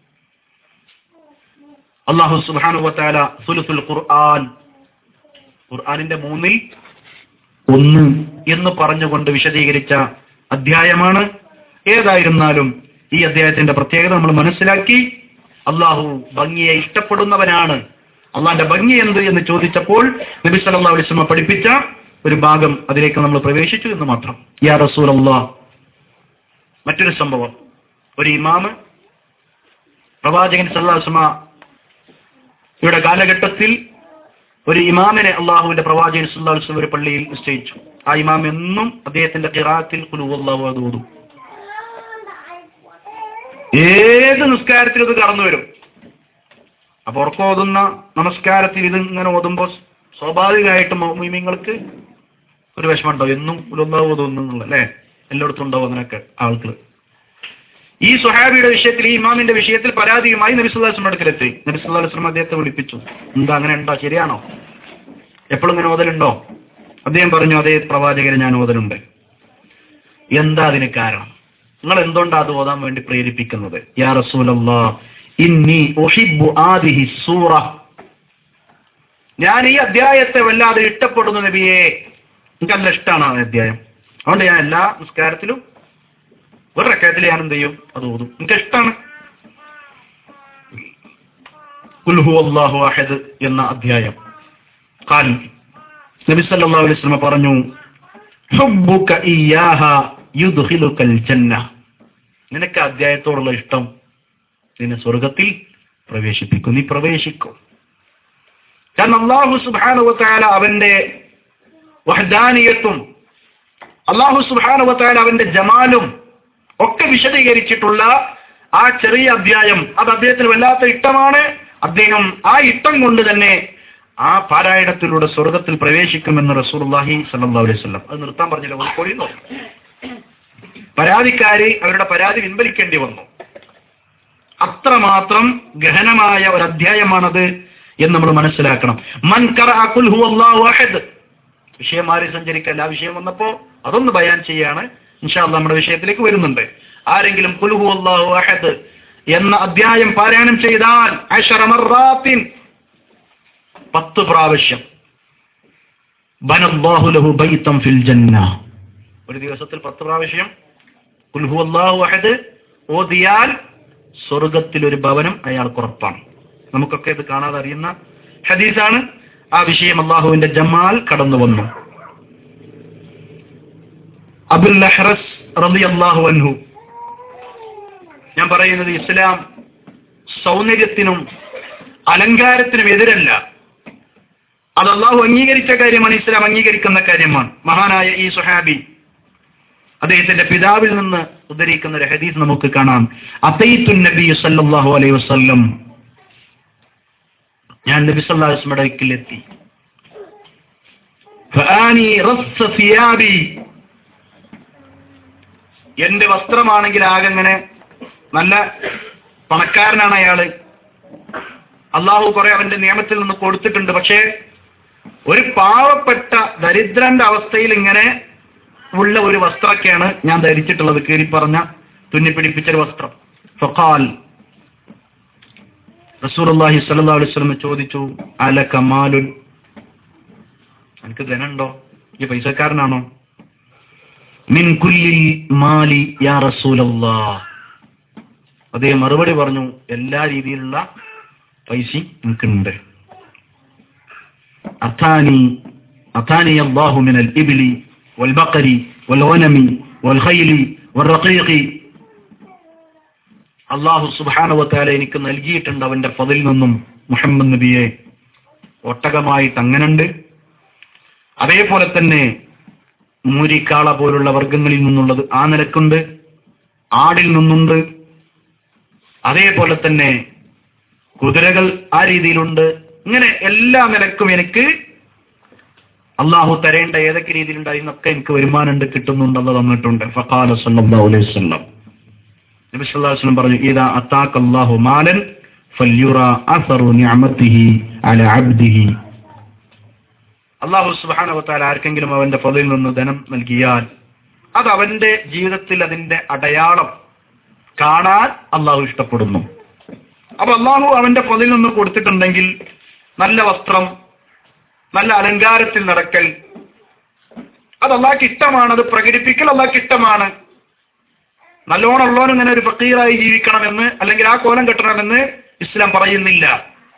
അള്ളാഹു സുബാനുവത്താല സുലുസുൽ ഖുർആൻ ഖുർആനിന്റെ മൂന്നിൽ ഒന്ന് എന്ന് പറഞ്ഞുകൊണ്ട് വിശദീകരിച്ച അധ്യായമാണ് ഏതായിരുന്നാലും ഈ അധ്യായത്തിന്റെ പ്രത്യേകത നമ്മൾ മനസ്സിലാക്കി അള്ളാഹു ഭംഗിയെ ഇഷ്ടപ്പെടുന്നവനാണ് അള്ളാന്റെ ഭംഗി എന്ത് എന്ന് ചോദിച്ചപ്പോൾ നബി സല്ലല്ലാഹു അലൈഹി വസല്ലം പഠിപ്പിച്ച ഒരു ഭാഗം അതിലേക്ക് നമ്മൾ പ്രവേശിച്ചു എന്ന് മാത്രം യാ റസൂൽ മറ്റൊരു സംഭവം ഒരു ഇമാമ് പ്രവാചകൻ സല്ലല്ലാഹു അലൈഹി വസല്ലം ഇവിടെ കാലഘട്ടത്തിൽ ഒരു ഇമാമിനെ അള്ളാഹുവിന്റെ പ്രവാചകൻ സല്ലല്ലാഹു അലൈഹി വസല്ലം ഒരു പള്ളിയിൽ നിശ്ചയിച്ചു ആ ഇമാം എന്നും അദ്ദേഹത്തിന്റെ ഖിറാത്തിൽ ഖുലു അല്ലാഹു അത് ഓതും ഏത് നിസ്കാരത്തിലും ഇത് കടന്നു വരും അപ്പൊ ഉറക്കം ഓതുന്ന നമസ്കാരത്തിൽ ഇത് ഇങ്ങനെ ഓതുമ്പോൾ സ്വാഭാവികമായിട്ടും മീമിങ്ങൾക്ക് ഒരു വിഷമം ഉണ്ടാവും എന്നും ഉലല്ലാഹു ഓതുന്നു അല്ലേ എല്ലായിടത്തും ഉണ്ടാവും അങ്ങനെയൊക്കെ ആൾക്ക് ഈ സുഹാബിയുടെ വിഷയത്തിൽ ഈ ഇമാമിന്റെ വിഷയത്തിൽ പരാതിയുമായി നബി സല്ലല്ലാഹു അലൈഹി വസല്ലം അടുക്കലെത്തി നബി സല്ലല്ലാഹു അലൈഹി വസല്ലം അദ്ദേഹത്തെ വിളിപ്പിച്ചു എന്താ അങ്ങനെ ഉണ്ടോ ശരിയാണോ എപ്പോഴും ഇങ്ങനെ ഓതലുണ്ടോ അദ്ദേഹം പറഞ്ഞു അതേ പ്രവാചകരെ ഞാൻ ഓതലുണ്ട് എന്താ അതിന് കാരണം നിങ്ങൾ എന്തുകൊണ്ടാ അത് ഓതാൻ വേണ്ടി പ്രേരിപ്പിക്കുന്നത് യാ റസൂലല്ലാ ഇന്നി ഉഹിബ്ബു ആദിഹി സൂറ ഞാൻ ഈ അധ്യായത്തെ വല്ലാതെ ഇഷ്ടപ്പെടുന്നു നബിയെ എനിക്ക് നല്ല ഇഷ്ടമാണ് ആ അധ്യായം അതുകൊണ്ട് ഞാൻ എല്ലാ നിസ്കാരത്തിലും ഒരു റക്കായത്തിൽ ഞാൻ എന്ത് ചെയ്യും അത് ഓതും എനിക്ക് ഇഷ്ടമാണ് കുൽഹു അള്ളാഹു അഹദ് എന്ന അധ്യായം കാൽ നബി സല്ലല്ലാഹു അലൈഹി വസല്ലം പറഞ്ഞു ഹുബ്ബുക ഇയ്യാഹ യുദ്ഖിലുകൽ ജന്ന നിനക്ക് ആ അധ്യായത്തോടുള്ള ഇഷ്ടം നിന്നെ സ്വർഗത്തിൽ പ്രവേശിപ്പിക്കും നീ പ്രവേശിക്കും കാരണം അള്ളാഹു സുബ്ഹാനഹു വതആല അവന്റെ വഹദാനിയത്തും അള്ളാഹു സുബ്ഹാനഹു വതആല അവന്റെ ജമാലും ഒക്കെ വിശദീകരിച്ചിട്ടുള്ള ആ ചെറിയ അധ്യായം അത് അദ്ദേഹത്തിന് വല്ലാത്ത ഇഷ്ടമാണ് അദ്ദേഹം ആ ഇഷ്ടം കൊണ്ട് തന്നെ ആ പാരായണത്തിലൂടെ സ്വർഗത്തിൽ പ്രവേശിക്കുമെന്ന് റസൂലുള്ളാഹി സ്വല്ലല്ലാഹു അലൈഹി വസല്ലം അത് നിർത്താൻ പറഞ്ഞില്ല ഒരു കൊഴിയുന്നു പരാതിക്കാരി അവരുടെ പരാതി പിൻവലിക്കേണ്ടി വന്നു അത്രമാത്രം ഗഹനമായ ഒരു അധ്യായമാണത് എന്ന് നമ്മൾ മനസ്സിലാക്കണം മൻ ഖറഅ ഖുൽ ഹുവല്ലാഹു അഹദ് വിഷയം മാറി സഞ്ചരിക്കല്ല ആ വിഷയം വന്നപ്പോ അതൊന്ന് ബയാൻ ചെയ്യാണ് ഇൻഷാല്ല നമ്മുടെ വിഷയത്തിലേക്ക് വരുന്നുണ്ട് ആരെങ്കിലും ഖുൽ ഹുവല്ലാഹു അഹദ് എന്ന അധ്യായം പാരായണം ചെയ്താൽ അശറ മർറാത്തിൻ പത്ത് പ്രാവശ്യം ബനല്ലാഹു ലഹു ബൈത്തം ഫിൽ ജന്ന ഒരു ദിവസത്തിൽ പത്ത് പ്രാവശ്യം ഖുൽ ഹുവല്ലാഹു അഹദ് ഓതിയാൽ സ്വർഗത്തിൽ ഒരു ഭവനം അയാൾക്ക് ഉറപ്പാണ് നമുക്കൊക്കെ ഇത് കാണാതെ അറിയുന്ന ഹദീസാണ് ആ വിഷയം അള്ളാഹുവിന്റെ ജമാൽ കടന്നു വന്നു അബുൽ ലഹ്റസ് റളിയല്ലാഹു അൻഹു ഞാൻ പറയുന്നത് ഇസ്ലാം സൗന്ദര്യത്തിനും അലങ്കാരത്തിനും എതിരല്ല അത് അള്ളാഹു അംഗീകരിച്ച കാര്യമാണ് ഇസ്ലാം അംഗീകരിക്കുന്ന കാര്യമാണ് മഹാനായ ഈ സുഹാബി അദ്ദേഹത്തിന്റെ പിതാവിൽ നിന്ന് ഉദ്ധരിക്കുന്ന ഒരു ഹദീസ് നമുക്ക് കാണാം അത്തൈത്തുൻ നബി സല്ലല്ലാഹു അലൈഹി വസല്ലം ഞാൻ നബി സല്ലല്ലാഹു അലൈഹി വസല്ലമയുടെ അടുക്കലെത്തി ഫആനി റസ്സ സിയാബി എന്റെ വസ്ത്രമാണെങ്കിൽ ആകെ ഇങ്ങനെ നല്ല പണക്കാരനാണ് അയാള് അള്ളാഹു കുറെ അവന്റെ നിയമത്തിൽ നിന്ന് കൊടുത്തിട്ടുണ്ട് പക്ഷേ ഒരു പാവപ്പെട്ട ദരിദ്രന്റെ അവസ്ഥയിൽ ഇങ്ങനെ ഉള്ള ഒരു വസ്ത്രമൊക്കെയാണ് ഞാൻ ധരിച്ചിട്ടുള്ളത് കീറി പറഞ്ഞ തുന്നിപ്പിടിപ്പിച്ചൊരു വസ്ത്രം ഫഖാൽ റസൂലുള്ളാഹി സ്വല്ലല്ലാഹു അലൈഹി വസല്ലം ചോദിച്ചു അല കമാലുൻ എനിക്ക് ധനുണ്ടോ ഈ പൈസക്കാരനാണോ മിൻ കുല്ലിൽ മാലി യാ റസൂലല്ലാ അദ്ദേഹം മറുപടി പറഞ്ഞു എല്ലാ രീതിയിലുള്ള പൈസയും എനിക്കുണ്ട് അഥാനി അഥാനി അള്ളാഹു മിനൽ ഇബിലി വൽബക്കരി വൽവനമി വൽഖൈലി വൽറഖീഖി അള്ളാഹു സുബാനവത്താല എനിക്ക് നൽകിയിട്ടുണ്ട് അവന്റെ പതിൽ നിന്നും മുഹമ്മദ് നബിയെ ഒട്ടകമായിട്ട് അങ്ങനുണ്ട് അതേപോലെ തന്നെ മൂരിക്കാള പോലുള്ള വർഗങ്ങളിൽ നിന്നുള്ളത് ആ നിലക്കുണ്ട് ആടിൽ നിന്നുണ്ട് അതേപോലെ തന്നെ കുതിരകൾ ആ രീതിയിലുണ്ട് ഇങ്ങനെ എല്ലാ നിലക്കും എനിക്ക് അള്ളാഹു തരേണ്ട ഏതൊക്കെ രീതിയിലുണ്ട് അതിനൊക്കെ എനിക്ക് വരുമാനമുണ്ട് കിട്ടുന്നുണ്ടല്ലോ തന്നിട്ടുണ്ട് ഫഖാല സല്ലല്ലാഹു അലൈഹി വസല്ലം നബി സല്ലല്ലാഹു അലൈഹി വസല്ലം പറഞ്ഞു ഇദാ അതാക അല്ലാഹു മാലൻ ഫല്യുറ അസറു നിഅമതിഹി അല അബ്ദിഹി അള്ളാഹു സുബ്ഹാനഹു വതആല ആർക്കെങ്കിലും അവന്റെ ഫضലിൽ നിന്ന് ധനം നൽകിയാൽ അത് അവന്റെ ജീവിതത്തിൽ അതിന്റെ അടയാളം കാണാൻ അള്ളാഹു ഇഷ്ടപ്പെടുന്നു അപ്പൊ അള്ളാഹു അവന്റെ ഫضലിൽ നിന്ന് കൊടുത്തിട്ടുണ്ടെങ്കിൽ നല്ല വസ്ത്രം നല്ല അലങ്കാരത്തിൽ നടക്കൽ അത് അള്ളാഹ്ക്ക് ഇഷ്ടമാണ് അത് പ്രകടിപ്പിക്കൽ അള്ളാഹ്ക്ക് ഇഷ്ടമാണ് നല്ലോണം ഉള്ളവൻ ഇങ്ങനെ ഒരു ഫക്കീറായി ജീവിക്കണമെന്ന് അല്ലെങ്കിൽ ആ കോലം കെട്ടണമെന്ന് ഇസ്ലാം പറയുന്നില്ല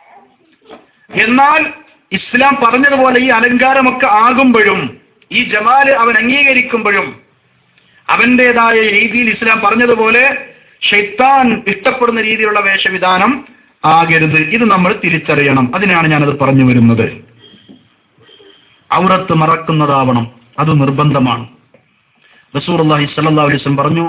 എന്നാൽ ഇസ്ലാം പറഞ്ഞതുപോലെ ഈ അലങ്കാരമൊക്കെ ആകുമ്പോഴും ഈ ജമാല് അവൻ അംഗീകരിക്കുമ്പോഴും അവന്റേതായ രീതിയിൽ ഇസ്ലാം പറഞ്ഞതുപോലെ ഷെയ്ത്താൻ ഇഷ്ടപ്പെടുന്ന രീതിയിലുള്ള വേഷവിധാനം ആകരുത് ഇത് നമ്മൾ തിരിച്ചറിയണം അതിനാണ് ഞാനത് പറഞ്ഞു വരുന്നത് ഔറത്ത് മറക്കുന്നതാവണം അത് നിർബന്ധമാണ് റസൂർ അള്ളാഹി സല്ലാ അലിസ്ലം പറഞ്ഞു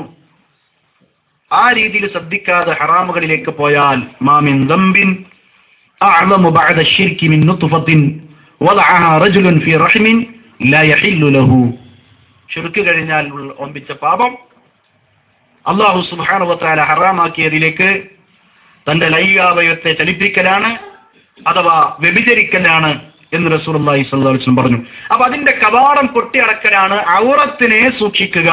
ആ രീതിയിൽ ശ്രദ്ധിക്കാതെ ഹറാമുകളിലേക്ക് പോയാൽ മാമിൻ ദംബിൻ أعظم بعد الشرك من نطفة وضعها رجل في رحم لا يحل له ഷിർക്ക് കഴിഞ്ഞാൽ ഒമ്പിച്ച പാപം അള്ളാഹു സുബാനുവത്താല ഹറാമാക്കിയതിലേക്ക് തന്റെ ലൈംഗികാവയവത്തെ ചലിപ്പിക്കലാണ് അഥവാ വ്യഭിചരിക്കലാണ് എന്ന് റസൂർല്ലാഹി സ്വല്ലം പറഞ്ഞു അപ്പൊ അതിന്റെ കവാടം പൊട്ടിയടക്കലാണ് ഔറത്തിനെ സൂക്ഷിക്കുക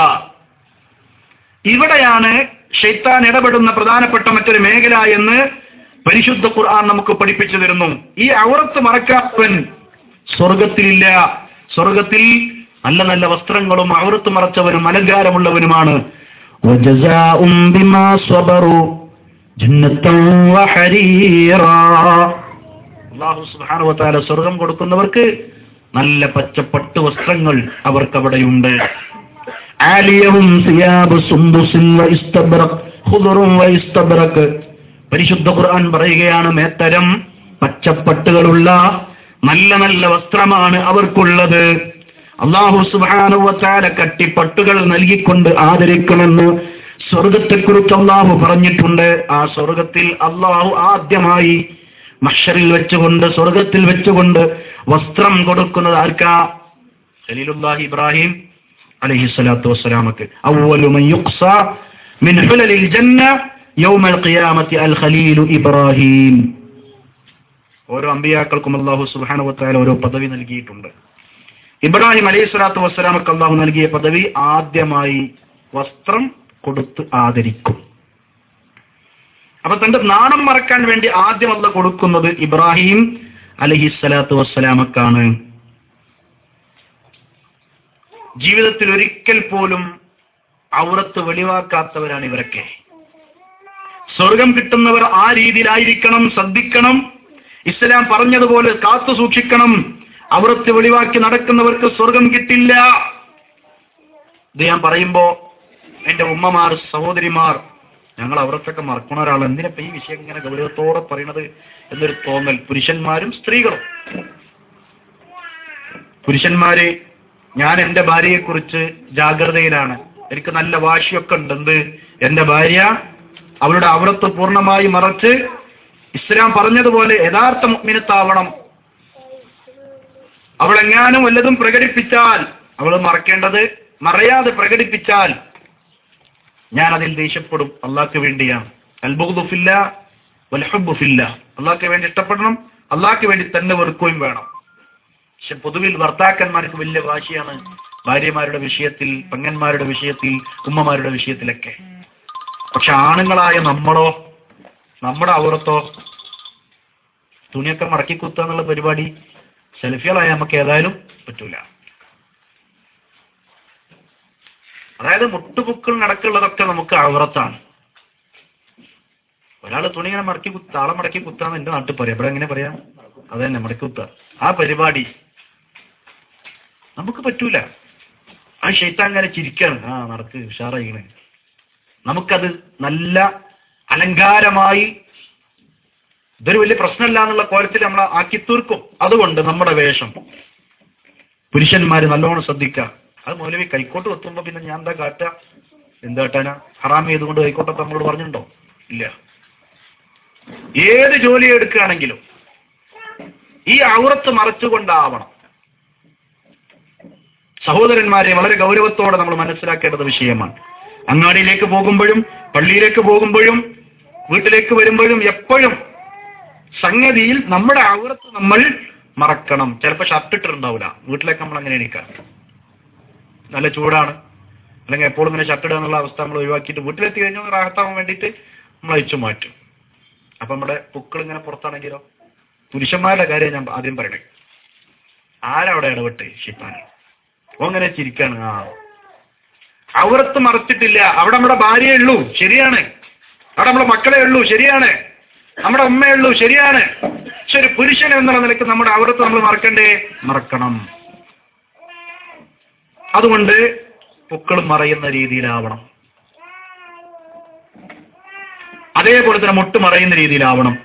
ഇവിടെയാണ് ഷെയ്ത്താൻ ഇടപെടുന്ന പ്രധാനപ്പെട്ട മറ്റൊരു മേഖല എന്ന് പരിശുദ്ധ ഖുർആൻ നമുക്ക് പഠിപ്പിച്ചു തരുന്നു ഈ ഔറത്ത് മറക്കാത്തവൻ സ്വർഗത്തിലില്ല സ്വർഗത്തിൽ നല്ല നല്ല വസ്ത്രങ്ങളും ഔറത്ത് മറച്ചവനും അലങ്കാരമുള്ളവനുമാണ് وجزاء بما صبروا جنة وحريرا അള്ളാഹു സുബ്ഹാനഹു വതആല സ്വർഗം കൊടുക്കുന്നവർക്ക് നല്ല പച്ചപ്പട്ട് വസ്ത്രങ്ങൾ അവർക്ക് അവിടെയുണ്ട് ആലിയഹും സിയാബ് സുംബുസിൻ വഇസ്തബ്റഖ് ഖുദറും വഇസ്തബ്റഖ് പരിശുദ്ധ ഖുർആൻ പറയുകയാണ് മേത്തരം പച്ചപ്പട്ടുകളുള്ള നല്ല നല്ല വസ്ത്രമാണ് അവർക്കുള്ളത് അള്ളാഹു സുബാനുവത്താല കട്ടിപ്പട്ടുകൾ നൽകിക്കൊണ്ട് ആദരിക്കുമെന്ന് സ്വർഗത്തെക്കുറിച്ച് അള്ളാഹു പറഞ്ഞിട്ടുണ്ട് ആ സ്വർഗത്തിൽ അള്ളാഹു ആദ്യമായി മഷറിൽ വെച്ചുകൊണ്ട് സ്വർഗത്തിൽ വെച്ചുകൊണ്ട് വസ്ത്രം കൊടുക്കുന്നത് ആർക്കാ ഖലീലുല്ലാഹി ഇബ്രാഹിം അലൈഹി സ്വലാത്തു വസ്സലാമക്ക് അവ്വലു മൻ യുഖ്സ മിൻ ഹുലലിൽ ജന്ന യൗമൽ ഖിയാമത്തി അൽ ഖലീലു ഇബ്രാഹിം ഓരോ അമ്പിയാക്കൾക്കും അള്ളാഹു സുബ്ഹാനഹു വതആല ഓരോ പദവി നൽകിയിട്ടുണ്ട് ഇബ്രാഹിം അലൈഹി സ്വലാത്തു വസ്സലാമക്ക് അള്ളാഹു നൽകിയ പദവി ആദ്യമായി വസ്ത്രം കൊടുത്ത് ആദരിക്കും അപ്പൊ തന്റെ നാണം മറക്കാൻ വേണ്ടി ആദ്യം അല്ല കൊടുക്കുന്നത് ഇബ്രാഹിം അലഹി സ്വലാത്തു വസ്സലാമക്കാണ് ജീവിതത്തിൽ ഒരിക്കൽ പോലും ഔറത്ത് വെളിവാക്കാത്തവരാണ് ഇവരൊക്കെ സ്വർഗം കിട്ടുന്നവർ ആ രീതിയിലായിരിക്കണം ശ്രദ്ധിക്കണം ഇസ്ലാം പറഞ്ഞതുപോലെ കാത്തു സൂക്ഷിക്കണം ഔറത്ത് വെളിവാക്കി നടക്കുന്നവർക്ക് സ്വർഗം കിട്ടില്ല ഇത് ഞാൻ പറയുമ്പോ എന്റെ ഉമ്മമാർ സഹോദരിമാർ ഞങ്ങൾ അവരത്തൊക്കെ മറക്കണ ഒരാൾ എന്തിനപ്പോ ഈ വിഷയം ഇങ്ങനെ ഗൗരവത്തോടെ പറയണത് എന്നൊരു തോന്നൽ പുരുഷന്മാരും സ്ത്രീകളും പുരുഷന്മാരെ ഞാൻ എന്റെ ഭാര്യയെ കുറിച്ച് ജാഗ്രതയിലാണ് എനിക്ക് നല്ല വാശിയൊക്കെ ഉണ്ട് എന്ത് എന്റെ ഭാര്യ അവളുടെ അവറത്ത് പൂർണ്ണമായി മറച്ച് ഇസ്ലാം പറഞ്ഞതുപോലെ യഥാർത്ഥ മുഗ്മിനത്താവണം അവൾ എങ്ങാനും വല്ലതും പ്രകടിപ്പിച്ചാൽ അവൾ മറക്കേണ്ടത് മറയാതെ പ്രകടിപ്പിച്ചാൽ ഞാൻ അതിൽ ദേഷ്യപ്പെടും അള്ളാഹ്ക്ക് വേണ്ടിയാണ് അൽബുദ്ഫില്ല വൽഹബുഫില്ല അള്ളാഹ്ക്ക് വേണ്ടി ഇഷ്ടപ്പെടണം അള്ളാഹ്ക്ക് വേണ്ടി തന്നെ വെറുക്കുകയും വേണം പക്ഷെ പൊതുവിൽ ഭർത്താക്കന്മാർക്ക് വലിയ വാശിയാണ് ഭാര്യമാരുടെ വിഷയത്തിൽ പെങ്ങന്മാരുടെ വിഷയത്തിൽ ഉമ്മമാരുടെ വിഷയത്തിലൊക്കെ പക്ഷെ ആണുങ്ങളായ നമ്മളോ നമ്മുടെ ഔറത്തോ തുണിയൊക്കെ മടക്കി കുത്തുക എന്നുള്ള പരിപാടി സെൽഫികളായ നമുക്ക് ഏതായാലും പറ്റൂല അതായത് മുട്ടുപുക്കൾ നടക്കുള്ളതൊക്കെ നമുക്ക് അവറത്താണ് ഒരാൾ തുണി ഇങ്ങനെ മടക്കി കുത്ത താളം മടക്കി കുത്താന്ന് എന്റെ നാട്ടിൽ പറയാം ഇവിടെ എങ്ങനെ പറയാം അത് തന്നെ മടക്കി കുത്ത ആ പരിപാടി നമുക്ക് പറ്റൂല ആ ഷെയ്ത്താൻ അങ്ങനെ ചിരിക്കാണ് ആ നടക്ക് ഉഷാറായിക്കണേ നമുക്കത് നല്ല അലങ്കാരമായി ഇതൊരു വലിയ പ്രശ്നമല്ല എന്നുള്ള കോലത്തിൽ നമ്മൾ ആക്കി തീർക്കും അതുകൊണ്ട് നമ്മുടെ വേഷം പുരുഷന്മാര് നല്ലോണം ശ്രദ്ധിക്കുക അത് മൗലവി കൈക്കോട്ട് വെത്തുമ്പോ പിന്നെ ഞാൻ എന്താ കാട്ടുക എന്താ കാട്ടാനാ ഹറാം ചെയ്തുകൊണ്ട് കൈക്കോട്ടൊക്കെ നമ്മളോട് പറഞ്ഞിട്ടുണ്ടോ ഇല്ല ഏത് ജോലി എടുക്കുകയാണെങ്കിലും ഈ ഔറത്ത് മറച്ചുകൊണ്ടാവണം സഹോദരന്മാരെ വളരെ ഗൗരവത്തോടെ നമ്മൾ മനസ്സിലാക്കേണ്ടത് വിഷയമാണ് അങ്ങാടിയിലേക്ക് പോകുമ്പോഴും പള്ളിയിലേക്ക് പോകുമ്പോഴും വീട്ടിലേക്ക് വരുമ്പോഴും എപ്പോഴും സംഗതിയിൽ നമ്മുടെ ഔറത്ത് നമ്മൾ മറക്കണം ചിലപ്പോൾ ഷർട്ട് ഇട്ടിട്ടുണ്ടാവില്ല വീട്ടിലേക്ക് നമ്മൾ അങ്ങനെ എണീക്കാം നല്ല ചൂടാണ് അല്ലെങ്കിൽ എപ്പോഴും ഇങ്ങനെ ഷർട്ട് ഇടുക എന്നുള്ള അവസ്ഥ നമ്മൾ ഒഴിവാക്കിയിട്ട് വീട്ടിലെത്തി കഴിഞ്ഞാൽ റാഹത്താവാൻ വേണ്ടിയിട്ട് നമ്മൾ അയച്ചു മാറ്റും അപ്പൊ നമ്മുടെ പുക്കൾ ഇങ്ങനെ പുറത്താണെങ്കിലോ പുരുഷന്മാരുടെ കാര്യം ഞാൻ ആദ്യം പറയണേ ആരവിടെ ഇടപെട്ട് ഷിപ്പാൻ അങ്ങനെ ചിരിക്കാണ് ആ അവിടത്ത് മറച്ചിട്ടില്ല അവിടെ നമ്മുടെ ഭാര്യയേ ഉള്ളൂ ശരിയാണ് അവിടെ നമ്മുടെ മക്കളെ ഉള്ളൂ ശരിയാണ് നമ്മുടെ ഉമ്മയേ ഉള്ളൂ ശരിയാണ് പക്ഷെ ഒരു പുരുഷൻ എന്നുള്ള നിലയ്ക്ക് നമ്മുടെ അവിടത്ത് നമ്മൾ മറക്കണ്ടേ മറക്കണം അതുകൊണ്ട് പുക്കൾ മറയുന്ന രീതിയിലാവണം അതേപോലെ തന്നെ മുട്ട് മറയുന്ന രീതിയിലാവണം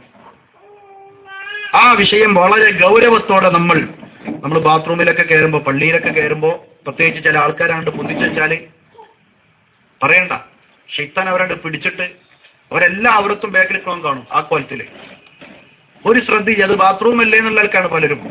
ആ വിഷയം വളരെ ഗൗരവത്തോടെ നമ്മൾ നമ്മൾ ബാത്റൂമിലൊക്കെ കയറുമ്പോൾ പള്ളിയിലൊക്കെ കയറുമ്പോൾ പ്രത്യേകിച്ച് ചില ആൾക്കാരാണ്ട് പൊന്തിച്ചു വെച്ചാല് പറയണ്ട ഷെയ്ത്താൻ അവരാണ്ട് പിടിച്ചിട്ട് അവരെല്ലാം അവിടത്തും ബാക്കിൽ ക്ലോം കാണും ആ കോലത്തില് ഒരു ശ്രദ്ധ അത് ബാത്റൂം അല്ലേ എന്നുള്ള ആൾക്കാണ് പലരും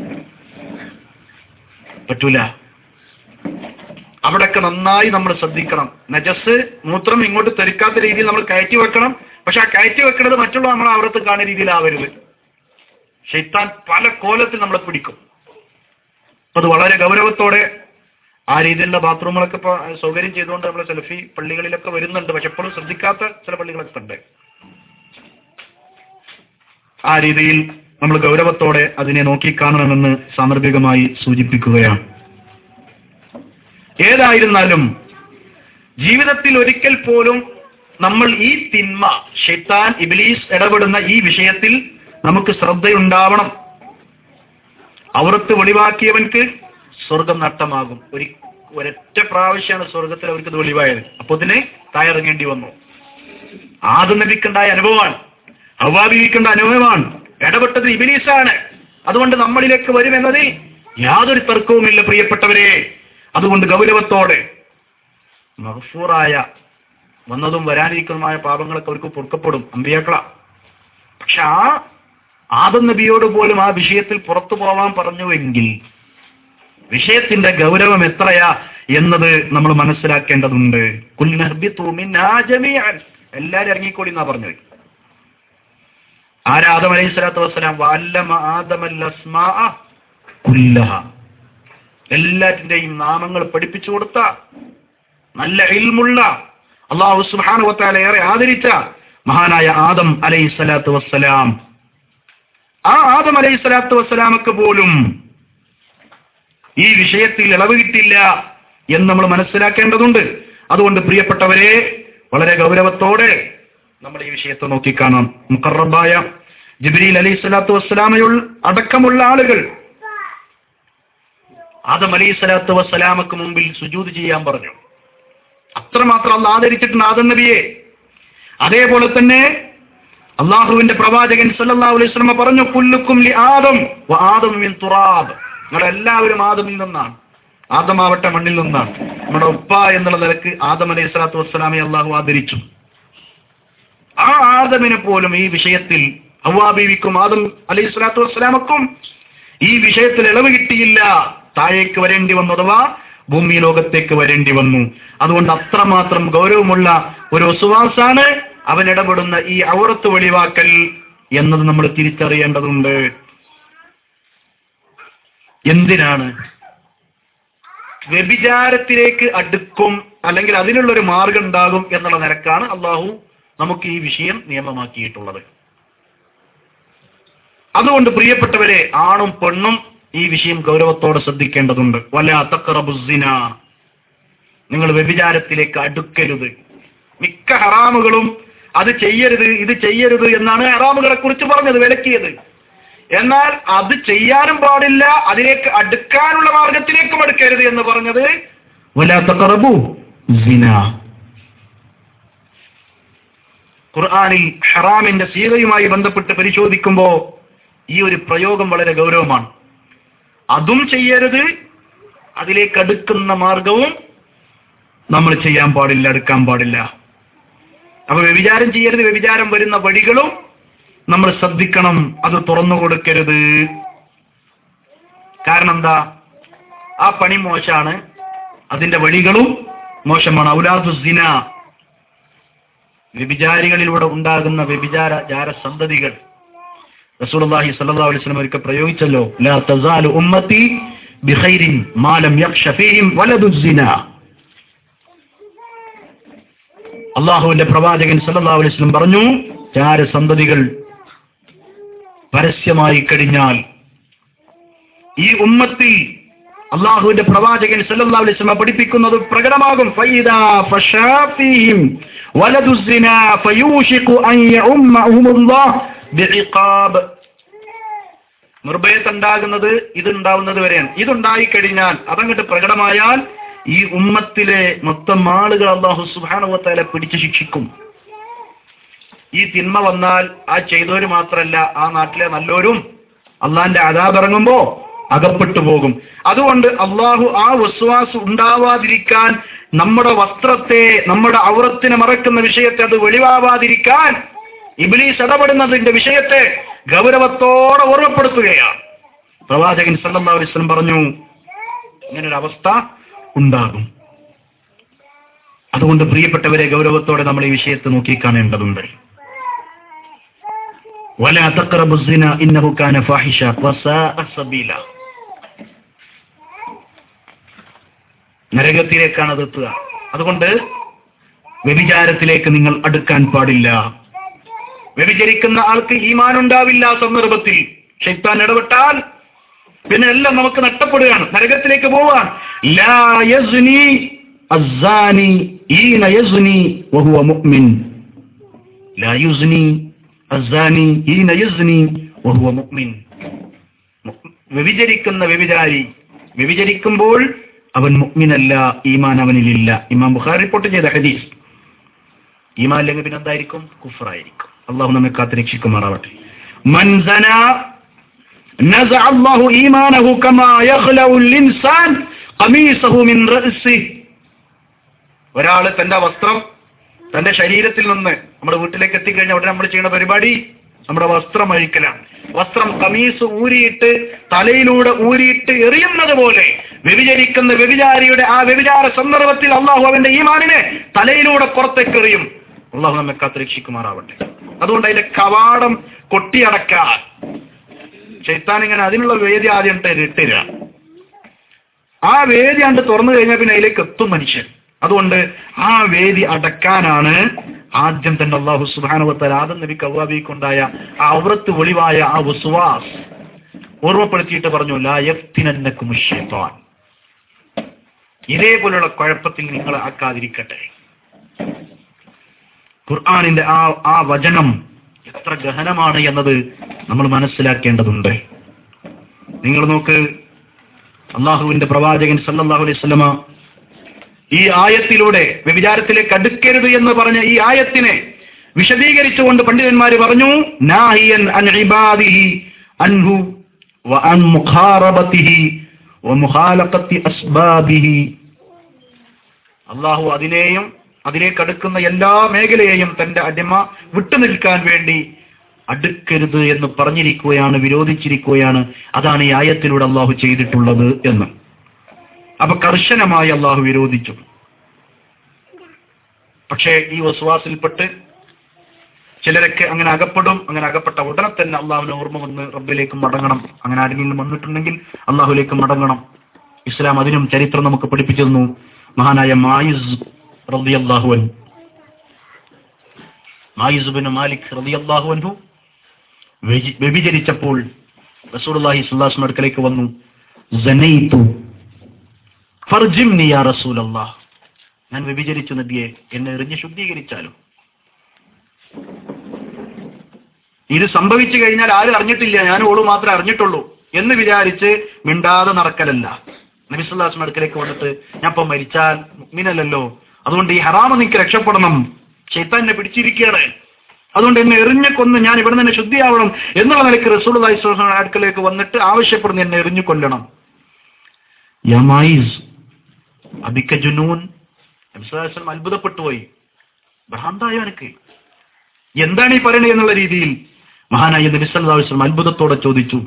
പറ്റൂല അവിടെയൊക്കെ നന്നായി നമ്മൾ ശ്രദ്ധിക്കണം നജസ് മൂത്രം ഇങ്ങോട്ട് തെറിക്കാത്ത രീതിയിൽ നമ്മൾ കയറ്റി വെക്കണം പക്ഷെ ആ കയറ്റി വെക്കുന്നത് മറ്റുള്ള നമ്മൾ അവിടത്ത് കാണുന്ന രീതിയിലാവരുത് ഷെയ്ത്താൻ പല കോലത്തിൽ നമ്മളെ പിടിക്കും അപ്പൊ അത് വളരെ ഗൗരവത്തോടെ ആ രീതിയിലുള്ള ബാത്റൂമുകളൊക്കെ ഇപ്പൊ സൗകര്യം ചെയ്തുകൊണ്ട് നമ്മൾ സെൽഫി പള്ളികളിലൊക്കെ വരുന്നുണ്ട് പക്ഷെ എപ്പോഴും ശ്രദ്ധിക്കാത്ത ചില പള്ളികളൊക്കെ ഉണ്ട് ആ രീതിയിൽ നമ്മൾ ഗൗരവത്തോടെ അതിനെ നോക്കിക്കാണണമെന്ന് സാന്ദർഭികമായി സൂചിപ്പിക്കുകയാണ് ഏതായിരുന്നാലും ജീവിതത്തിൽ ഒരിക്കൽ പോലും നമ്മൾ ഈ തിന്മ ഷെയ്ത്താൻ ഇബിലീസ് ഇടപെടുന്ന ഈ വിഷയത്തിൽ നമുക്ക് ശ്രദ്ധയുണ്ടാവണം അവർത്ത് വെളിവാക്കിയവൻക്ക് സ്വർഗം നഷ്ടമാകും ഒരു ഒരൊറ്റ പ്രാവശ്യമാണ് സ്വർഗത്തിൽ അവർക്ക് ഇത് വെളിവായത് അപ്പൊ ഇതിന് തയ്യാറങ്ങേണ്ടി വന്നു ആദ്യം നബിക്കുണ്ടായ അനുഭവമാണ് അവ്വാബിക്കുണ്ട അനുഭവമാണ് ഇടപെട്ടത് ഇബിലീസാണ് അതുകൊണ്ട് നമ്മളിലേക്ക് വരുമെന്നതിൽ യാതൊരു തർക്കവുമില്ല പ്രിയപ്പെട്ടവരെ അതുകൊണ്ട് ഗൗരവത്തോടെ മഹഫൂറായ വന്നതും വരാനിരിക്കുന്നതുമായ പാപങ്ങളൊക്കെ അവർക്ക് പൊറുക്കപ്പെടും അമ്പിയാക്കള പക്ഷെ ആ ആദം നബിയോട് പോലും ആ വിഷയത്തിൽ പുറത്തു പോവാൻ പറഞ്ഞുവെങ്കിൽ വിഷയത്തിന്റെ ഗൗരവം എത്രയാ എന്നത് നമ്മൾ മനസ്സിലാക്കേണ്ടതുണ്ട് കുൽനഹ്ബിതു മിന്നാ ജമീഅൻ. എല്ലാരും ഇറങ്ങിക്കോടി എന്നാ പറഞ്ഞത് ആരാ ആദം അലൈഹി സ്വലാത്തു വസ്സലാം വല്ലമ ആദമൽ അസ്മാഅ കുല്ലഹ എല്ലാറ്റിന്റെയും നാമങ്ങൾ പഠിപ്പിച്ചു കൊടുത്ത നല്ല ഇൽമുള്ള അള്ളാഹു സുബ്ഹാനഹു വതആല ഏറെ ആദരിച്ച മഹാനായ ആദം അലൈഹി സ്വലാത്തു വസ്സലാം ആ ആദം അലൈഹി സ്വലാത്തു വസ്സലാമക്ക് പോലും ഈ വിഷയത്തിൽ ഇളവ് കിട്ടില്ല എന്ന് നമ്മൾ മനസ്സിലാക്കേണ്ടതുണ്ട് അതുകൊണ്ട് പ്രിയപ്പെട്ടവരെ വളരെ ഗൗരവത്തോടെ നമ്മൾ ഈ വിഷയത്തെ നോക്കിക്കാണാം മുക്കറബായ ജിബ്രീൽ അലൈഹി സ്വലാത്തു വസ്സലാമയുള്ള അടക്കമുള്ള ആളുകൾ ആദം അലൈഹി സ്വലാത്തു വസ്സലാമക്ക് മുമ്പിൽ സുജൂത് ചെയ്യാൻ പറഞ്ഞു അത്രമാത്രം അന്ന് ആദരിച്ചിട്ടുണ്ട് ആദം നബിയെ അതേപോലെ തന്നെ അള്ളാഹുവിന്റെ പ്രവാചകൻ സല്ലല്ലാഹു അലൈഹി വസല്ലം പറഞ്ഞു കുല്ലുക്കും ലി ആദം വ ആദം മിൻ തുറാബ് നിങ്ങളെല്ലാവരും ആദമിൽ നിന്നാണ് ആദമാവട്ടെ മണ്ണിൽ നിന്നാണ് നമ്മുടെ ഉപ്പ എന്നുള്ള നിലക്ക് ആദം അലൈഹി സ്വലാത്തു വസ്സലാമെ അള്ളാഹു ആദരിച്ചു ആ ആദമിനെ പോലും ഈ വിഷയത്തിൽ ഹവാബീവിക്കും ആദം അലൈഹി സ്വലാത്തു വസ്സലാമക്കും ഈ വിഷയത്തിൽ ഇളവ് കിട്ടിയില്ല താഴേക്ക് വരേണ്ടി വന്നു അഥവാ ഭൂമി ലോകത്തേക്ക് വരേണ്ടി വന്നു അതുകൊണ്ട് അത്രമാത്രം ഗൗരവമുള്ള ഒരു ഒസുവാസാണ് അവൻ ഇടപെടുന്ന ഈ ഔറത്ത് വെളിവാക്കൽ എന്നത് നമ്മൾ തിരിച്ചറിയേണ്ടതുണ്ട് എന്തിനാണ് വ്യഭിചാരത്തിലേക്ക് അടുക്കും അല്ലെങ്കിൽ അതിനുള്ള ഒരു മാർഗം ഉണ്ടാകും എന്നുള്ള നിരക്കാണ് അള്ളാഹു നമുക്ക് ഈ വിഷയം നിയമമാക്കിയിട്ടുള്ളത് അതുകൊണ്ട് പ്രിയപ്പെട്ടവരെ ആണും പെണ്ണും ഈ വിഷയം ഗൗരവത്തോടെ ശ്രദ്ധിക്കേണ്ടതുണ്ട് വല തക്കറബുസിന നിങ്ങൾ വ്യഭിചാരത്തിലേക്ക് അടുക്കരുത് മിക്ക ഹറാമുകളും അത് ചെയ്യരുത് ഇത് ചെയ്യരുത് എന്നാണ് ഹറാമുകളെ കുറിച്ച് പറഞ്ഞത് വിലക്കിയത് എന്നാൽ അത് ചെയ്യാനും പാടില്ല അതിലേക്ക് അടുക്കാനുള്ള മാർഗത്തിലേക്കും അടുക്കരുത് എന്ന് പറഞ്ഞത് വലാത്തറബു സിന ഖുർആാനിൽ ഹറാമിന്റെ സീതയുമായി ബന്ധപ്പെട്ട് പരിശോധിക്കുമ്പോൾ ഈ ഒരു പ്രയോഗം വളരെ ഗൗരവമാണ് അതും ചെയ്യരുത് അതിലേക്ക് അടുക്കുന്ന മാർഗവും നമ്മൾ ചെയ്യാൻ പാടില്ല അടുക്കാൻ പാടില്ല അപ്പൊ വ്യഭിചാരം ചെയ്യരുത് വ്യഭിചാരം വരുന്ന വഴികളും നമ്മൾ ശ്രദ്ധിക്കണം അത് തുറന്നു കൊടുക്കരുത് കാരണം എന്താ ആ പണി മോശാണ് അതിന്റെ വഴികളും മോശമാണ് ഔലാദു സിന വ്യഭിചാരികളിലൂടെ ഉണ്ടാകുന്ന വ്യഭിചാര ജാരസന്തതികൾ റസൂലുള്ളാഹി സ്വല്ലല്ലാഹു അലൈഹി വസല്ലം ഒരിക്കൽ പ്രയോഗിച്ചല്ലോ ലാ തസാലു ഉമ്മത്തി ബിഖൈരിൻ മാ ലം യഖ്ശ ഫീഹിം വലദു സിന അള്ളാഹുവിന്റെ പ്രവാചകൻ സല്ലല്ലാഹു അലൈഹി വസല്ലം പറഞ്ഞു ജാരസന്തതികൾ പരസ്യമായി കഴിഞ്ഞാൽ ഈ ഉമ്മത്തിൽ അള്ളാഹുവിന്റെ പ്രവാചകൻ സല്ലല്ലാഹു അലൈഹി വസല്ലം പഠിപ്പിക്കുന്നത് പ്രകടമാകും ഫൈദാ ഫശാഫീഹിം വലദു സിന ഫയൂഷിഖു അൻ യഉമ്മഹുമുല്ലാഹ് ബിഇഖാബ് നിർഭയത്തുണ്ടാകുന്നത് ഇതുണ്ടാവുന്നത് വരെയാണ് ഇതുണ്ടായി കഴിഞ്ഞാൽ അതങ്ങോട്ട് പ്രകടമായാൽ ഈ ഉമ്മത്തിലെ മൊത്തം ആളുകൾ അള്ളാഹു സുബാനുവത്താലെ പിടിച്ച് ശിക്ഷിക്കും ഈ തിന്മ വന്നാൽ ആ ചെയ്തവര് മാത്രമല്ല ആ നാട്ടിലെ നല്ലവരും അള്ളാന്റെ അതാപിറങ്ങുമ്പോ അകപ്പെട്ടു പോകും അതുകൊണ്ട് അള്ളാഹു ആ വിശ്വാസ് ഉണ്ടാവാതിരിക്കാൻ നമ്മുടെ വസ്ത്രത്തെ നമ്മുടെ ഔറത്തിനെ മറക്കുന്ന വിഷയത്തെ അത് വെളിവാവാതിരിക്കാൻ ഇബിലീസ് ഇടപെടുന്നതിന്റെ വിഷയത്തെ ഗൗരവത്തോടെ ഓർമ്മപ്പെടുത്തുകയാണ് പ്രവാചകൻ സല്ലല്ലാഹു അലൈഹി വസല്ലം പറഞ്ഞു ഇങ്ങനൊരു അവസ്ഥ ഉണ്ടാകും അതുകൊണ്ട് പ്രിയപ്പെട്ടവരെ ഗൗരവത്തോടെ നമ്മൾ ഈ വിഷയത്തെ നോക്കിക്കാണേണ്ടതുണ്ട് ولا تقربوا الزنا إنه كان فاحشة وساء سبيلا നരകത്തിലേക്കാണ് അത് എത്തുക അതുകൊണ്ട് വ്യഭിചാരത്തിലേക്ക് നിങ്ങൾ അടുക്കാൻ പാടില്ല വ്യഭിചരിക്കുന്ന ആൾക്ക് ഈമാൻ ഉണ്ടാവില്ല ആ സന്ദർഭത്തിൽ ഷെയ്ത്താൻ ഇടപെട്ടാൽ പിന്നെ എല്ലാം നമുക്ക് നഷ്ടപ്പെടുകയാണ് നരകത്തിലേക്ക് പോവാൻ ലാ യസ്നി അസ്സാനി ഈന യസ്നി വഹുവ മുഅ്മിൻ ലാ യുസ്നി അസ്സാനി ഈന യസ്നി വഹുവ മുഅ്മിൻ വ്യഭിചരിക്കുന്ന വ്യഭിചാരി വ്യഭിചരിക്കുമ്പോൾ അവൻ മുഅ്മിനല്ല ഈമാൻ അവനിലില്ല ഇമാം ബുഖാരി റിപ്പോർട്ട് ചെയ്ത ഹദീസ് ഈമാൻ അല്ലെങ്കിൽ പിന്നെ എന്തായിരിക്കും കുഫറായിരിക്കും അള്ളാഹു നമ്മെ കാത്ത് രക്ഷിക്കുമാറാവട്ടെ മൻ സന نزع الله إيمانه كما يخلع الإنسان قميصه من رأسه ഒരാള് തന്റെ വസ്ത്രം തന്റെ ശരീരത്തിൽ നിന്ന് നമ്മുടെ വീട്ടിലേക്ക് എത്തിക്കഴിഞ്ഞാൽ ഉടനെ നമ്മൾ ചെയ്യുന്ന പരിപാടി നമ്മുടെ വസ്ത്രം അഴിക്കലാണ് വസ്ത്രം കമീസ് ഊരിയിട്ട് തലയിലൂടെ ഊരിയിട്ട് എറിയുന്നത് പോലെ വ്യഭിചരിക്കുന്ന വ്യഭിചാരിയുടെ ആ വ്യഭിചാര സന്ദർഭത്തിൽ അള്ളാഹു അവന്റെ ഈമാനിനെ തലയിലൂടെ പുറത്തേക്ക് എറിയും അള്ളാഹു നമ്മെ കാത്തുരക്ഷിക്കുമാറാവട്ടെ അതുകൊണ്ട് അതിന്റെ കവാടം കൊട്ടിയടക്കാൻ ചൈത്താൻ ഇങ്ങനെ അതിനുള്ള വേദി ആദ്യം ഇട്ടുതരിക ആ വേദി കണ്ട് തുറന്നു കഴിഞ്ഞാൽ പിന്നെ അതിലേക്ക് എത്തും മനുഷ്യൻ അതുകൊണ്ട് ആ വേദി അടക്കാനാണ് ആദ്യം തന്നെ അള്ളാഹു സുബാനുവത്തൽ ആദം നബി കവാബിക്കുണ്ടായ ആ ഔറത്ത് ഒളിവായ ആ വസുവാസ് ഓർമ്മപ്പെടുത്തിയിട്ട് പറഞ്ഞു ലായഫ്തിനക്കും ഷെയ്ത്താൻ ഇതേപോലുള്ള കുഴപ്പത്തിൽ നിങ്ങൾ ആക്കാതിരിക്കട്ടെ ഖുർആാനിന്റെ ആ ആ വചനം എത്ര ഗഹനമാണ് എന്നത് നമ്മൾ മനസ്സിലാക്കേണ്ടതുണ്ട് നിങ്ങൾ നോക്ക് അള്ളാഹുവിന്റെ പ്രവാചകൻ സല്ലല്ലാഹു അലൈഹി വസല്ലമ ഈ ആയത്തിലൂടെ വ്യഭിചാരത്തിലേക്ക് അടുക്കരുത് എന്ന് പറഞ്ഞ ഈ ആയത്തിനെ വിശദീകരിച്ചുകൊണ്ട് പണ്ഡിതന്മാർ പറഞ്ഞു നാഹിയൻ അൻ ഇബാദിഹി അൻഹു വ അൻ മുഖാറബത്തിഹി വ മുഖാലഖത്തി അസ്ബാബിഹി അള്ളാഹു അതിനെയും അതിലേക്ക് അടുക്കുന്ന എല്ലാ മേഖലയെയും തന്റെ അടിമ വിട്ടുനിൽക്കാൻ വേണ്ടി അടുക്കരുത് എന്ന് പറഞ്ഞിരിക്കുകയാണ് വിരോധിച്ചിരിക്കുകയാണ് അതാണ് ഈ ആയത്തിലൂടെ അള്ളാഹു ചെയ്തിട്ടുള്ളത് എന്ന് അപ്പൊ കർശനമായി അള്ളാഹു വിരോധിച്ചു പക്ഷേ ഈ വസ്വാസിൽപ്പെട്ട് ചിലരൊക്കെ അങ്ങനെ അകപ്പെടും അങ്ങനെ അകപ്പെട്ട ഉടനെ തന്നെ അള്ളാഹുവിനെ ഓർമ്മ വന്ന് റബ്ബിലേക്ക് മടങ്ങണം അങ്ങനെ ആരെങ്കിലും വന്നിട്ടുണ്ടെങ്കിൽ അള്ളാഹുലേക്ക് മടങ്ങണം ഇസ്ലാം അതിനും ചരിത്രം നമുക്ക് പഠിപ്പിച്ചു തന്നു മഹാനായ മായിസ് റളിയല്ലാഹുവൻ മായിസ് ബിൻ മാലിക് റളിയല്ലാഹുവൻഹു വ്യഭിചരിച്ചപ്പോൾ റസൂലുള്ളാഹി സ്വല്ലല്ലാഹു അലൈഹി അടുക്കലേക്ക് വന്നു സനൈതു ഫർജിംനി യാ റസൂലല്ലാഹ് ഞാൻ വ്യഭിചരിച്ചു നബിയെ എന്നെ എറിഞ്ഞ് ശുദ്ധീകരിച്ചാലും ഇത് സംഭവിച്ചു കഴിഞ്ഞാൽ ആരും അറിഞ്ഞിട്ടില്ല ഞാൻ ഓള് മാത്രമേ അറിഞ്ഞിട്ടുള്ളൂ എന്ന് വിചാരിച്ച് മിണ്ടാതെ നടക്കലല്ല നബിസുല്ലാസ്മ അടുക്കലേക്ക് വന്നിട്ട് ഞാൻ ഇപ്പൊ മരിച്ചാൽ മുഗ്മിനല്ലല്ലോ അതുകൊണ്ട് ഈ ഹറാമ നിനക്ക് രക്ഷപ്പെടണം ഷെയ്ത്താൻ എന്നെ പിടിച്ചിരിക്കുകയാണ് അതുകൊണ്ട് എന്നെ എറിഞ്ഞു കൊന്ന് ഞാൻ ഇവിടെ നിന്ന് ശുദ്ധിയാവണം എന്നുള്ള നിലയ്ക്ക് റസൂൽ അടുക്കലേക്ക് വന്നിട്ട് ആവശ്യപ്പെടുന്നു എന്നെ എറിഞ്ഞു കൊല്ലണം യമായിസ് അബിക്ക ജുനൂൻ നബിസ്വലം അത്ഭുതപ്പെട്ടു പോയി ഭ്രാന്തായോ എനിക്ക് എന്താണ് ഈ പറയുന്നത് എന്നുള്ള രീതിയിൽ മഹാനായ നബി സല്ലല്ലാഹു അലൈഹി വസല്ലം അത്ഭുതത്തോടെ ചോദിച്ചു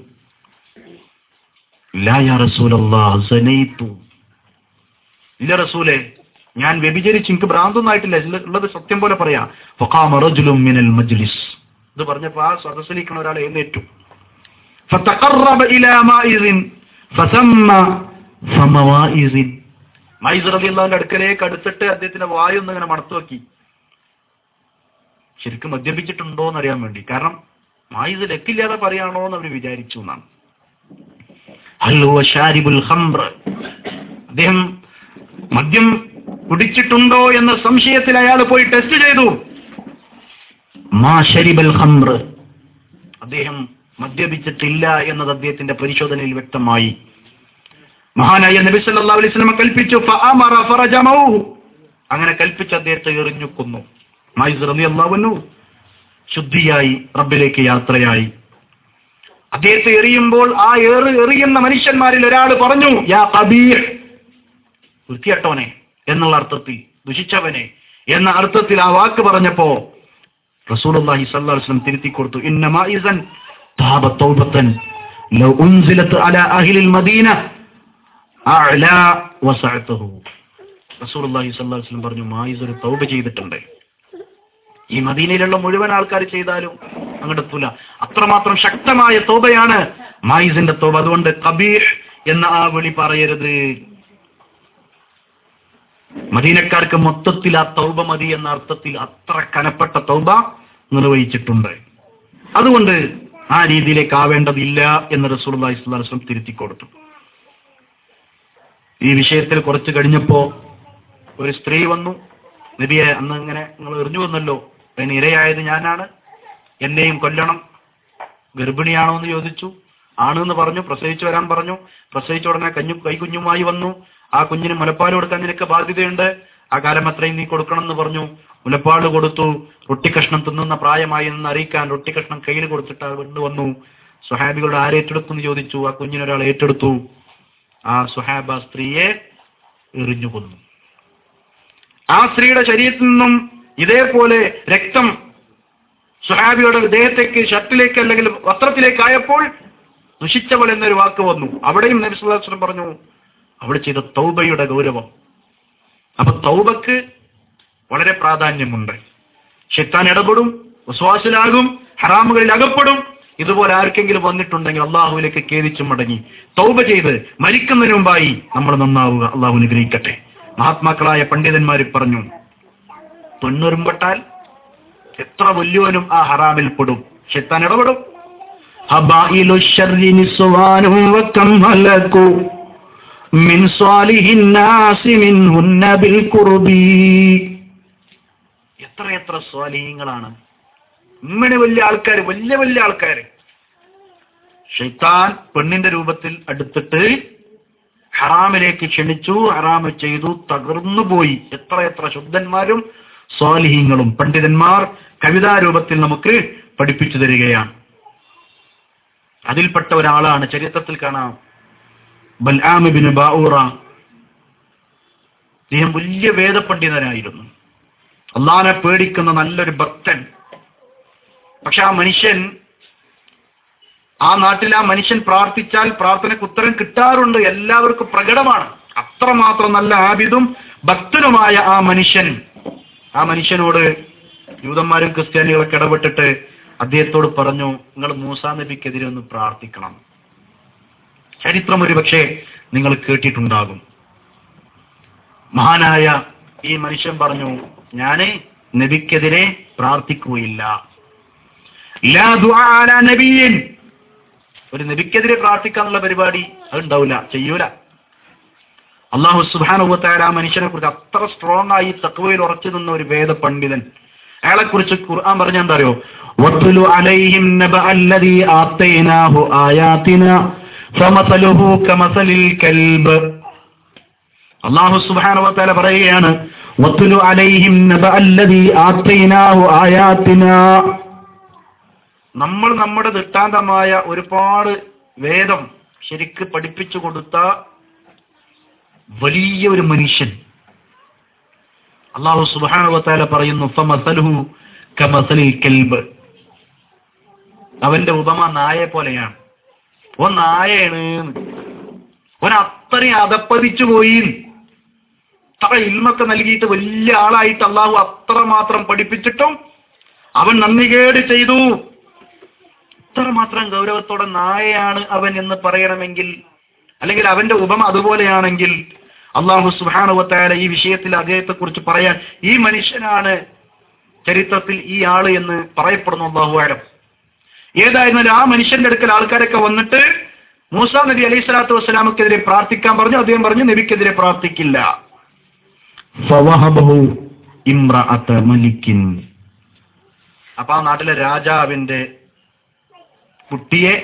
ലാ യാ റസൂലല്ലാഹ് സനൈതു ഇല്ല റസൂലേ ഞാൻ വ്യഭിചരിച്ച് എനിക്ക് ഭ്രാന്തൊന്നായിട്ടില്ല ഉള്ള- ഉള്ളത് സത്യം പോലെ പറയാം ഫഖാമ റജുലുൻ മിനൽ മജ്ലിസ് ഇത് പറഞ്ഞപ്പോ ആ സദസ്സിലിരിക്കുന്ന ഒരാൾ എഴുന്നേറ്റു فتقرب إلى مائز فسمى فموائز മൈസ് റളിയല്ലാഹുവിന്റെ അടുക്കലേക്ക് അടുത്തിട്ട് അദ്ദേഹത്തിന്റെ വായു ഒന്ന് ഇങ്ങനെ മണത്തു നോക്കി ശരിക്കും മദ്യപിച്ചിട്ടുണ്ടോ എന്ന് അറിയാൻ വേണ്ടി കാരണം മായിസ് ലക്കില്ലാതെ പറയാണോ എന്ന് അവർ വിചാരിച്ചു എന്നാണ് ഹലോ ഷാരിബുൽ ഹംറ അദ്ദേഹം മദ്യം കുടിച്ചിട്ടുണ്ടോ എന്ന സംശയത്തിൽ അയാൾ പോയി ടെസ്റ്റ് ചെയ്തു മാ ഷരിബൽ ഹംറ അദ്ദേഹം മദ്യപിച്ചിട്ടില്ല എന്നത് അദ്ദേഹത്തിന്റെ പരിശോധനയിൽ വ്യക്തമായി മഹാനായ നബി സല്ലല്ലാഹു അലൈഹി വസല്ലം കൽപ്പിച്ചു ഫഅമറ ഫറജമഹു അങ്ങനെ കൽപ്പിച്ച് അദ്ദേഹത്തെ എറിഞ്ഞു കൊന്നു മൈസ് റളിയല്ലാഹു അൻഹു ശുദ്ധിയായി റബ്ബിലേക്ക് യാത്രയായി അദ്ദേഹത്തെ എറിയുമ്പോൾ ആ ഏറ് എറിയുന്ന മനുഷ്യന്മാരിൽ ഒരാൾ പറഞ്ഞു യാ കബീർ വൃത്തിയട്ടവനെ എന്നുള്ള അർത്ഥത്തിൽ ദുഷിച്ചവനെ എന്ന അർത്ഥത്തിൽ ആ വാക്ക് പറഞ്ഞപ്പോ റസൂലുള്ളാഹി സ്വല്ലല്ലാഹു അലൈഹി വസല്ലം തിരുത്തി കൊടുത്തു ഇന്ന മായിസൻ താബ തൗബത്തൻ ലൗ ഉൻസിലത് അലാ അഹ്ലിൽ മദീന അഅലാ വസഅതഹു റസൂലുള്ളാഹി സ്വല്ലല്ലാഹു അലൈഹി വസല്ലം പറഞ്ഞു മായിസ് ഒരു തൗബ ചെയ്തിട്ടുണ്ട് ഈ മദീനയിലുള്ള മുഴുവൻ ആൾക്കാർ ചെയ്താലും അങ്ങോട്ട് എത്തൂല അത്രമാത്രം ശക്തമായ തോബയാണ് മായിസിന്റെ തോബ അതുകൊണ്ട് കബീർ എന്ന ആ വിളി പറയരുത് മദീനക്കാർക്ക് മൊത്തത്തിൽ ആ തൗബ മതി എന്ന അർത്ഥത്തിൽ അത്ര കനപ്പെട്ട തൗബ നിർവഹിച്ചിട്ടുണ്ട് അതുകൊണ്ട് ആ രീതിയിലേക്ക് ആവേണ്ടതില്ല എന്ന് റസൂലുള്ളാഹി സ്വല്ലല്ലാഹു അലൈഹി വസല്ലം തിരുത്തി കൊടുത്തു ഈ വിഷയത്തിൽ കുറച്ച് കഴിഞ്ഞപ്പോ ഒരു സ്ത്രീ വന്നു നബിയെ അന്ന് ഇങ്ങനെ നിങ്ങൾ എറിഞ്ഞു വന്നല്ലോ അതിന് ഇരയായത് ഞാനാണ് എന്നെയും കൊല്ലണം ഗർഭിണിയാണോ എന്ന് ചോദിച്ചു ആണെന്ന് പറഞ്ഞു പ്രസവിച്ചു വരാൻ പറഞ്ഞു പ്രസവിച്ച ഉടനെ കഞ്ഞു കൈക്കുഞ്ഞുമായി വന്നു ആ കുഞ്ഞിന് മുലപ്പാൽ കൊടുക്കാൻ നിനക്ക് ബാധ്യതയുണ്ട് ആ കാലം അത്രയും നീ കൊടുക്കണം എന്ന് പറഞ്ഞു മുലപ്പാട് കൊടുത്തു റൊട്ടി കഷ്ണം തിന്നുന്ന പ്രായമായി എന്ന് അറിയിക്കാൻ റൊട്ടി കഷ്ണം കയ്യിൽ കൊടുത്തിട്ട് ആ വീണ്ടും വന്നു സുഹാബികളുടെ ആരേറ്റെടുത്തു എന്ന് ചോദിച്ചു ആ കുഞ്ഞിനൊരാൾ ഏറ്റെടുത്തു ആ സുഹാബ സ്ത്രീയെ എറിഞ്ഞു കൊന്നു ആ സ്ത്രീയുടെ ശരീരത്തിൽ നിന്നും ഇതേപോലെ രക്തം സുഹാബിയുടെ ദേഹത്തേക്ക് ഷർട്ടിലേക്ക് അല്ലെങ്കിൽ വസ്ത്രത്തിലേക്ക് ആയപ്പോൾ ദുഷിച്ചവൾ എന്നൊരു വാക്ക് വന്നു അവിടെയും നബി സല്ലല്ലാഹു അലൈഹി വസല്ലം പറഞ്ഞു അവിടെ ചെയ്ത തൗബയുടെ ഗൗരവം അപ്പൊ തൗബക്ക് വളരെ പ്രാധാന്യമുണ്ട് ഷെത്താൻ ഇടപെടും വിശ്വാസിലാകും ഹറാമുകളിൽ അകപ്പെടും ഇതുപോലെ ആർക്കെങ്കിലും വന്നിട്ടുണ്ടെങ്കിൽ അള്ളാഹുവിലേക്ക് ഖേദിച്ചു മടങ്ങി തൗബ ചെയ്ത് മരിക്കുന്നതിന് മുമ്പായി നമ്മൾ നന്നാവുക അള്ളാഹു അനുഗ്രഹിക്കട്ടെ മഹാത്മാക്കളായ പണ്ഡിതന്മാർ പറഞ്ഞു പെണ്ണുരുമ്പെട്ടാൽ എത്ര വലിയവനും ആ ഹറാമിൽ പെടും ഷെത്താൻ ഇടപെടും ഹബായിലു ശർരി നിസ്വാനും വക്കം ഹലകു മിൻ സ്വാലിഹിൻ നാസി മിൻഹുന്ന ബിൽ ഖുർബി എത്ര എത്ര സ്വാലിഹീങ്ങളാണ് ഇങ്ങനെ വലിയ ആൾക്കാർ വലിയ വലിയ ആൾക്കാർ ഷെയ്ത്താൻ പെണ്ണിന്റെ രൂപത്തിൽ അടുത്തിട്ട് ഹറാമിലേക്ക് ക്ഷണിച്ചു ഹറാമ് ചെയ്തു തകർന്നു പോയി എത്ര എത്ര ശുദ്ധന്മാരും സ്വാലിഹീങ്ങളും പണ്ഡിതന്മാർ കവിതാ രൂപത്തിൽ നമുക്ക് പഠിപ്പിച്ചു തരികയാണ് അതിൽപ്പെട്ട ഒരാളാണ് ചരിത്രത്തിൽ കാണാം ബൽആമിബിന് ബാഊറ അദ്ദേഹം വലിയ വേദപണ്ഡിതനായിരുന്നു അള്ളാനെ പേടിക്കുന്ന നല്ലൊരു ഭക്തൻ പക്ഷെ ആ മനുഷ്യൻ ആ നാട്ടിൽ ആ മനുഷ്യൻ പ്രാർത്ഥിച്ചാൽ പ്രാർത്ഥനയ്ക്ക് ഉത്തരം കിട്ടാറുണ്ട് എല്ലാവർക്കും പ്രകടമാണ് അത്രമാത്രം നല്ല ആബിദും ഭക്തനുമായ ആ മനുഷ്യൻ ആ മനുഷ്യനോട് യൂതന്മാരും ക്രിസ്ത്യാനികളൊക്കെ ഇടപെട്ടിട്ട് അദ്ദേഹത്തോട് പറഞ്ഞു നിങ്ങൾ മൂസാ നബിക്കെതിരെ ഒന്ന് പ്രാർത്ഥിക്കണം ചരിത്രം ഒരു പക്ഷേ നിങ്ങൾ കേട്ടിട്ടുണ്ടാകും മഹാനായ ഈ മനുഷ്യൻ പറഞ്ഞു ഞാന് നബിക്കെതിരെ പ്രാർത്ഥിക്കുകയില്ല ലാ ദുആ അലാ നബിയ്യിൻ. ഒരു നബിക്കെതിരെ പ്രാർത്ഥിക്കാന്നുള്ള പരിപാടി അത് ഉണ്ടാവില്ല ചെയ്യൂല അള്ളാഹു സുബാനുഭവത്തായ ആ മനുഷ്യനെ കുറിച്ച് അത്ര സ്ട്രോങ് ആയി തക്വയിൽ ഉറച്ചു നിന്ന ഒരു വേദ പണ്ഡിതൻ അയാളെ കുറിച്ച് ഖുർആൻ പറഞ്ഞ എന്താ അറിയോ വത്തുലു അലൈഹിം നബഅ അല്ലദീ ആതൈനാഹു ആയാതിന ഫമസലുഹു കമസലിൽ കൽബ് അള്ളാഹു സുബ്ഹാനഹു വതആല പറയുകയാണ് വത്തുലു അലൈഹിം നബഅ അല്ലദീ ആതൈനാഹു ആയാതിന നമ്മൾ നമ്മുടെ ദൃഷ്ടാന്തമായ ഒരുപാട് വേദം ശരിക്ക് പഠിപ്പിച്ചു കൊടുത്ത വലിയ ഒരു മനുഷ്യൻ അള്ളാഹു സുബാനുവത്താല പറയുന്നു ഫമസലുഹു കമസലിൽ കെൽബ് അവന്റെ ഉപമ നായെ പോലെയാണ് ഓ നായയാണ് ഓൻ അത്രയും അതപ്പതിച്ചു പോയി അത്ര ഇൽമൊക്കെ നൽകിയിട്ട് വലിയ ആളായിട്ട് അള്ളാഹു അത്രമാത്രം പഠിപ്പിച്ചിട്ടും അവൻ നന്ദികേട് ചെയ്തു അത്രമാത്രം ഗൗരവത്തോടെ നായയാണ് അവൻ എന്ന് പറയണമെങ്കിൽ അല്ലെങ്കിൽ അവന്റെ ഉപമ അതുപോലെയാണെങ്കിൽ അള്ളാഹു സുബാനുവത്തായ ഈ വിഷയത്തിൽ അദ്ദേഹത്തെ കുറിച്ച് പറയാൻ ഈ മനുഷ്യനാണ് ചരിത്രത്തിൽ ഈ ആള് എന്ന് പറയപ്പെടുന്നു അള്ളാഹു ആരം ഏതായിരുന്നാലും ആ മനുഷ്യന്റെ അടുക്കൽ ആൾക്കാരൊക്കെ വന്നിട്ട് മൂസ നബി അലൈഹി സ്വലാത്തു വസ്സലാമക്കെതിരെ പ്രാർത്ഥിക്കാൻ പറഞ്ഞു അദ്ദേഹം പറഞ്ഞു നബിക്കെതിരെ പ്രാർത്ഥിക്കില്ല ഫവഹബഹു ഇമ്രഅത മലിക്കിൻ അപ്പൊ ആ നാട്ടിലെ രാജാവിന്റെ കുട്ടിയെ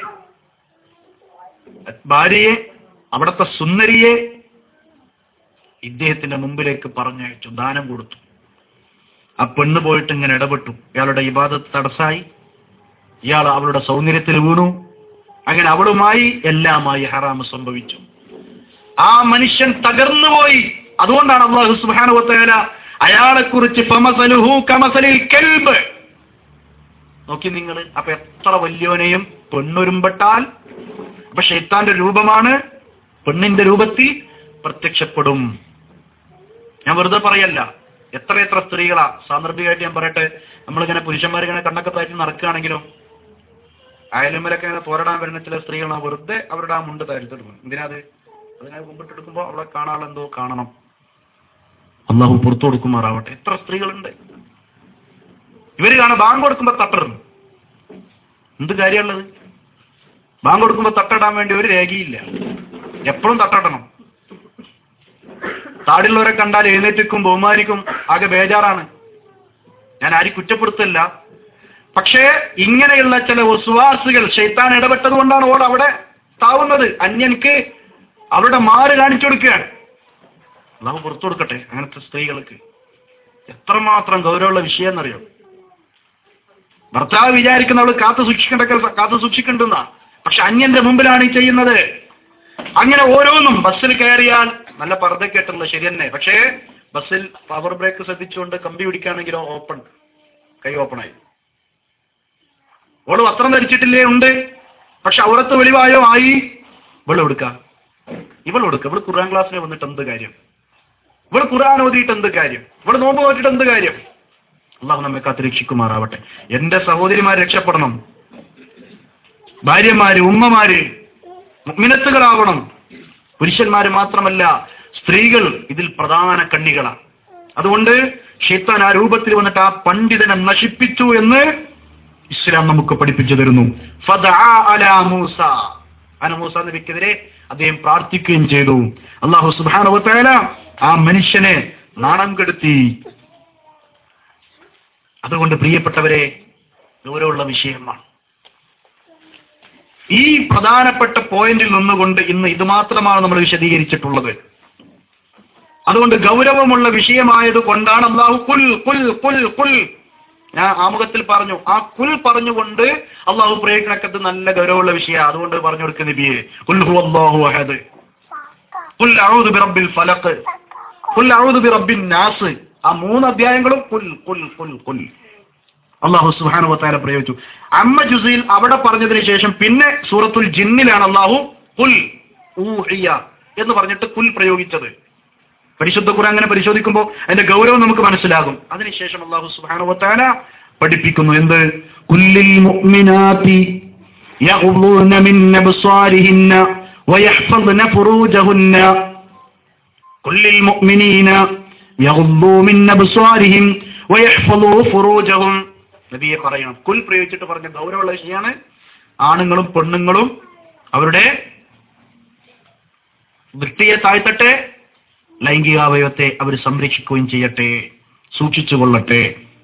ഭാര്യയെ അവിടുത്തെ സുന്ദരിയെ ഇദ്ദേഹത്തിന്റെ മുമ്പിലേക്ക് പറഞ്ഞയച്ചു ദാനം കൊടുത്തു ആ പെണ്ണ് പോയിട്ട് ഇങ്ങനെ ഇടപെട്ടു ഇയാളുടെ ഇബാദത്ത് തടസ്സായി ഇയാൾ അവളുടെ സൗന്ദര്യത്തിൽ വീണു അങ്ങനെ അവളുമായി എല്ലാമായി ഹറാമ് സംഭവിച്ചു ആ മനുഷ്യൻ തകർന്നുപോയി അതുകൊണ്ടാണ് അള്ളാഹു സുബാനുവത്തേല അയാളെ കുറിച്ച് ഫമസലുഹു കമസലിൽ കെൽബ് നോക്കി നിങ്ങൾ അപ്പൊ എത്ര വലിയവനെയും പെണ്ണൊരുമ്പെട്ടാൽ അപ്പൊ ഷെയ്ത്താന്റെ രൂപമാണ് പെണ്ണിന്റെ രൂപത്തിൽ പ്രത്യക്ഷപ്പെടും ഞാൻ വെറുതെ പറയല്ല എത്ര എത്ര സ്ത്രീകളാ സാന്ദർഭികമായിട്ട് ഞാൻ പറയട്ടെ നമ്മളിങ്ങനെ പുരുഷന്മാരിങ്ങനെ കണ്ണൊക്കെ താഴ്ത്തി നടക്കുകയാണെങ്കിലും അയലുമ്മലൊക്കെ ഇങ്ങനെ തോരടാൻ വരുന്ന ചില സ്ത്രീകളാണ് വെറുതെ അവരുടെ ആ മുണ്ട് താഴ്ത്തെടുക്കും എന്തിനാ അത് അതിനെ മുമ്പിട്ടെടുക്കുമ്പോൾ അവളെ കാണാനുള്ള എന്തോ കാണണം അള്ളാഹു പുറത്തു കൊടുക്കുമാറാവട്ടെ എത്ര സ്ത്രീകളുണ്ട് ഇവര് കാണാൻ ബാങ്ക് കൊടുക്കുമ്പോ തട്ടറുന്നു എന്ത് കാര്യമുള്ളത് ബാങ്ക് കൊടുക്കുമ്പോ തട്ടിടാൻ വേണ്ടി ഒരു രേഖയില്ല എപ്പോഴും തട്ടടണം താടിലുള്ളവരെ കണ്ടാൽ എഴുന്നേറ്റിക്കും ബഹുമാനിക്കും ആകെ ബേജാറാണ് ഞാൻ ആരും കുറ്റപ്പെടുത്തല്ല പക്ഷേ ഇങ്ങനെയുള്ള ചില വിശ്വാസികൾ ഷെയ്ത്താൻ ഇടപെട്ടത് കൊണ്ടാണ് ഓൾ അവിടെ താവുന്നത് അന്യൻക്ക് അവരുടെ മാറ് കാണിച്ചു കൊടുക്കുകയാണ് അള്ളാഹു പുറത്തു കൊടുക്കട്ടെ അങ്ങനത്തെ സ്ത്രീകൾക്ക് എത്രമാത്രം ഗൗരവമുള്ള വിഷയം എന്നറിയോ ഭർത്താവ് വിചാരിക്കുന്ന അവള് കാത്തു സൂക്ഷിക്കേണ്ട കാത്തു സൂക്ഷിക്കണ്ടെന്ന പക്ഷെ അന്യന്റെ മുമ്പിലാണ് ഈ ചെയ്യുന്നത് അങ്ങനെ ഓരോന്നും ബസ്സിൽ കയറിയാൽ നല്ല പർദ്ദക്കെട്ടുള്ള ശരി തന്നെ പക്ഷേ ബസ്സിൽ പവർ ബ്രേക്ക് ശ്രദ്ധിച്ചുകൊണ്ട് കമ്പി പിടിക്കുകയാണെങ്കിലോ ഓപ്പൺ കൈ ഓപ്പണായി ഓള് വസ്ത്രം ധരിച്ചിട്ടില്ലേ ഉണ്ട് പക്ഷെ അവിടത്തെ വെളിവായോ ആയി ഇവൾ എടുക്ക ഇവൾ എടുക്ക ഇവള് ഖുർആൻ ക്ലാസ്സിൽ വന്നിട്ട് എന്ത് കാര്യം ഇവള് ഖുർആൻ ഓതിയിട്ട് എന്ത് കാര്യം ഇവള് നോമ്പ് നോറ്റിട്ട് എന്ത് കാര്യം അള്ളാഹു നമ്മെ കാത്ത് രക്ഷിക്കുമാറാവട്ടെ എന്റെ സഹോദരിമാർ രക്ഷപ്പെടണം ഭാര്യമാര് ഉമ്മമാര് മിനത്തുകളാവണം പുരുഷന്മാര് മാത്രമല്ല സ്ത്രീകൾ ഇതിൽ പ്രധാന കണ്ണികളാണ് അതുകൊണ്ട് ഷെയ്ത്താൻ ആ രൂപത്തിൽ വന്നിട്ട് ആ പണ്ഡിതനെ നശിപ്പിച്ചു എന്ന് ഇസ്ലാം നമുക്ക് പഠിപ്പിച്ചു തരുന്നു ഫദആ അലാ മൂസ അന മൂസ നബിക്കെതിരെ അദ്ദേഹം പ്രാർത്ഥിക്കുകയും ചെയ്തു അള്ളാഹു സുബ്ഹാനഹു വ തആല ആ മനുഷ്യനെ നാണം കെടുത്തി അതുകൊണ്ട് പ്രിയപ്പെട്ടവരെ ഗൗരവമുള്ള വിഷയമാണ് ഈ പ്രധാനപ്പെട്ട പോയിന്റിൽ നിന്നുകൊണ്ട് ഇന്ന് ഇത് മാത്രമാണ് നമ്മൾ വിശദീകരിച്ചിട്ടുള്ളത് അതുകൊണ്ട് ഗൗരവമുള്ള വിഷയമായത് കൊണ്ടാണ് അള്ളാഹു കുൽ കുൽ കുൽ കുൽ ഞാൻ ആമുഖത്തിൽ പറഞ്ഞു ആ കുൽ പറഞ്ഞുകൊണ്ട് അള്ളാഹു പ്രയോഗിക്കണക്കത്ത് നല്ല ഗൗരവമുള്ള വിഷയം അതുകൊണ്ട് പറഞ്ഞു കൊടുക്കുന്ന നബിയെ കുൽ ഹു അല്ലാഹു അഹദ് കുൽ അഊദു ബിറബ്ബിൽ ഫലഖ് കുൽ അഊദു ബിറബ്ബിൻ നാസ് ആ മൂന്ന് അധ്യായങ്ങളും കുൽ കുൽ കുൽ കുൽ അള്ളാഹു സുബ്ഹാനഹു വതആല പ്രയോഗിച്ചു അമ്മ ജുസയിൽ അവിടെ പറഞ്ഞതിന് ശേഷം പിന്നെ സൂറത്തുൽ ജിന്നിലാണ് അള്ളാഹു കുൽ ഊഹിയ എന്ന് പറഞ്ഞിട്ട് കുൽ പ്രയോഗിച്ചത് പരിശുദ്ധ ഖുർആൻ അങ്ങനെ പരിശോധിക്കുമ്പോൾ അതിന്റെ ഗൗരവം നമുക്ക് മനസ്സിലാകും അതിനുശേഷം അള്ളാഹു സുബ്ഹാനഹു വതആല പഠിപ്പിക്കുന്നു എന്ത് കുല്ലിൽ മുഅ്മിനാതി യഗ്ളുന മിൻ അബ്സാരിഹിന്ന വയഹ്ഫظന ഫുറൂജഹുന്ന കുല്ലിൽ മുഅ്മിനീന യഗ്ളൂ മിൻ അബ്സാരിഹിം വയഹ്ഫളൂ ഫുറൂജഹും നബിയെ പറയണം കുൽ പ്രയോഗിച്ചിട്ട് പറഞ്ഞ ഗൗരവമുള്ള വിഷയമാണ് ആണുങ്ങളും പെണ്ണുങ്ങളും അവരുടെ വൃത്തിയെ താഴ്ത്തട്ടെ ലൈംഗികാവയവത്തെ അവർ സംരക്ഷിക്കുകയും ചെയ്യട്ടെ സൂക്ഷിച്ചു കൊള്ളട്ടെ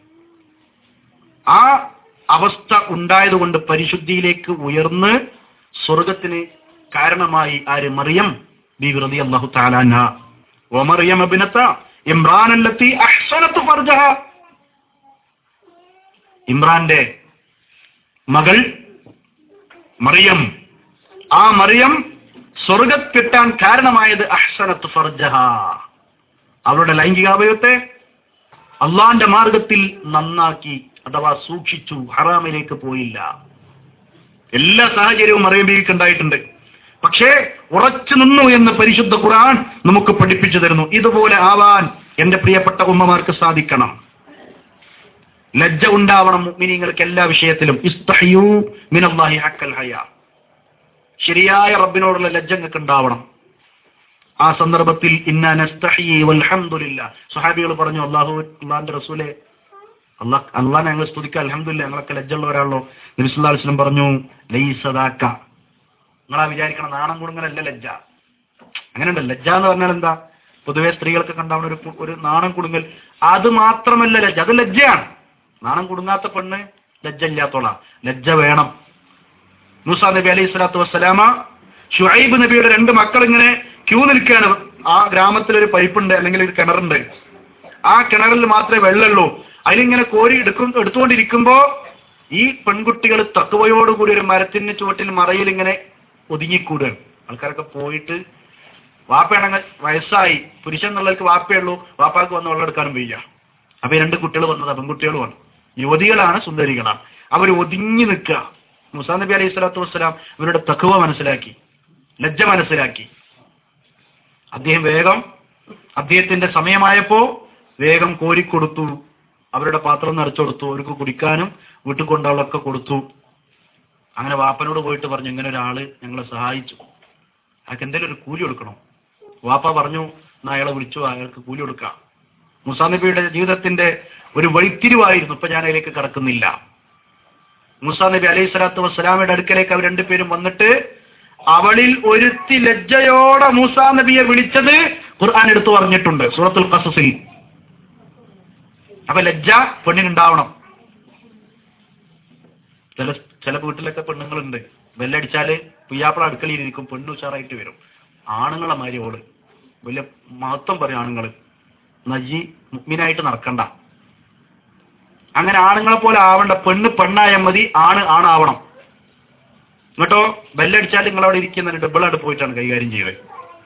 ആ അവസ്ഥ ഉണ്ടായതുകൊണ്ട് പരിശുദ്ധിയിലേക്ക് ഉയർന്ന് സ്വർഗത്തിന് കാരണമായി ആര് മറിയം ബീവി റളിയല്ലാഹു തആല അൻഹ വമറിയം അബ്നത ഇമ്രാൻ അല്ലത്തി അഹ്സനത്ത് ഫർജഹ ഇമ്രാന്റെ മകൾ മറിയം ആ മറിയം സ്വർഗത്തെത്താൻ കാരണമായത് അഹ്സനത്ത് ഫർജഹ അവരുടെ ലൈംഗികാവയവത്തെ അള്ളാന്റെ മാർഗത്തിൽ നന്നാക്കി അഥവാ സൂക്ഷിച്ചു ഹറാമിലേക്ക് പോയില്ല എല്ലാ സാഹചര്യവും മറിയം ബീവിക്ക് ഉണ്ടായിട്ടുണ്ട് പക്ഷേ ഉറച്ചു നിന്നു എന്ന് പരിശുദ്ധ ഖുർആൻ നമുക്ക് പഠിപ്പിച്ചു തരുന്നു ഇതുപോലെ ആവാൻ എന്റെ പ്രിയപ്പെട്ട ഉമ്മമാർക്ക് സാധിക്കണം ലജ്ജ ഉണ്ടാവണം മുഅ്മിനീങ്ങൾക്ക് എല്ലാ വിഷയത്തിലും ഇസ്തഹയൂ മിനല്ലാഹി ഹക്കൽ ഹയ ശരിയായ റബ്ബിനോടുള്ള ലജ്ജ നിങ്ങൾക്ക് ഉണ്ടാവണം ആ സന്ദർഭത്തിൽ ഇന്നാ നസ്തഹി വൽഹംദുലില്ല സ്വഹാബികൾ പറഞ്ഞു അള്ളാഹു അള്ളാഹിന്റെ റസൂലെ അള്ളാഹ് അള്ളാഹ് ഞങ്ങൾ സ്തുതിക്കുക അലഹമില്ല ഞങ്ങളൊക്കെ ലജ്ജുള്ളവരാണല്ലോ നബി സല്ലല്ലാഹു അലൈഹി വസല്ലം പറഞ്ഞു ലൈസദാക്ക നിങ്ങളാ വിചാരിക്കണം നാണം കുടുങ്ങലല്ല ലജ്ജ അങ്ങനെയുണ്ട് ലജ്ജ എന്ന് പറഞ്ഞാൽ എന്താ പൊതുവെ സ്ത്രീകൾക്ക് കണ്ടാവുന്ന ഒരു കു- ഒരു നാണം കുടുങ്ങൽ അത് മാത്രമല്ല ലജ്ജ അത് ലജ്ജയാണ് നാണം കുടുങ്ങാത്ത പെണ്ണ് ലജ്ജ ഇല്ലാത്തോളാ ലജ്ജ വേണം മൂസാ നബി അലൈഹി സ്വലാത്തു വസ്സലാമ ഷുഐബ് നബിയുടെ രണ്ട് മക്കൾ ഇങ്ങനെ ക്യൂ നിൽക്കുകയാണ് ആ ഗ്രാമത്തിൽ ഒരു പൈപ്പുണ്ട് അല്ലെങ്കിൽ ഒരു കിണറുണ്ട് ആ കിണറിൽ മാത്രമേ വെള്ളമുള്ളൂ അതിലിങ്ങനെ കോരി എടുക്കും എടുത്തുകൊണ്ടിരിക്കുമ്പോ ഈ പെൺകുട്ടികൾ തക്കവയോടുകൂടി ഒരു മരത്തിന് ചുവട്ടിൽ മറയിൽ ഇങ്ങനെ ഒതുങ്ങിക്കൂടുകയാണ് ആൾക്കാരൊക്കെ പോയിട്ട് വാപ്പയാണെങ്കിൽ വയസ്സായി പുരുഷൻ എന്നുള്ളവർക്ക് വാപ്പയേ ഉള്ളൂ വാപ്പാക്ക് വന്ന് വെള്ളം എടുക്കാനും വയ്യ അപ്പൊ ഈ രണ്ട് കുട്ടികൾ വന്നതാ പെൺകുട്ടികളുമാണ് യുവതികളാണ് സുന്ദരികളാണ് അവർ ഒതുങ്ങി നിൽക്കുക മുസാ നബി അലൈഹി സ്വലാത്തു വസ്സലാം ഇവരുടെ തക്കവ മനസ്സിലാക്കി ലജ്ജ മനസ്സിലാക്കി അദ്ദേഹം വേഗം അദ്ദേഹത്തിന്റെ സമയമായപ്പോ വേഗം കോരിക്കൊടുത്തു അവരുടെ പാത്രം നിറച്ചു കൊടുത്തു അവർക്ക് കുടിക്കാനും വീട്ടിൽ കൊണ്ടുള്ളൊക്കെ കൊടുത്തു അങ്ങനെ വാപ്പനോട് പോയിട്ട് പറഞ്ഞു ഇങ്ങനെ ഒരാള് ഞങ്ങളെ സഹായിച്ചു അയാൾക്ക് എന്തെങ്കിലും ഒരു കൂലി കൊടുക്കണം വാപ്പ പറഞ്ഞു എന്നാ അയാളെ വിളിച്ചു അയാൾക്ക് കൂലി കൊടുക്കാം മുസാ നബിയുടെ ജീവിതത്തിന്റെ ഒരു വഴിത്തിരിവായിരുന്നു ഇപ്പൊ ഞാൻ അതിലേക്ക് കടക്കുന്നില്ല മുസാ നബി അലൈഹി സ്വലാത്തു വസ്സലാമയുടെ അടുക്കലേക്ക് അവർ രണ്ടുപേരും വന്നിട്ട് അവളിൽ ഒരുത്തി ലജ്ജയോടെ മൂസാ നബിയെ വിളിച്ചത് ഖുർആൻ എടുത്തു പറഞ്ഞിട്ടുണ്ട് സൂറത്തുൽ ഖസസിൽ അപ്പൊ ലജ്ജ പെണ്ണിനുണ്ടാവണം ചില ചില വീട്ടിലൊക്കെ പെണ്ണുങ്ങളുണ്ട് ബെല്ലടിച്ചാല് പുയ്യാപ്പള അടുക്കളയിൽ ഇരിക്കും പെണ്ണ് ഉഷാറായിട്ട് വരും ആണുങ്ങളെ മാതിരി ഓള് വലിയ മഹത്വം പറയും ആണുങ്ങള് നജി മുഗ്മിനായിട്ട് നടക്കണ്ട അങ്ങനെ ആണുങ്ങളെ പോലെ ആവണ്ട പെണ്ണ് പെണ്ണായാൽ മതി ആണ് ആണാവണം എന്നിട്ടോ ബെല്ലടിച്ചാൽ നിങ്ങൾ അവിടെ ഇരിക്കുന്ന ഡബിളായിട്ട് പോയിട്ടാണ് കൈകാര്യം ചെയ്യുന്നത്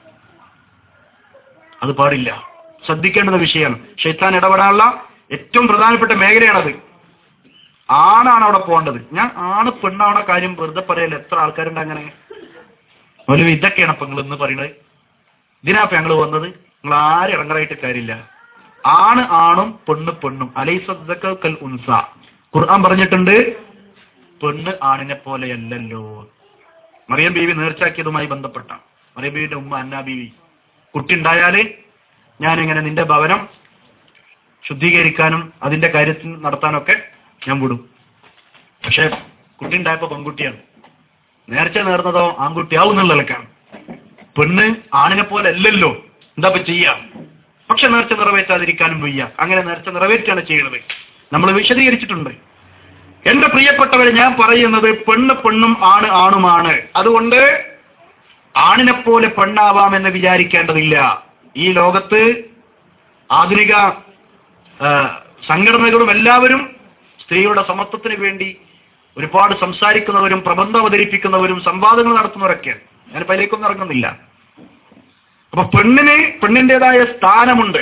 അത് പാടില്ല ശ്രദ്ധിക്കേണ്ടുന്ന വിഷയമാണ് ഷെയ്ത്താൻ ഇടപെടാനുള്ള ഏറ്റവും പ്രധാനപ്പെട്ട മേഖലയാണത് ആണാണ് അവിടെ പോകേണ്ടത് ഞാൻ ആണ് പെണ്ണാവണ കാര്യം വെറുതെ പറയല്ല എത്ര ആൾക്കാരുണ്ട് അങ്ങനെ ഒരു ഇതൊക്കെയാണ് അപ്പൊ നിങ്ങൾ ഇന്ന് പറയുന്നത് ഇതിനാപ്പ ഞങ്ങൾ വന്നത് നിങ്ങൾ ആരും ഇറങ്ങറായിട്ട് കാര്യമില്ല ആണ് ആണും പെണ്ണ് പെണ്ണും അലൈസൽ ഉൻസ ഖുർആൻ പറഞ്ഞിട്ടുണ്ട് പെണ്ണ് ആണിനെ പോലെയല്ലല്ലോ മറിയം ബീവി നേർച്ചാക്കിയതുമായി ബന്ധപ്പെട്ട മറിയം ബീവിന്റെ ഉമ്മ അന്ന ബീവി കുട്ടി ഉണ്ടായാല് ഞാനിങ്ങനെ നിന്റെ ഭവനം ശുദ്ധീകരിക്കാനും അതിന്റെ കാര്യത്തിൽ നടത്താനൊക്കെ ഞാൻ വിടും പക്ഷെ കുട്ടി ഉണ്ടായപ്പോ പെൺകുട്ടിയാണ് നേർച്ച നേർന്നതോ ആൺകുട്ടിയാവും എന്നുള്ള നിലക്കാണ് പെണ്ണ് ആണിനെ പോലെ അല്ലല്ലോ എന്താ ഇപ്പൊ ചെയ്യാം പക്ഷെ നേർച്ച നിറവേറ്റാതിരിക്കാനും വയ്യ അങ്ങനെ നേർച്ച നിറവേറ്റാണ് ചെയ്യുന്നത് നമ്മൾ വിശദീകരിച്ചിട്ടുണ്ട് എന്റെ പ്രിയപ്പെട്ടവരെ ഞാൻ പറയുന്നത് പെണ്ണ് പെണ്ണും ആണ് ആണുമാണ് അതുകൊണ്ട് ആണിനെ പോലെ പെണ്ണാവാമെന്ന് വിചാരിക്കേണ്ടതില്ല ഈ ലോകത്ത് ആധുനിക ആ, സംഘടനകളും എല്ലാവരും സ്ത്രീകളുടെ സമത്വത്തിന് വേണ്ടി ഒരുപാട് സംസാരിക്കുന്നവരും പ്രബന്ധം അവതരിപ്പിക്കുന്നവരും സംവാദങ്ങൾ നടത്തുന്നവരൊക്കെയാണ് ഞാനിപ്പോ അതിലേക്കൊന്നും ഇറങ്ങുന്നില്ല അപ്പൊ പെണ്ണിന് പെണ്ണിന്റേതായ സ്ഥാനമുണ്ട്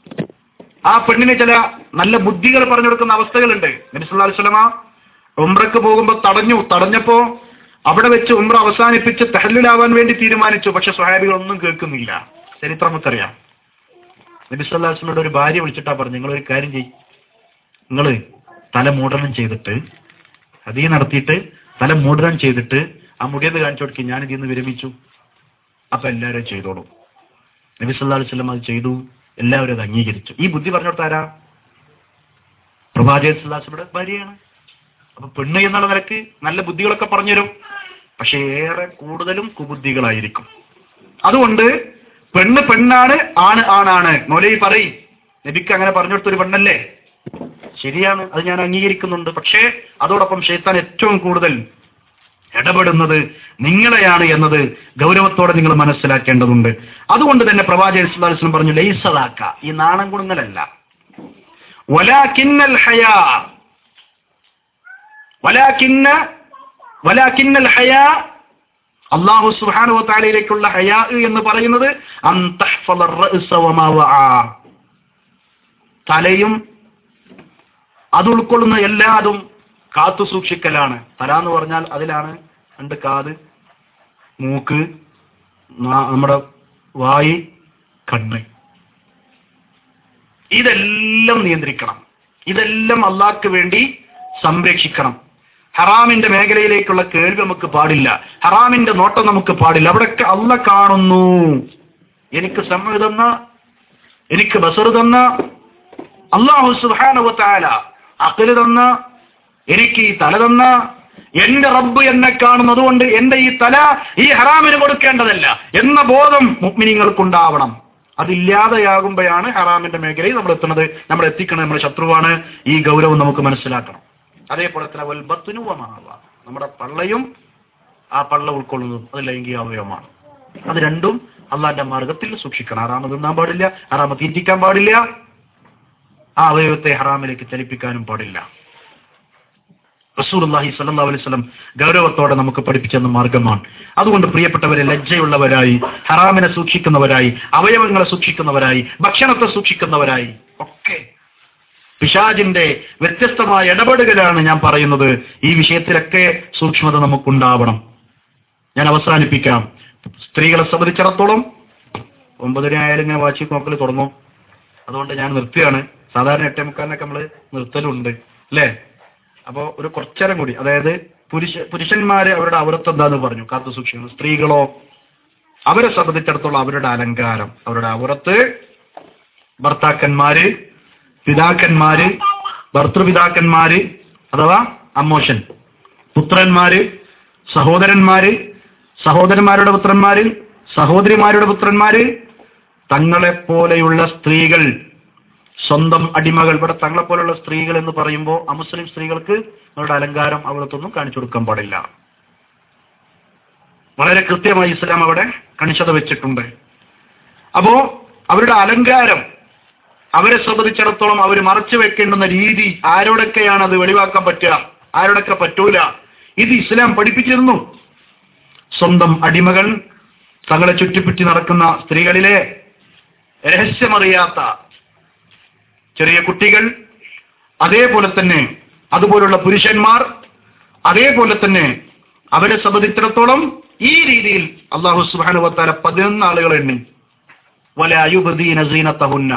ആ പെണ്ണിന് ചില നല്ല ബുദ്ധികൾ പറഞ്ഞു കൊടുക്കുന്ന അവസ്ഥകളുണ്ട് നബിസ്വല്ലാ വസ്ലമ ഉംറക്ക് പോകുമ്പോൾ തടഞ്ഞു തടഞ്ഞപ്പോ അവിടെ വെച്ച് ഉംറ അവസാനിപ്പിച്ച് തെഹല്ലിലാവാൻ വേണ്ടി തീരുമാനിച്ചു പക്ഷെ സ്വഹാബികൾ ഒന്നും കേൾക്കുന്നില്ല ചരിത്രം നമുക്കറിയാം നബിസ്വല്ലാ വസ്ലമയുടെ ഒരു ഭാര്യ വിളിച്ചിട്ടാ പറഞ്ഞു നിങ്ങളൊരു കാര്യം ചെയ്യും നിങ്ങൾ തല മൂടനം ചെയ്തിട്ട് അതീ നടത്തിയിട്ട് തല മൂടനം ചെയ്തിട്ട് ആ മുടിയത് കാണിച്ചു കൊടുക്കി ഞാൻ ഇതിൽ നിന്ന് വിരമിച്ചു അപ്പൊ എല്ലാവരും ചെയ്തോളൂ നബി സല്ലല്ലാഹു അലൈഹി വസല്ലം അത് ചെയ്തു എല്ലാവരും അത് അംഗീകരിച്ചു ഈ ബുദ്ധി പറഞ്ഞു കൊടുത്ത ആരാ പ്രവാചകൻ സുല്ലാസിയുടെ ഭാര്യയാണ് അപ്പൊ പെണ്ണ് എന്നുള്ള നിലക്ക് നല്ല ബുദ്ധികളൊക്കെ പറഞ്ഞുതരും പക്ഷെ ഏറെ കൂടുതലും കുബുദ്ധികളായിരിക്കും അതുകൊണ്ട് പെണ്ണ് പെണ്ണാണ് ആണ് ആണാണ് മൗലവി പറയും നബിക്ക് അങ്ങനെ പറഞ്ഞു കൊടുത്തൊരു പെണ്ണല്ലേ ശരിയാണ് അത് ഞാൻ അംഗീകരിക്കുന്നുണ്ട് പക്ഷേ അതോടൊപ്പം ഷെയ്ത്താൻ ഏറ്റവും കൂടുതൽ ഇടപെടുന്നത് നിങ്ങളെയാണ് എന്നത് ഗൗരവത്തോടെ നിങ്ങൾ മനസ്സിലാക്കേണ്ടതുണ്ട് അതുകൊണ്ട് തന്നെ പ്രവാചകൻ സ്വല്ലല്ലാഹു അലൈഹി വസല്ലം പറഞ്ഞു ലൈസദാക്ക ഈ നാണം കുടുങ്ങലല്ല വലാകിന്നൽ ഹയാ വലാകിന്ന വലാകിന്നൽ ഹയാ അള്ളാഹു സുബ്ഹാനഹു വതആലയിലേക്കുള്ള ഹയാ എന്ന് പറയുന്നത് അൻ തഹ്ഫള الرأس وما وعى തലയും അത് ഉൾക്കൊള്ളുന്ന എല്ലാതും കാത്തു സൂക്ഷിക്കലാണ് തല എന്ന് പറഞ്ഞാൽ അതിലാണ് രണ്ട് കാത് മൂക്ക് നാ- നമ്മുടെ വായി കണ്ണ് ഇതെല്ലാം നിയന്ത്രിക്കണം ഇതെല്ലാം അള്ളാഹ്ക്ക് വേണ്ടി സംരക്ഷിക്കണം ഹറാമിന്റെ മേഖലയിലേക്കുള്ള കേൾവി നമുക്ക് പാടില്ല ഹറാമിന്റെ നോട്ടം നമുക്ക് പാടില്ല അവിടെയൊക്കെ അല്ല കാണുന്നു എനിക്ക് സമ്മതി തന്ന എനിക്ക് ബസർ തന്ന അള്ളാഹു സുഹാനുവത്താല അക്കല് തന്ന എനിക്ക് ഈ തല തന്ന എന്റെ റബ്ബ് എന്നെ കാണുന്നു അതുകൊണ്ട് എന്റെ ഈ തല ഈ ഹറാമിന് കൊടുക്കേണ്ടതല്ല എന്ന ബോധം മുഗ്മിനിങ്ങൾക്കുണ്ടാവണം അതില്ലാതെയാകുമ്പോഴാണ് ഹറാമിന്റെ മേഖലയിൽ നമ്മൾ എത്തുന്നത് നമ്മൾ എത്തിക്കുന്നത് നമ്മുടെ ശത്രുവാണ് ഈ ഗൗരവം നമുക്ക് മനസ്സിലാക്കണം അതേപോലെ തന്നെ വൽബത്തുനുവമാവ നമ്മുടെ പള്ളയും ആ പള്ള ഉൾക്കൊള്ളുന്നതും അത് ലൈംഗിക അവയവമാണ് അത് രണ്ടും അള്ളാന്റെ മാർഗത്തിൽ സൂക്ഷിക്കണം ഹറാമ തിന്നാൻ പാടില്ല ഹറാമ തീറ്റിക്കാൻ പാടില്ല ആ അവയവത്തെ ഹറാമിലേക്ക് ചലിപ്പിക്കാനും പാടില്ല റസൂലുള്ളാഹി സ്വല്ലല്ലാഹു അലൈഹി വസല്ലം ഗൗരവത്തോടെ നമുക്ക് പഠിപ്പിച്ചെന്ന മാർഗമാണ് അതുകൊണ്ട് പ്രിയപ്പെട്ടവരെ ലജ്ജയുള്ളവരായി ഹറാമിനെ സൂക്ഷിക്കുന്നവരായി അവയവങ്ങളെ സൂക്ഷിക്കുന്നവരായി ഭക്ഷണത്തെ സൂക്ഷിക്കുന്നവരായി ഒക്കെ പിശാജിന്റെ വ്യത്യസ്തമായ ഇടപെടലുകളാണ് ഞാൻ പറയുന്നത് ഈ വിഷയത്തിലൊക്കെ സൂക്ഷ്മത നമുക്കുണ്ടാവണം ഞാൻ അവസാനിപ്പിക്കാം സ്ത്രീകളെ സംബന്ധിച്ചിടത്തോളം ഒമ്പതര ആയാലും ഇങ്ങനെ വാച്ചി നോക്കൽ തുടങ്ങും അതുകൊണ്ട് ഞാൻ നിർത്തിയാണ് സാധാരണ എട്ടേ മുക്കാലിനൊക്കെ നമ്മൾ നിർത്തലുണ്ട് അല്ലേ അപ്പോ ഒരു കുറച്ചേരം കൂടി അതായത് പുരുഷ പുരുഷന്മാര് അവരുടെ അവരത്ത് എന്താന്ന് പറഞ്ഞു കാത്തു സൂക്ഷിക്കുന്നു സ്ത്രീകളോ അവരെ സംബന്ധിച്ചിടത്തോളം അവരുടെ അലങ്കാരം അവരുടെ അവരത്ത് ഭർത്താക്കന്മാര് പിതാക്കന്മാര് ഭർത്തൃപിതാക്കന്മാര് അഥവാ അമ്മോഷൻ പുത്രന്മാര് സഹോദരന്മാര് സഹോദരന്മാരുടെ പുത്രന്മാര് സഹോദരിമാരുടെ പുത്രന്മാര് തങ്ങളെ പോലെയുള്ള സ്ത്രീകൾ സ്വന്തം അടിമകൾ ഇവിടെ തങ്ങളെ പോലെയുള്ള സ്ത്രീകൾ എന്ന് പറയുമ്പോൾ അമുസ്ലിം സ്ത്രീകൾക്ക് അവരുടെ അലങ്കാരം അവിടത്തൊന്നും കാണിച്ചു കൊടുക്കാൻ പാടില്ല വളരെ കൃത്യമായി ഇസ്ലാം അവിടെ കണിശത വെച്ചിട്ടുണ്ട് അപ്പോ അവരുടെ അലങ്കാരം അവരെ സംബന്ധിച്ചിടത്തോളം അവർ മറച്ചു വെക്കേണ്ടുന്ന രീതി ആരോടൊക്കെയാണ് അത് വെളിവാക്കാൻ പറ്റുക ആരോടൊക്കെ പറ്റൂല ഇത് ഇസ്ലാം പഠിപ്പിച്ചിരുന്നു സ്വന്തം അടിമകൾ തങ്ങളെ ചുറ്റിപ്പറ്റി നടക്കുന്ന സ്ത്രീകളിലെ രഹസ്യമറിയാത്ത ചെറിയ കുട്ടികൾ അതേപോലെ തന്നെ അതുപോലുള്ള പുരുഷന്മാർ അതേപോലെ തന്നെ അവരെ സംബന്ധിച്ചിടത്തോളം ഈ രീതിയിൽ അള്ളാഹു സുബാനുവത്താല പതിനൊന്ന് ആളുകൾ എണ്ണി വല അയുബദീന സീനത്തഹുന്ന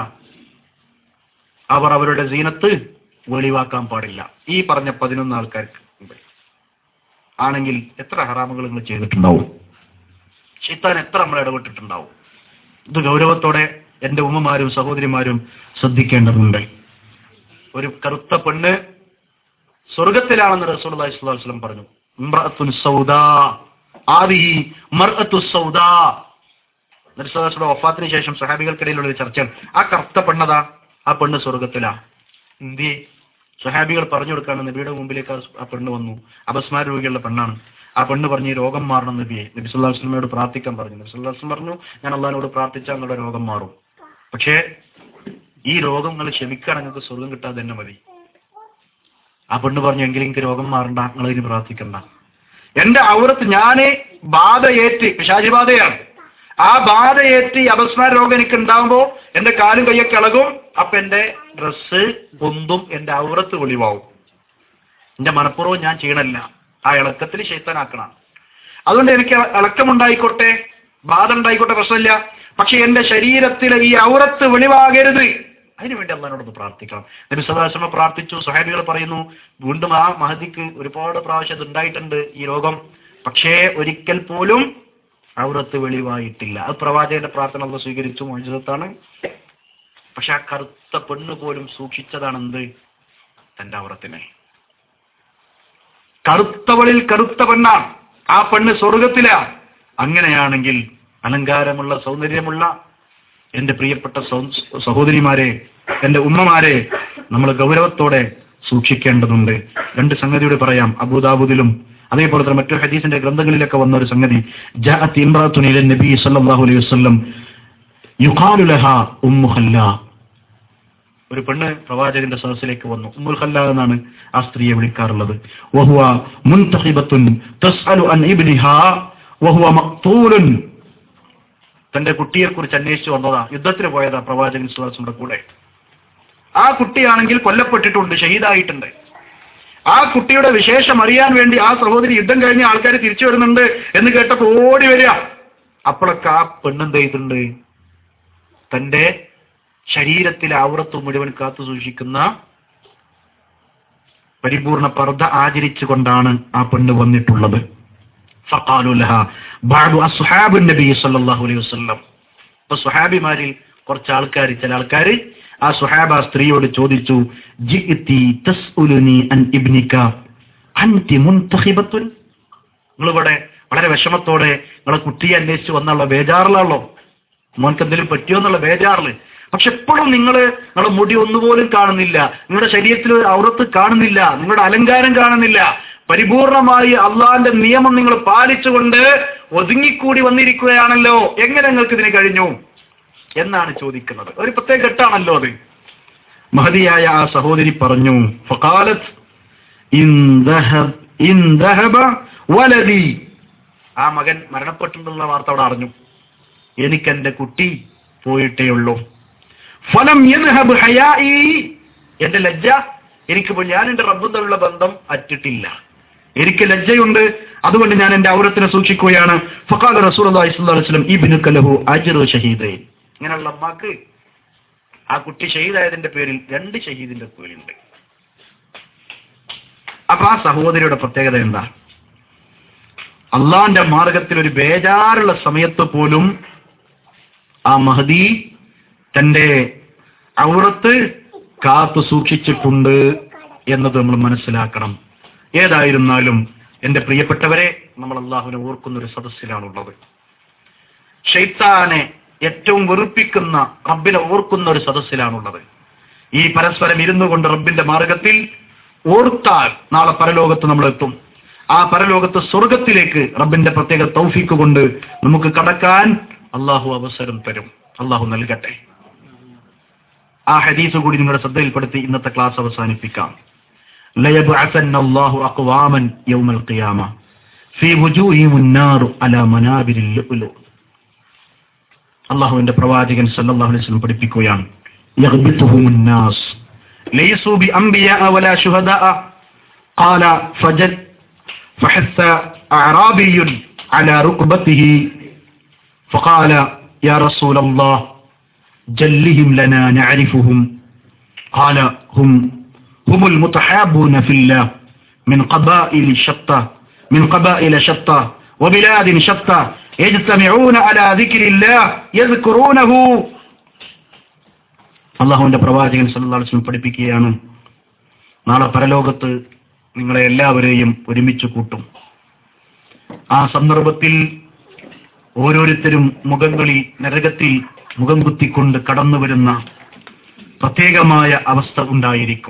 അവർ അവരുടെ സീനത്ത് വെളിവാക്കാൻ പാടില്ല ഈ പറഞ്ഞ പതിനൊന്ന് ആൾക്കാർക്ക് മുമ്പ്. ആണെങ്കിൽ എത്ര ഹറാമുകൾ നിങ്ങൾ ചെയ്തിട്ടുണ്ടാവും ഷെയ്ത്താൻ എത്ര നമ്മൾ ഇടപെട്ടിട്ടുണ്ടാവും ഇത് ഗൗരവത്തോടെ എന്റെ ഉമ്മമാരും സഹോദരിമാരും ശ്രദ്ധിക്കേണ്ടതുണ്ട് ഒരു കറുത്ത പെണ്ണ് സ്വർഗത്തിലാണെന്ന് റസൂൽ വസ്ലം പറഞ്ഞു ഇമ്രഅത്തുൻ സൗദാ ആദിഹി മർഅത്തു സൗദാ നബിസ്വലാസ്ലം വഫാത്തിന് ശേഷം സഹാബികൾക്കിടയിലുള്ള ഒരു ചർച്ചയാണ് ആ കറുത്ത പെണ്ണതാ ആ പെണ്ണ് സ്വർഗത്തിലാ എന്തിയെ സഹാബികൾ പറഞ്ഞു കൊടുക്കാണ് നബിയുടെ മുമ്പിലേക്ക് ആ- ആ പെണ്ണ് വന്നു അപസ്മാര രോഗിയുള്ള പെണ്ണാണ് ആ പെണ്ണ് പറഞ്ഞു "ഈ രോഗം മാറണം നബിയെ നബി സല്ലല്ലാഹു അലൈഹി വസല്ലമയോട് പ്രാർത്ഥിക്കാൻ പറഞ്ഞു നബി സല്ലല്ലാഹു അലൈഹി വസല്ലം പറഞ്ഞു ഞാൻ അള്ളഹാനോട് പ്രാർത്ഥിച്ചാൽ നിങ്ങളുടെ രോഗം മാറും പക്ഷേ ഈ രോഗം നിങ്ങൾ ക്ഷമിക്കുകയാണെങ്കിൽ നിങ്ങൾക്ക് സ്വർഗം കിട്ടാതെ തന്നെ മതി ആ പെണ്ണ് പറഞ്ഞു എങ്കിലും എനിക്ക് രോഗം മാറണ്ട നിങ്ങൾ ഇതിന് പ്രാർത്ഥിക്കണ്ട എന്റെ ഔറത്ത് ഞാന് ബാധയേറ്റ് പിശാചി ബാധയാണ് ആ ബാധയേറ്റ് ഈ അപസ്മാര രോഗം എനിക്ക് ഉണ്ടാകുമ്പോ എന്റെ കാലും കൈയൊക്കെ ഇളകും അപ്പൊ എന്റെ ഡ്രസ്സ് പൊന്തും എന്റെ ഔറത്ത് വെളിവാവും എന്റെ മനഃപൂർവ്വം ഞാൻ ചെയ്യണല്ല ആ ഇളക്കത്തിൽ ശൈത്താനാക്കണം അതുകൊണ്ട് എനിക്ക് ഇളക്കമുണ്ടായിക്കോട്ടെ ബാധ ഉണ്ടായിക്കോട്ടെ പ്രശ്നമില്ല പക്ഷെ എന്റെ ശരീരത്തിലെ ഈ ഔറത്ത് വെളിവാകരുത് അതിനുവേണ്ടി അള്ളഹാനോടൊന്ന് പ്രാർത്ഥിക്കണം നബി സദാശ്രമ പ്രാർത്ഥിച്ചു സുഹൈബികൾ പറയുന്നു വീണ്ടും ആ മഹദിക്ക് ഒരുപാട് പ്രാവശ്യം അത് ഉണ്ടായിട്ടുണ്ട് ഈ രോഗം പക്ഷേ ഒരിക്കൽ പോലും ഔറത്ത് വെളിവായിട്ടില്ല അത് പ്രവാചകന്റെ പ്രാർത്ഥന അള്ള സ്വീകരിച്ചു മോചിതത്താണ് പക്ഷെ ആ കറുത്ത പെണ്ണ് പോലും സൂക്ഷിച്ചതാണ് എന്ത് തന്റെ ഔറത്തിനെ കറുത്തവളിൽ കറുത്ത പെണ്ണാണ് ആ പെണ്ണ് സ്വർഗത്തിലാ അങ്ങനെയാണെങ്കിൽ അലങ്കാരമുള്ള സൗന്ദര്യമുള്ള എന്റെ പ്രിയപ്പെട്ട സഹോ- സഹോദരിമാരെ എന്റെ ഉമ്മമാരെ നമ്മൾ ഗൗരവത്തോടെ സൂക്ഷിക്കേണ്ടതുണ്ട് രണ്ട് സംഗതിയോട് പറയാം അബൂദാബുദിലും അതേപോലെ തന്നെ മറ്റു ഹദീസിന്റെ ഗ്രന്ഥങ്ങളിലൊക്കെ വന്ന ഒരു സംഗതി ജാഅത്ത് ഇമ്രാത്തുൻ ഇല നബി സല്ലല്ലാഹു അലൈഹി വസല്ലം യുഖാലു ലഹാ ഉമ്മു ഖല്ലാ ഒരു പെണ്ണ് പ്രവാചകന്റെ സദസ്സിലേക്ക് വന്നു ഉമ്മുൽ ഖല്ല എന്നാണ് ആ സ്ത്രീയെ വിളിക്കാറുള്ളത് വഹുവ മുൻതഖിബത്തുൻ തസ്അലു അൻ ഇബ്നിഹാ വഹുവ മഖ്തൂലുൻ തന്റെ കുട്ടിയെ കുറിച്ച് അന്വേഷിച്ചു വന്നതാ യുദ്ധത്തിന് പോയതാ പ്രവാചകൻ സുഹാസിന്റെ കൂടെ ആ കുട്ടിയാണെങ്കിൽ കൊല്ലപ്പെട്ടിട്ടുണ്ട് ഷഹീദായിട്ടുണ്ട് ആ കുട്ടിയുടെ വിശേഷം അറിയാൻ വേണ്ടി ആ സഹോദരി യുദ്ധം കഴിഞ്ഞ ആൾക്കാർ തിരിച്ചു വരുന്നുണ്ട് എന്ന് കേട്ടപ്പോ ഓടി വരിക അപ്പോഴൊക്കെ ആ പെണ്ണെന്ത് ചെയ്തിട്ടുണ്ട് തന്റെ ശരീരത്തിലെ ഔറത്ത് മുഴുവൻ കാത്തു സൂക്ഷിക്കുന്ന പരിപൂർണ പർദ്ദ ആചരിച്ചുകൊണ്ടാണ് ആ പെണ്ണ് വന്നിട്ടുള്ളത് ഫഖാലു ലഹാ ബഅദു അസ്ഹാബുൻ നബി സല്ലല്ലാഹു അലൈഹി വസല്ലം അപ്പൊ സുഹാബിമാരിൽ കുറച്ച് ആൾക്കാർ ചില ആൾക്കാർ ആ സുഹാബ സ്ത്രീയോട് ചോദിച്ചു ജിഇതി തസ്ഉലുനി അൻ ഇബ്നിക അൻതി മുൻതഖിബത്തുൻ നിങ്ങളിവിടെ വളരെ വിഷമത്തോടെ നിങ്ങളെ കുട്ടിയെ അന്വേഷിച്ച് വന്നുള്ള ബേജാറിലാണല്ലോ മോൻക്ക് എന്തെങ്കിലും പറ്റിയോ എന്നുള്ള ബേജാറില് പക്ഷെ എപ്പോഴും നിങ്ങൾ നിങ്ങളുടെ മുടി ഒന്നുപോലും കാണുന്നില്ല നിങ്ങളുടെ ശരീരത്തിൽ ഒരു ഔറത്ത് കാണുന്നില്ല നിങ്ങളുടെ അലങ്കാരം കാണുന്നില്ല പരിപൂർണമായി അള്ളാന്റെ നിയമം നിങ്ങൾ പാലിച്ചുകൊണ്ട് ഒതുങ്ങിക്കൂടി വന്നിരിക്കുകയാണല്ലോ എങ്ങനെ നിങ്ങൾക്ക് ഇതിന് കഴിഞ്ഞു എന്നാണ് ചോദിക്കുന്നത് ഒരു പ്രത്യേക ഘട്ടാണല്ലോ അത് മഹതിയായ ആ സഹോദരി പറഞ്ഞു ഫഖാലത്ത് ഇൻ ദഹബ ഇൻ ദഹബ വലദി ആ മകൻ മരണപ്പെട്ടിട്ടുള്ള വാർത്ത അവിടെ അറിഞ്ഞു എനിക്ക് എന്റെ കുട്ടി പോയിട്ടേ ഉള്ളൂ ഫലം യദ്ഹബ് ഹയാഇ എന്റെ ലജ്ജ എനിക്കിപ്പോൾ ഞാൻ എന്റെ റബ്ബും തമ്മിലുള്ള ബന്ധം അറ്റിട്ടില്ല എനിക്ക് ലജ്ജയുണ്ട് അതുകൊണ്ട് ഞാൻ എന്റെ ഔരത്തിനെ സൂക്ഷിക്കുകയാണ് ഫഖാല റസൂലുള്ളാഹി സ്വല്ലല്ലാഹു അലൈഹി വസല്ലം ഇബ്നുക ലഹു അജ്റു ഷഹീദൈൻ ഇങ്ങനെയുള്ള അമ്മക്ക് ആ കുട്ടി ഷഹീദായതിന്റെ പേരിൽ രണ്ട് ഷഹീദിന്റെ പേരുണ്ട് അപ്പൊ ആ സഹോദരിയുടെ പ്രത്യേകത എന്താ അള്ളാന്റെ മാർഗത്തിൽ ഒരു ബേജാറുള്ള സമയത്ത് പോലും ആ മഹദി തന്റെ ഔറത്ത് കാത്തു സൂക്ഷിച്ചിട്ടുണ്ട് എന്നത് നമ്മൾ മനസ്സിലാക്കണം ഏതായിരുന്നാലും എന്റെ പ്രിയപ്പെട്ടവരെ നമ്മൾ അള്ളാഹുവിനെ ഓർക്കുന്ന ഒരു സദസ്സിലാണുള്ളത് ഷെയ്ത്താനെ ഏറ്റവും വെറുപ്പിക്കുന്ന റബ്ബിനെ ഓർക്കുന്ന ഒരു സദസ്സിലാണുള്ളത് ഈ പരസ്പരം ഇരുന്നു കൊണ്ട് റബ്ബിന്റെ മാർഗത്തിൽ ഓർത്താൽ നാളെ പരലോകത്ത് നമ്മൾ എത്തും ആ പരലോകത്ത് സ്വർഗത്തിലേക്ക് റബ്ബിന്റെ പ്രത്യേക തൗഫീക്ക് കൊണ്ട് നമുക്ക് കടക്കാൻ അള്ളാഹു അവസരം തരും അള്ളാഹു നൽകട്ടെ ആ ഹദീസ് കൂടി നിങ്ങളുടെ ശ്രദ്ധയിൽപ്പെടുത്തി ഇന്നത്തെ ക്ലാസ് അവസാനിപ്പിക്കാം ليبعثن الله أقواما يوم القيامة في وجوههم النار على منابر اللؤلؤ അള്ളാഹുവിന്റെ പ്രവാചകൻ സല്ലല്ലാഹു അലൈഹി വസല്ലം പഠിപ്പിക്കുകയാണ് يغبطهم الناس ليسوا بأنبياء ولا شهداء قال فجد فحث أعرابي على ركبته فقال يا رسول الله جلهم لنا نعرفهم قال هم هم المتحابون في الله من قبائل شتى من قبائل شتى وبلاد شتى يجتمعون على ذكر الله يذكرونه അള്ളാഹുവിന്റെ പ്രവാചകൻ സല്ലല്ലാഹു അലൈഹി വസല്ലം പഠിപ്പിക്കുകയാണ് നാളെ പരലോകത്ത് നിങ്ങളെ എല്ലാവരെയും ഒരുമിച്ച് കൂട്ടും ആ സന്ദർഭത്തിൽ ഓരോരുത്തരും മുഖങ്ങളിൽ നരകത്തിൽ മുഖം കുത്തിക്കൊണ്ട് കടന്നു വരുന്ന പ്രത്യേകമായ അവസ്ഥ ഉണ്ടായിരിക്കും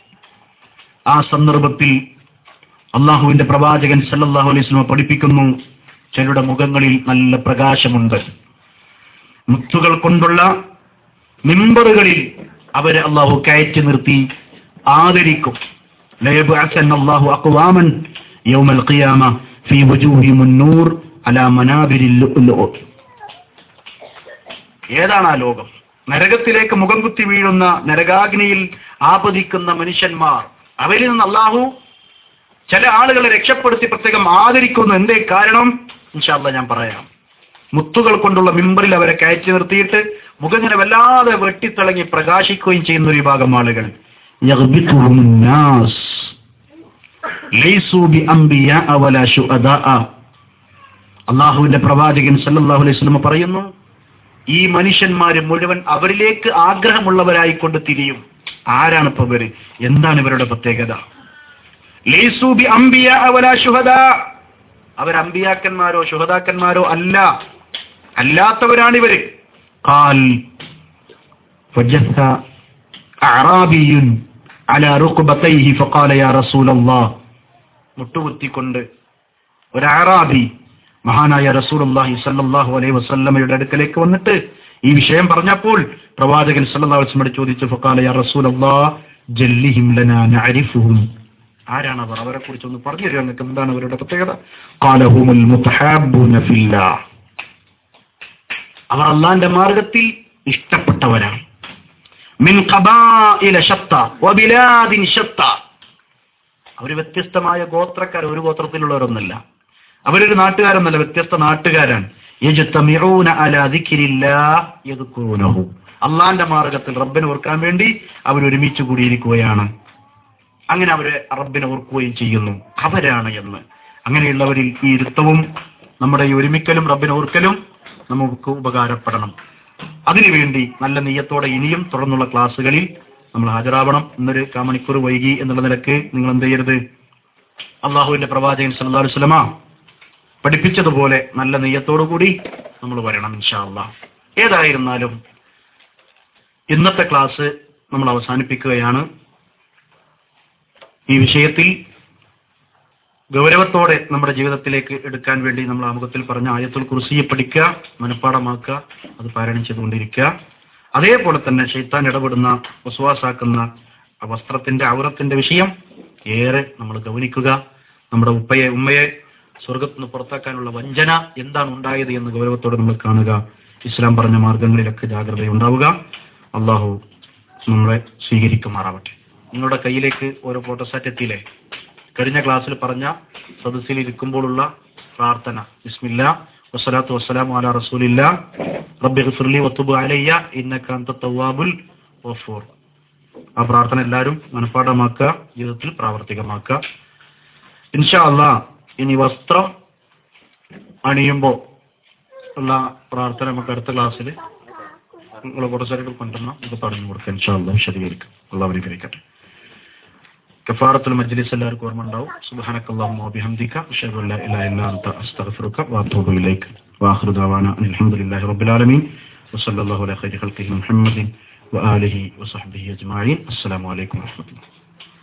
ആ സന്ദർഭത്തിൽ അള്ളാഹുവിന്റെ പ്രവാചകൻ സല്ലല്ലാഹു അലൈഹി വസല്ലം പഠിപ്പിക്കുന്നു ചിലരുടെ മുഖങ്ങളിൽ നല്ല പ്രകാശമുണ്ട് മുത്തുകൾ കൊണ്ടുള്ള മിമ്പറുകളിൽ അവരെ അള്ളാഹു കയറ്റി നിർത്തി ആദരിക്കും ലയബ്അസന്ന അല്ലാഹു അഖ്വാമൻ യൗമൽ ഖിയാമ ഫീ വുജൂഹിഹിം النور അലാ മനാബിരിൽ ലുഅ്ലുഅ ഏതാണ് ആ ലോകം നരകത്തിലേക്ക് മുഖം കുത്തി വീഴുന്ന നരകാഗ്നിയിൽ ആപതിക്കുന്ന മനുഷ്യന്മാർ അവരിൽ നിന്ന് അള്ളാഹു ചില ആളുകളെ രക്ഷപ്പെടുത്തി പ്രത്യേകം ആദരിക്കുന്നു എന്തേ കാരണം ഇൻഷാല്ല ഞാൻ പറയാം മുത്തുകൾ കൊണ്ടുള്ള മിമ്പറിൽ അവരെ കയറ്റി നിർത്തിയിട്ട് മുഖങ്ങനെ വല്ലാതെ വെട്ടിത്തിളങ്ങി പ്രകാശിക്കുകയും ചെയ്യുന്ന ഒരു വിഭാഗം ആളുകൾ يغبطهم الناس ليسوا بأنبياء ولا شهداء അള്ളാഹുവിന്റെ പ്രവാചകൻ സല്ലല്ലാഹു അലൈഹി വസല്ലം പറയുന്നു ഈ മനുഷ്യന്മാര് മുഴുവൻ അവരിലേക്ക് ആഗ്രഹമുള്ളവരായിക്കൊണ്ട് തിരിയും ആരാണ് ഇപ്പൊ ഇവര് എന്താണ് ഇവരുടെ പ്രത്യേകത ലൈസൂ ബി അംബിയാ വലാ ശുഹദാ അവർ അമ്പിയാക്കന്മാരോ ശുഹദാക്കന്മാരോ അല്ല അല്ലാത്തവരാണ് ഇവര് قال فجث أعرابي على ركبتيه فقال يا رسول الله മുട്ടുകുത്തിക്കൊണ്ട് ഒരു അറാബി മഹാനായ റസൂലുള്ളാഹി സല്ലല്ലാഹു അലൈഹി വസല്ലമയുടെ അടുക്കലേക്ക് വന്നിട്ട് ഈ വിഷയം പറഞ്ഞപ്പോൾ പ്രവാചകൻ സല്ലല്ലാഹു അലൈഹി വസല്ലമയോട് ചോദിച്ചു ഫഖാല യാ റസൂലല്ലാഹ് ജല്ലിഹിം ലനാ നഅരിഫുഹും ആരാണ് അവർ അവരെ കുറിച്ച് ഒന്ന് പറഞ്ഞു തരുമോ നിങ്ങൾക്ക് എന്താണ് അവരുടെ പ്രത്യേകത ഖാലഹുമുൽ മുതഹാബ്ബൂന ഫില്ലാഹ് അവർ അള്ളാന്റെ മാർഗത്തിൽ ഇഷ്ടപ്പെട്ടവരാണ് മിൻ ഖബാഇല ശത്ത വബിലാദിൻ ശത്ത അവർ വ്യത്യസ്തമായ ഗോത്രക്കാർ ഒരു ഗോത്രത്തിലുള്ളവരൊന്നല്ല അവരൊരു നാട്ടുകാരൊന്നല്ല വ്യത്യസ്ത നാട്ടുകാരാണ് യജ്തമിഊന അലാ ദിക്രില്ലാഹ് യദ്കുറൂനഹു അള്ളാന്റെ മാർഗത്തിൽ റബ്ബിനെ ഓർക്കാൻ വേണ്ടി അവർ ഒരുമിച്ച് കൂടിയിരിക്കുകയാണ് അങ്ങനെ അവരെ റബ്ബിനെ ഓർക്കുകയും ചെയ്യുന്നു അവരാണ് എന്ന് അങ്ങനെയുള്ളവരിൽ ഈ ഇരുത്തവും നമ്മുടെ ഈ ഒരുമിക്കലും റബ്ബിനെ ഓർക്കലും നമുക്ക് ഉപകാരപ്പെടണം അതിനുവേണ്ടി നല്ല നെയ്യത്തോടെ ഇനിയും തുടർന്നുള്ള ക്ലാസ്സുകളിൽ നമ്മൾ ഹാജരാവണം ഇന്നൊരു കാമണിക്കൂർ വൈകി എന്നുള്ള നിലക്ക് നിങ്ങൾ എന്ത് ചെയ്യരുത് അള്ളാഹുവിന്റെ പ്രവാചകൻ സല്ലല്ലാഹു അലൈഹി വസല്ലമ പഠിപ്പിച്ചതുപോലെ നല്ല നെയ്യത്തോടു കൂടി നമ്മൾ വരണം ഇൻഷാ അള്ളാഹ് ഏതായിരുന്നാലും ഇന്നത്തെ ക്ലാസ് നമ്മൾ അവസാനിപ്പിക്കുകയാണ് ഈ വിഷയത്തിൽ ഗൗരവത്തോടെ നമ്മുടെ ജീവിതത്തിലേക്ക് എടുക്കാൻ വേണ്ടി നമ്മൾ ആമുഖത്തിൽ പറഞ്ഞ ആയത്തുൽ കുറിസിയെ പഠിക്കുക മനഃപ്പാടമാക്കുക അത് പാരായണം ചെയ്തുകൊണ്ടിരിക്കുക അതേപോലെ തന്നെ ഷെയ്ത്താൻ ഇടപെടുന്ന വസുവാസാക്കുന്ന ആ വസ്ത്രത്തിന്റെ ഔറത്തിന്റെ വിഷയം ഏറെ നമ്മൾ ഗൗനിക്കുക നമ്മുടെ ഉപ്പയെ ഉമ്മയെ സ്വർഗത്ത് നിന്ന് പുറത്താക്കാനുള്ള വഞ്ചന എന്താണ് ഉണ്ടായത് എന്ന് ഗൗരവത്തോടെ നമ്മൾ കാണുക ഇസ്ലാം പറഞ്ഞ മാർഗങ്ങളിലൊക്കെ ജാഗ്രതയുണ്ടാവുക അള്ളാഹു നമ്മളെ സ്വീകരിക്കുമാറാവട്ടെ നിങ്ങളുടെ കയ്യിലേക്ക് ഓരോ ഫോട്ടോസാറ്റ് എത്തിയില്ലേ കഴിഞ്ഞ ക്ലാസ്സിൽ പറഞ്ഞ സദസ്സിൽ ഇരിക്കുമ്പോഴുള്ള പ്രാർത്ഥന ബിസ്മില്ല വസ്സലാത്തു വസ്സലാം അല റസൂലില്ല റബ്ബി ഗ്ഫിർലി വത്തുബ് അലയ്യ ഇന്നക അന്ത തവ്വാബുൽ ഗഫൂർ ആ പ്രാർത്ഥന എല്ലാവരും മനഃപ്പാഠമാക്കുക ജീവിതത്തിൽ പ്രാവർത്തികമാക്കുക ഇൻഷാ അള്ളാ ഇനി വസ്ത്രം അണിയുമ്പോൾ ഉള്ള പ്രാർത്ഥന നമുക്ക് അടുത്ത ക്ലാസ്സിൽ നിങ്ങളെ കുറച്ചേരങ്ങൾ കൊണ്ടുവരണം ഇത് പറഞ്ഞു കൊടുക്കാം ഇൻഷാ അള്ളാ വിശദീകരിക്കും അള്ളാഹ് അനുഗ്രഹിക്കട്ടെ കഫാറത്തുൽ മജ്ലിസ് എല്ലാവർക്കും ഓർമ്മ ഉണ്ടാവും സുബ്ഹാനക്കല്ലാഹുമ്മ വബിഹംദിക അഷ്ഹദു അല്ലാ ഇലാഹ ഇല്ലാ അൻത അസ്തഗ്ഫിറുക വഅതൂബു ഇലൈക് വആഖിറു ദഅവാന അൽഹംദുലില്ലാഹി റബ്ബിൽ ആലമീൻ വസല്ലല്ലാഹു അലാ ഖൈരി ഖൽഖിഹി മുഹമ്മദിൻ വആലിഹി വസഹ്ബിഹി അജ്മഈൻ അസ്സലാമു അലൈക്കും വറഹ്മത്തുള്ളാഹി